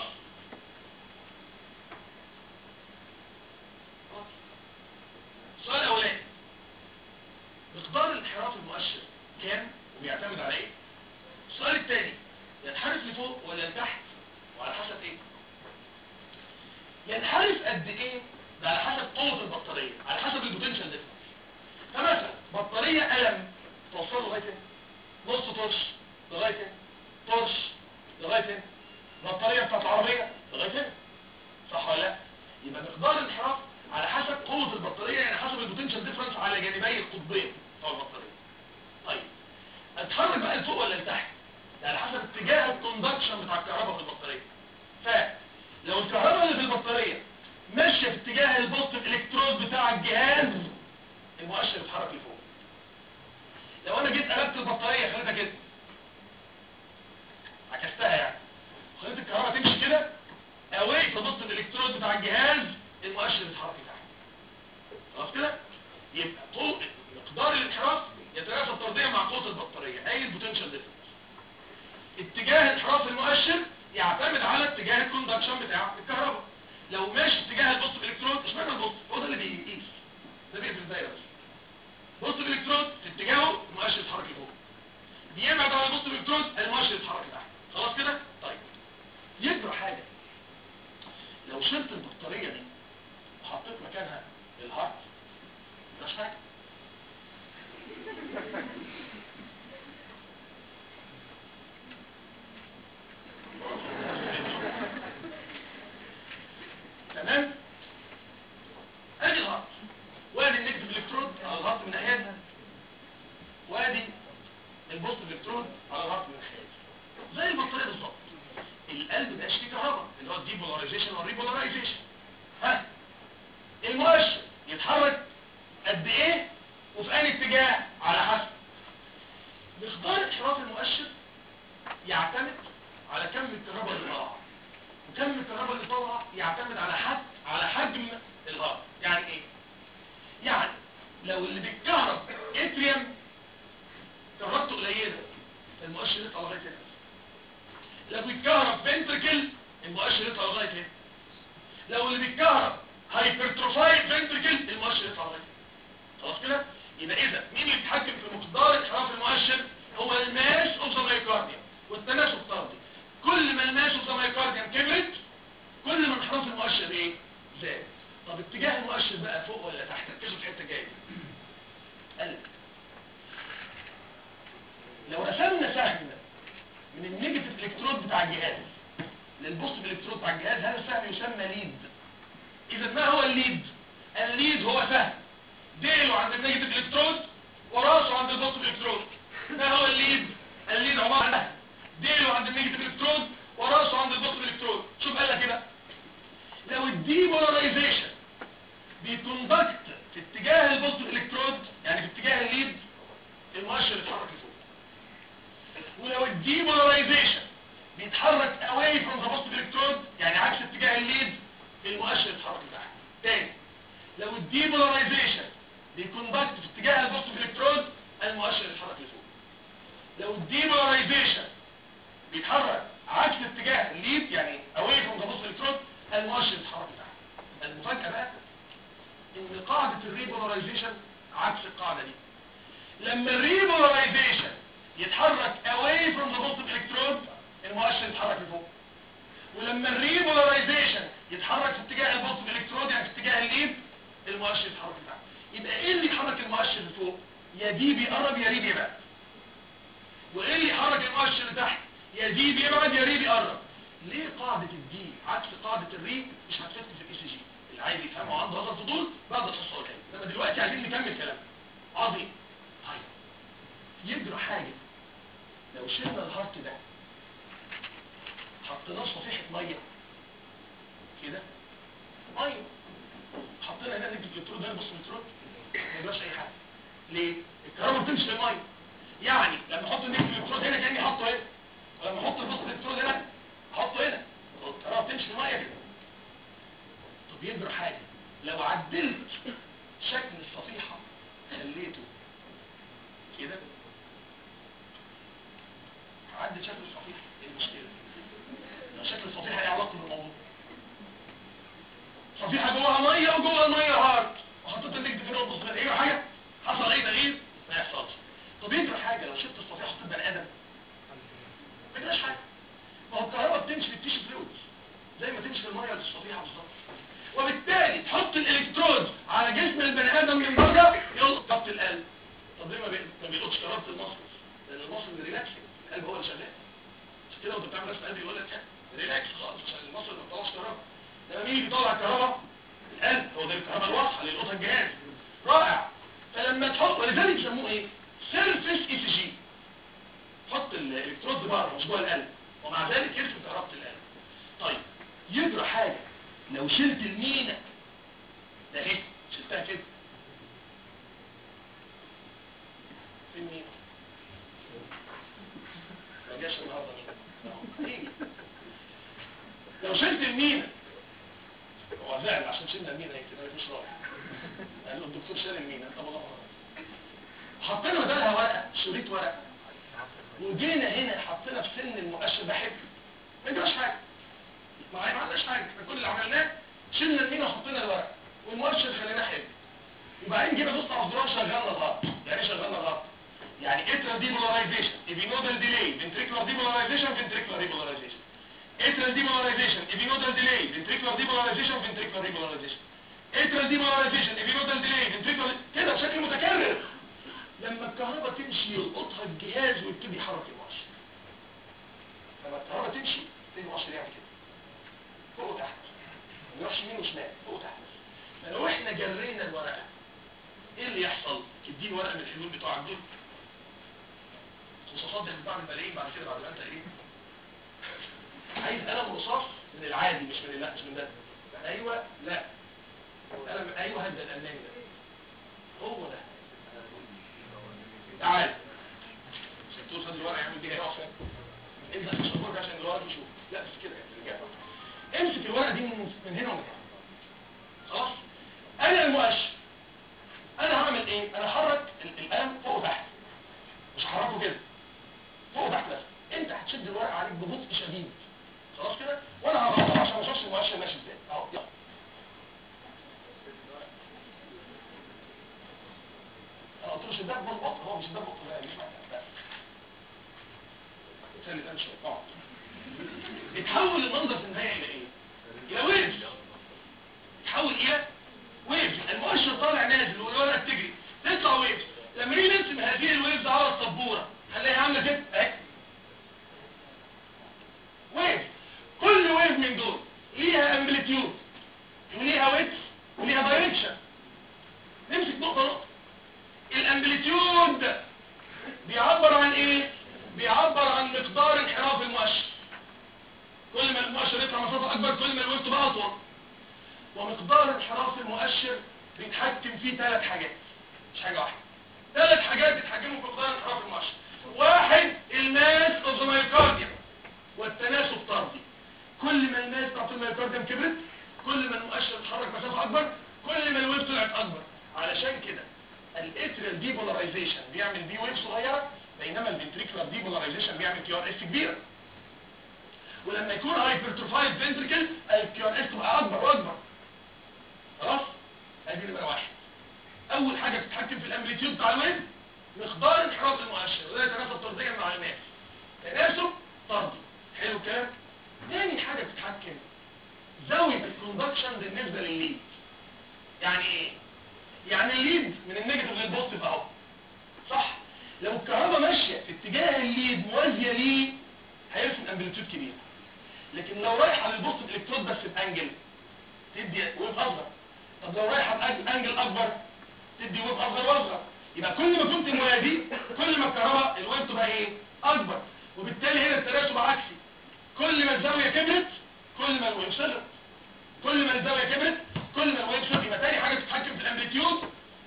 خلاص. السؤال الاولاني مقدار الانحراف المؤشر كام وبيعتمد على ايه السؤال الثاني ينحرف لفوق ولا لتحت وعلى حسب ايه ينحرف قد ايه ده على حسب قوة البطارية على حسب البوتنشال ديفرنس فمثلا بطارية قلم توصل لغاية ايه نص طرش لغاية ايه طرش لغاية ايه بطارية بتاعت العربية لغاية ايه صح ولا لا يبقى مقدار الانحراف على حسب قوة البطارية يعني حسب البوتنشال ديفرنس على جانبي القطبين بتوع البطارية طيب اتحرك بقى لفوق ولا لتحت ده على حسب اتجاه الكوندكشن بتاع الكهرباء في البطارية فلو الكهرباء اللي في البطارية ماشية في اتجاه البوزيتيف الكترود بتاع الجهاز المؤشر يتحرك لفوق لو انا جيت قلبت البطارية خليتها كده عكستها يعني خليت الكهرباء تمشي كده اواي في البوزيتيف الكترود بتاع الجهاز المؤشر يتحرك لتحت خلاص كده يبقى طول مقدار الانحراف يتناسب طرديا مع قوة البطارية اي البوتنشال ديفرنس اتجاه انحراف المؤشر يعتمد على اتجاه الكوندكشن بتاع الكهرباء لو ماشي اتجاه البوست الكترون اشمعنى البوست هو ده اللي بيقيس ده بيقفل الدايره بس بوست الكترون في اتجاهه المؤشر يتحرك لفوق بيبعد عن البوست الكترون المؤشر يتحرك لتحت خلاص كده طيب يجرى حاجه لو شلت البطاريه دي وحطيت مكانها الهارت مش حاجه تمام بيتكهرب هايبرتروفايد فنتركل المؤشر يطلع لك خلاص كده يبقى اذا مين اللي بيتحكم في مقدار انحراف المؤشر هو الماس اوف ذا مايوكارديوم والتناسب الطردي كل ما الماس اوف ذا مايوكارديوم كبرت كل ما انحراف المؤشر ايه زاد طب اتجاه المؤشر بقى فوق ولا تحت ركزوا في الحته الجايه قال لو رسمنا سهم من النيجاتيف الكترود بتاع الجهاز للبوزيتيف الكترود بتاع الجهاز هذا السهم يسمى ليد اذا ما هو الليد الليد هو سهم ديله عند النيجاتيف الكترود وراسه عند البوزيتيف الكترود ما هو الليد الليد عباره عن سهم ديله عند النيجاتيف الكترود وراسه عند البوزيتيف الكترود شوف قال لك كده لو الديبولاريزيشن بيكوندكت في اتجاه البوزيتيف الكترود يعني في اتجاه الليد المؤشر يتحرك لفوق ولو الديبولاريزيشن بيتحرك away from the positive electrode يعني عكس اتجاه الليد المؤشر يتحرك لتحت تاني لو الديبولاريزيشن بيكوندكت في اتجاه البوزيتيف الكترود المؤشر يتحرك لفوق لو الديبولاريزيشن بيتحرك عكس اتجاه الليد يعني away from the positive electrode المؤشر يتحرك لتحت المفاجأة بقى ان قاعدة الريبولاريزيشن عكس القاعدة دي لما الريبولاريزيشن يتحرك away from the positive electrode المؤشر يتحرك لفوق ولما الريبولاريزيشن يتحرك في اتجاه البوزيتيف الكترود يعني في اتجاه الليد المؤشر يتحرك لتحت يبقى ايه اللي يحرك المؤشر لفوق يا دي بيقرب يا ري بيبعد وايه اللي يحرك المؤشر لتحت يا دي بيبعد يا ري بيقرب ليه قاعدة الدي عكس قاعدة الري مش هتفيدكم في الاي سي جي اللي عايز يفهمه عنده هذا الفضول بعد الحصه الجايه انما دلوقتي عايزين نكمل كلام عظيم طيب يجرى حاجه لو شلنا الهارت ده حطيناه في صفيحه ميه كده ميه حطينا هنا نجيب الالكترود ده بص الالكترود ما يجراش اي حاجه ليه الكهرباء بتمشي في الميه يعني لما احط النجم الالكترود هنا كاني حاطه هنا ولما احط البص الالكترود هنا احطه هنا الكهرباء بتمشي في الميه كده طب يجرى حاجه لو عدلت شكل الصفيحه خليته كده عدل شكل الصفيحه ايه المشكله لو شكل الصفيحه ايه علاقه بالموضوع صفيحه جواها ميه وجوه الميه هارت وحطيت النجم في النقطه الصغيره ايه حاجه حصل اي تغيير ما يحصلش طب يجرى حاجه لو شلت الصفيحه حطيت بني ادم ما يجراش حاجه ما هو الكهرباء بتمشي في التيشو فلويدز زي ما تمشي في الميه في الصفيحه بالظبط وبالتالي تحط الالكترود على جسم البني ادم من بره يلقط ضغط القلب طب ليه ما بي- ما بيلقطش كهرباء المصل لان المصل ريلاكسنج القلب هو اللي شغال عشان كده وانت بتعمل رسم قلب يقول لك ريلاكس خالص عشان المصل ما بيطلعش كهرباء لما مين اللي بيطلع الكهرباء القلب هو ده الكهرباء الواضحه اللي يلقطها الجهاز رائع فلما تحط ولذلك يسموه ايه سيرفيس اي سي جي حط الالكترود بره مش جوه القلب ومع ذلك يرسم كهرباء القلب طيب يجرى حاجه لو شلت المينا ده ايه شلتها كده فين مينا ما جاش النهارده مينا هيجي لو شلت المينا هو زعل عشان شلنا المينا يمكن مش رايح قال له الدكتور شال المينا طب والله حطينا بدلها ورقه شريط ورقه وجينا هنا حطينا في سن المؤشر بحب ما يجراش حاجه ما ما عملناش حاجه احنا كل اللي عملناه شلنا المينا وحطينا الورق والمؤشر خليناه حلو وبعدين جينا دوسنا على الزرار شغلنا الغلط يعني ايه شغلنا الغلط يعني اترال ديبولاريزيشن ابينودال ديلي فنتريكولار ديبولاريزيشن فنتريكولار ديبولاريزيشن اترال ديبولاريزيشن ابينودال ديلي فنتريكولار ديبولاريزيشن فنتريكولار ديبولاريزيشن اترال ديبولاريزيشن ابينودال ديلي فنتريكولار كده بشكل متكرر لما الكهرباء تمشي يلقطها الجهاز ويبتدي يحرك المؤشر لما الكهرباء تمشي يبتدي المؤشر يعمل كده فوق وتحت ما يروحش يمين وشمال فوق وتحت فلو احنا جرينا الورقه ايه اللي يحصل تديني ورقه من الحلول بتوعك دول رصاصات دي بعمل ملايين بعد كده بعد ما انت ايه عايز قلم رصاص من العادي مش من لا مش من ده ايوه لا قلم ايوه هذا الالماني ده هو ده تعال عشان توصل الورقه يعمل بيها يقف فين امسك الشباك عشان الورقه يشوف لا بس كده يعني الرجاله امسك الورقه دي من من هنا ومن هنا خلاص انا المؤشر انا هعمل ايه انا هحرك ال- القلم فوق وتحت مش هحركه كده فوق وتحت بس انت هتشد الورقه عليك ببطء شديد خلاص كده وانا هغطى عشان ما اشوفش المؤشر ماشي ازاي اهو يلا ده بالبطء هو مش ده بالبطء لا مش بس ثاني ده مش اه اتحول المنظر في النهايه الى ايه الى ويفز اتحول الى ويفز المؤشر طالع نازل والورقه بتجري تطلع ويفز لما نيجي نرسم هذه الويفز على السبوره هنلاقيها عامله كده اهي ويف كل ويف من دول ليها امبليتيود وليها ويتس وليها دايركشن نمسك نقطه نقطه الامبليتيود بيعبر عن ايه بيعبر عن مقدار انحراف المؤشر كل ما المؤشر يطلع مسافه اكبر كل ما الويف تبقى اطول ومقدار انحراف المؤشر بيتحكم فيه ثلاث حاجات مش حاجه واحده ثلاث حاجات بيتحكموا في مقدار انحراف المؤشر واحد الماس اوف ذا مايوكارديوم والتناسب طردي كل ما الماس بتاعت المايوكارديوم كبرت كل ما المؤشر اتحرك مسافه اكبر كل ما الويف طلعت اكبر علشان كده الاتريال ديبولاريزيشن بيعمل بي ويف صغيره بينما الفنتريكولار ديبولاريزيشن بيعمل كيو ار اس كبيره ولما يكون هايبرتروفايد فنتريكل الكيو ار اس تبقى اكبر واكبر خلاص ادي نمره واحد اول حاجه بتتحكم في الامبليتيود بتاع الويف مقدار انحراف المؤشر وده يتناسب طرديا مع الماس تناسب طردي حلو الكلام تاني حاجه بتتحكم زاويه الكوندكشن بالنسبه للليد يعني ايه يعني الليد من النيجاتيف للبوزيتيف اهو صح لو الكهرباء ماشيه في اتجاه الليد موازيه ليه هيرسم امبليتيود كبير لكن لو رايحه للبوزيتيف الكترود بس بانجل تدي ويف اصغر طب لو رايحه بانجل اكبر تدي ويف اصغر واصغر يبقى كل ما كنت موازي كل ما الكهرباء الويف تبقى ايه اكبر وبالتالي هنا التناسب عكسي كل ما الزاويه كبرت كل ما الويف صغرت كل ما الزاويه كبرت كل ما الويف صغرت يبقى تاني حاجه بتتحكم في الامبليتيود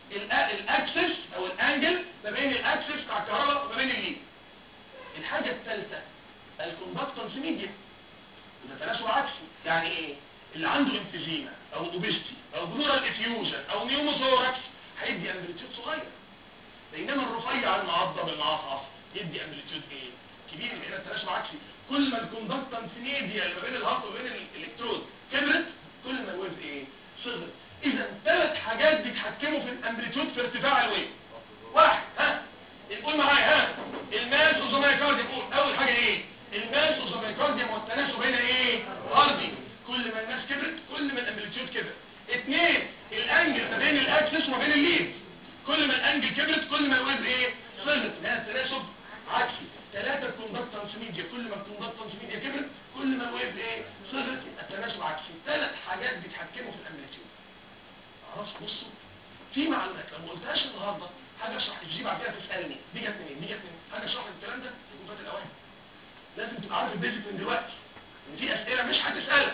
الاكسس او الانجل ما بين الاكسس بتاع الكهرباء وما بين الليد الحاجه الثالثه الكوندكتنس ميديا وده تناسب عكسي يعني ايه اللي عنده انفيزيما او اوبستي او بلورال افيوجن او نيوموثوركس هيدي امبليتيود صغير بينما الرفيع المعضب المعصعص يدي امبليتيود ايه كبير يبقى هنا التناسب عكسي كل ما الكوندكتنس ميديا اللي ما بين الهارت وما بين الالكترود كبرت كل ما الويف ايه صغرت اذا ثلاث حاجات بيتحكموا في الامبليتيود في ارتفاع الويف واحد ها نقول معايا ها الماس اوزومايكارديوم قول اول حاجه ايه الماس اوزومايكارديوم والتناسب هنا ايه ارضي كل ما الناس كبرت كل ما الامبليتيود كبر اثنين الانجل ما بين الاكسس وما بين الليد كل ما الانجل كبرت كل ما الويف ايه صغرت هنا التناسب عكسي ثلاثة الكوندكتنس ميديا كل ما الكوندكتنس ميديا كبرت كل ما الويف ايه صغرت يبقى التناسب عكسي ثلاث حاجات بيتحكموا في الامبليتيود خلاص بصوا في معلومات لو ما قلتهاش النهارده حاجه اشرح تجيب بعد كده تسالني دي جت منين دي جت منين حاجه اشرح لك الكلام ده يكون فات الاوان لازم تبقى عارف البيزك من دلوقتي ان في اسئله مش هتسالك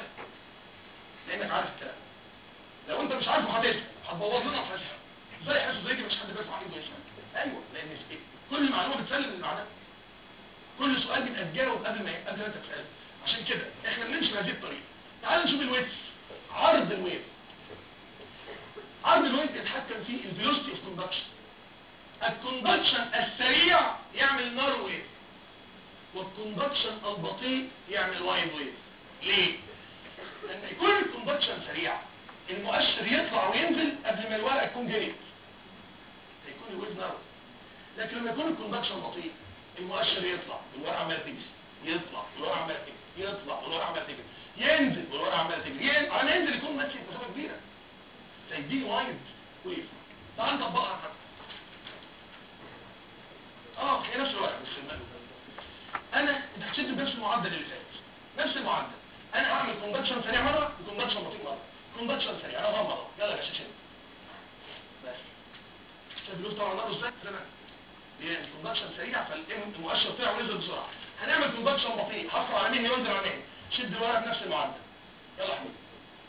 لانك عارف الكلام لو انت مش عارفه هتسال هتبوظ لنا الحصه ازاي حاسس زي دي مش حد بيرفع ايده يسال ايوه لان إيه؟ كل معلومه بتسلم اللي بعدها كل سؤال بيبقى تجاوب قبل ما قبل ما انت تساله عشان كده احنا بنمشي بهذه الطريقه تعال نشوف الويتس عرض الويف عرض الويف يتحكم فيه الفيلوسيتي اوف كوندكشن الكوندكشن السريع يعمل نار ويف والكوندكشن البطيء يعمل وايد ويف ليه لما يكون الكوندكشن سريع المؤشر يطلع وينزل قبل ما الورقه تكون جريت هيكون الويف نار لكن لما يكون الكوندكشن بطيء المؤشر يطلع والورقه عماله تجري يطلع والورقه عماله تجري يطلع والورقه عماله تجري ينزل والورقه عماله تجري ين- على ما ينزل يكون ماشي مسافه كبيره فيديني وايد ويف تعال نطبقها حتى اه هي نفس الورقه بس المال انا انت حسيت بنفس المعدل اللي فات نفس المعدل انا هعمل كوندكشن سريع مره وكوندكشن بطيء مره كوندكشن سريع انا هغمض اهو. يلا يا باشا شد بس شايف الويف طبعا نار ازاي تمام هي الكوندكشن سريع فالمؤشر طلع ونزل بسرعه هنعمل كوندكشن بطيء حصل على مين ينزل على مين شد الورقه بنفس المعدل يلا يا حبيبي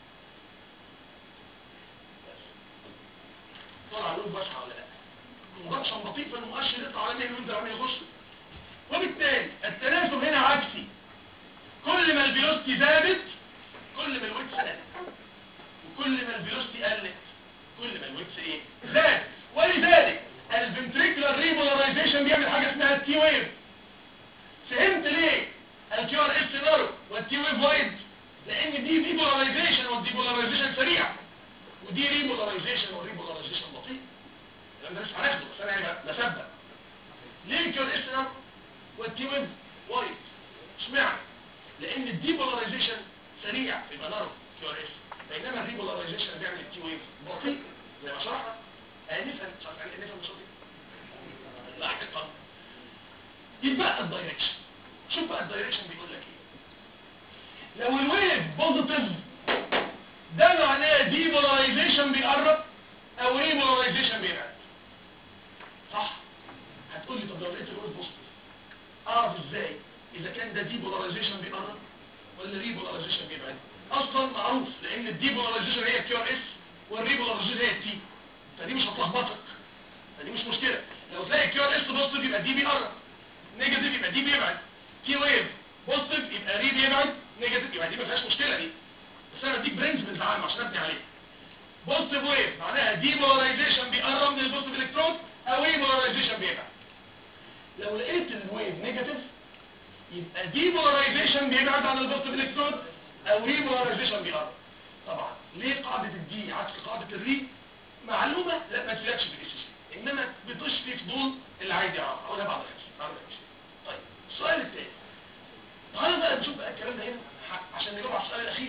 بس. طلع الويف واسعه ولا لا كوندكشن بطيء فالمؤشر يطلع على مين وينزل على مين يخش وبالتالي التناسب هنا عكسي كل ما الفيلوستي زادت كل ما الويتس قلت وكل ما الفيلوستي قلت كل ما الويتس ايه زاد ولذلك الفنتريكولار ريبولاريزيشن بيعمل حاجه اسمها التي ويف فهمت ليه الكيو ار اس نارو والتي ويف وايد لان دي ديبولاريزيشن والديبولاريزيشن سريع ودي ريبولاريزيشن والريبولاريزيشن بطيء الكلام ده لسه هناخده بس انا يعني بسبق ليه كيو اس نعم والتي ويف وايد اشمعنى لان الديبولاريزيشن سريع يبقى نار كيو اس بينما الريبولاريزيشن بيعمل التي ويف بطيء زي ما شرحنا انفا مش عارف يعني انفا مش بطيء لاحقا يبقى الدايركشن شوف بقى الدايركشن بيقول لك ايه لو الويف بوزيتيف ده معناه ديبولاريزيشن بيقرب او ريبولاريزيشن بيبعد صح هتقول لي طب لو لقيت الويف بوزيتيف اعرف ازاي اذا كان ده ديبولاريزيشن بيقرب ولا ريبولاريزيشن بيبعد اصلا معروف لان الديبولاريزيشن هي الكيو ار اس والريبولاريزيشن هي التي فدي مش هتلخبطك فدي مش مشكله لو تلاقي الكيو ار اس بوزيتيف يبقى دي بيقرب نيجاتيف يبقى دي بيبعد كي ويف بوزيتيف يبقى ري بيبعد نيجاتيف يبقى دي ما فيهاش مشكله دي بس انا بديك برنسبلز عام عشان ابني عليه بوزيتيف ويف معناها ديبولاريزيشن بيقرب من البوزيتيف الكترون او ريبولاريزيشن بيبعد لو لقيت الويف نيجاتيف يبقى ديبولاريزيشن بيبعد عن البوزيتيف الكترون او ريبولاريزيشن بيقرب طبعا ليه قاعده الدي عكس قاعده الري معلومه لا ما تفيدكش في الاس انما بتشفي فضول اللي عايز يعرف اقولها بعد الحصه بعد الحصه طيب السؤال الثاني تعالى بقى نشوف بقى الكلام ده هنا عشان نجاوب على السؤال الاخير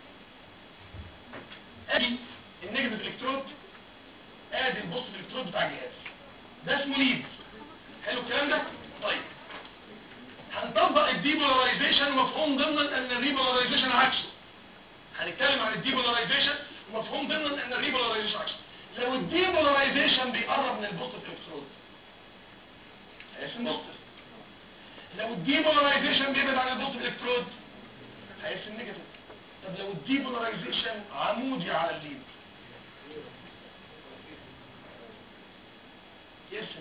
ادي النيجاتيف الكترود ادي البوزيتيف الكترود بتاع الجهاز ده اسمه ليد حلو الكلام ده طيب هنطبق الديبولاريزيشن مفهوم ضمن ان الريبولاريزيشن عكسه هنتكلم عن الديبولاريزيشن مفهوم ضمن ان الريبولاريزيشن عكسه لو الديبولاريزيشن بيقرب من البوزيتيف الكترود هيقسم بوزيتيف لو الديبولاريزيشن بيبعد عن البوزيتيف الكترود هيقسم نيجاتيف طب لو الديبولاريزيشن عمودي على الليد يرسم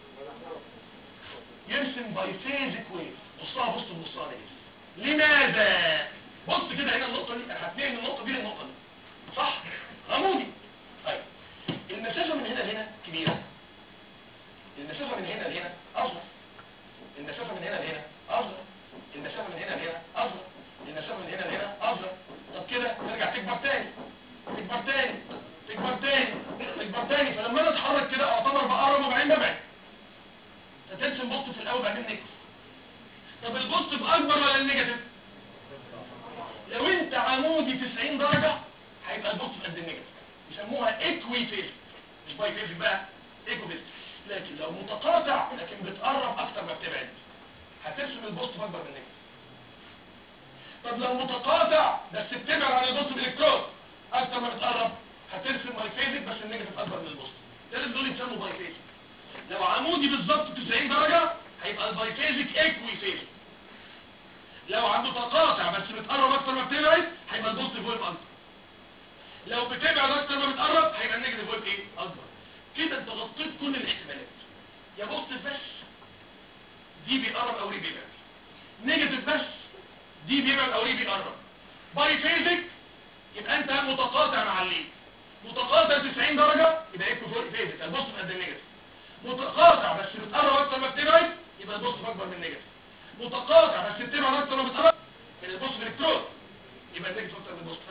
ايه يرسم بايفيزيك ويف بصها بص بصها ليه لماذا بص كده هنا النقطه دي هتنقل من النقطه دي للنقطه دي صح عمودي طيب المسافه من هنا لهنا كبيره المسافه من هنا لهنا اصغر المسافه من هنا لهنا اصغر المسافه من هنا لهنا اصغر المسافه من هنا لهنا اصغر طب كده ترجع تكبر تاني تكبر تاني تكبر تاني تكبر تاني فلما انا اتحرك كده اعتبر بقرب وبعدين ببعد فترسم بوست في الاول بعدين نيجاتيف طب البوزيتيف اكبر ولا النيجاتيف لو انت عمودي 90 درجه هيبقى البوزيتيف قد النيجاتيف يسموها ايكوي فيز مش باي فيز بقى ايكو فيز لكن لو متقاطع لكن بتقرب اكتر ما بتبعد هترسم البوزيتيف اكبر من النيجاتيف طب لو متقاطع بس بتبعد عن البوزيتيف الكترون اكتر ما بتقرب هترسم باي فيزك بس النيجاتيف اكبر من البوزيتيف لازم دول يسموا باي فيزك لو عمودي بالظبط 90 درجة هيبقى البايفيزيك ايكوي فيز لو عنده تقاطع بس بتقرب اكتر ما بتبعد هيبقى البوزيتيف ويف اكبر لو بتبعد اكتر ما بتقرب هيبقى النيجاتيف ويف ايه اكبر كده انت غطيت كل الاحتمالات يا بوزيتيف بس دي بيقرب او ري بيبعد نيجاتيف بس دي بيبعد او ري بيقرب بايفيزيك يبقى انت متقاطع مع الليد متقاطع 90 درجة يبقى ايكو فيزيك البوزيتيف قد النيجاتيف متقاطع بس بتقرب اكتر ما بتبعد يبقى البوزيتيف اكبر من النيجاتيف متقاطع بس بتبعد اكتر ما بتقرب من البوزيتيف الكترون يبقى النيجاتيف اكتر من البوزيتيف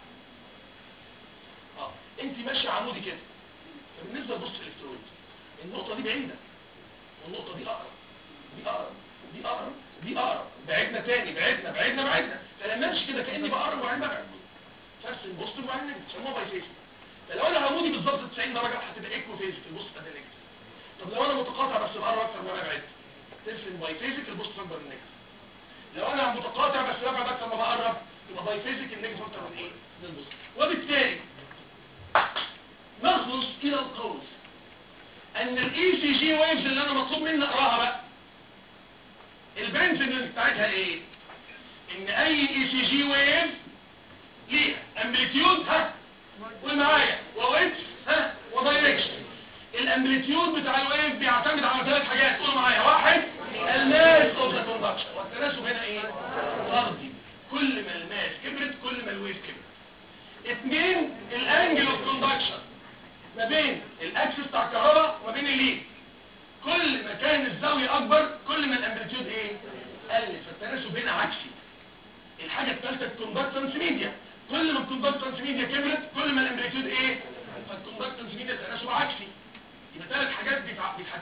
اه انت ماشيه عمودي كده فبالنسبه للبوزيتيف الكترون النقطه دي بعيده والنقطه دي اقرب دي اقرب دي اقرب دي اقرب بعدنا تاني بعدنا بعدنا بعدنا فلما امشي كده كاني بقرب وبعدين ببعد فرس البوزيتيف وبعدين النيجاتيف سموها باي فيز فلو انا عمودي بالظبط 90 درجه هتبقى ايكو فيز البوزيتيف قد النيجاتيف طب لو انا متقاطع بس بقرب اكتر ما ببعد ترسم باي فيزيك البوست اكبر من النيجاتيف لو انا متقاطع بس ببعد اكتر ما بقرب يبقى باي فيزيك النيجاتيف اكتر من ايه من البوست وبالتالي نخلص الى القول ان الاي سي جي ويفز اللي انا مطلوب مني اقراها بقى البنسبل بتاعتها ايه ان اي اي سي جي ويف ليها امبليتيود ها قول معايا وويدث ها ودايركشن الامبليتيود بتاع الويف بيعتمد على ثلاث حاجات قولوا معايا واحد الماس اوف ذا كوندكشن والتناسب هنا ايه طردي كل ما الماس كبرت كل ما الويف كبرت اثنين الانجل اوف كوندكشن ما بين الاكسس بتاع الكهرباء وما بين الليد كل ما كان الزاويه اكبر كل ما الامبليتيود ايه قل فالتناسب هنا عكسي الحاجه الثالثه الكوندكتنس ميديا كل ما الكوندكتنس ميديا كبرت كل ما الامبليتيود ايه فالكوندكتنس ميديا تناسب عكسي يبقى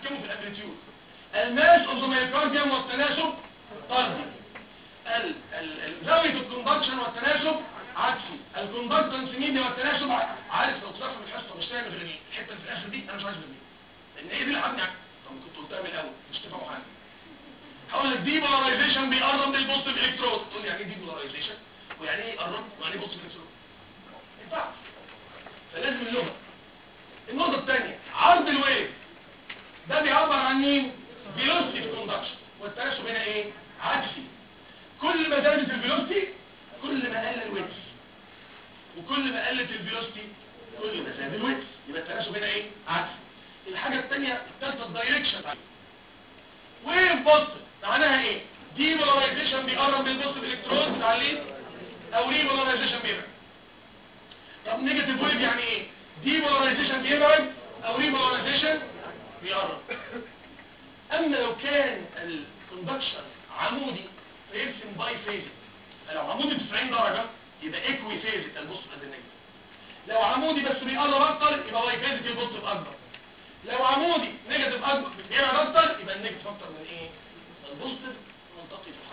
بيتحكموا في الامبليتيود الماس اوف ذا مايوكارديوم والتناسب طردي ال- ال- ال- زاويه الكوندكشن والتناسب عكسي الكوندكتنس ميديا والتناسب ع- عارف لو طلعت من الحصه مش فاهم غير دي الحته اللي في الاخر دي انا مش عايز غير دي لان هي دي اللي حبني طب كنت قلتها من الاول مش تفهموا حاجه هقول لك ديبولاريزيشن بيقرب من البوزيتيف الكترود تقول لي يعني ايه ديبولاريزيشن ويعني ايه يقرب ويعني ايه بوزيتيف الكترود ما ينفعش فلازم اللغه النقطه الثانيه عرض الويف ده بيعبر عن مين فيلوسيتي كوندكشن والتناسب هنا ايه عكسي كل ما زادت الفيلوسيتي كل ما قل الويتس وكل ما قلت الفيلوسيتي كل ما زاد الويتس يبقى التناسب هنا ايه عكسي الحاجه الثانيه الثالثه الدايركشن ويف بوزيتيف معناها ايه ديبولاريزيشن بيقرب من البوزيتيف الكترون بتاع الليد او ريبولاريزيشن بيبعد طب نيجاتيف ويف يعني ايه ديبولاريزيشن بيبعد او ريبولاريزيشن بيقرب اما لو كان الكوندكشن عمودي فيرسم باي فيز لو عمودي 90 درجه يبقى ايكوي فيز البوزيتيف قد النيجاتيف لو عمودي بس بيقرب اكتر يبقى باي فيز البوزيتيف اكبر لو عمودي نيجاتيف اكبر بيبعد اكتر يبقى النيجاتيف اكتر من ايه البوزيتيف منطقي في الحركه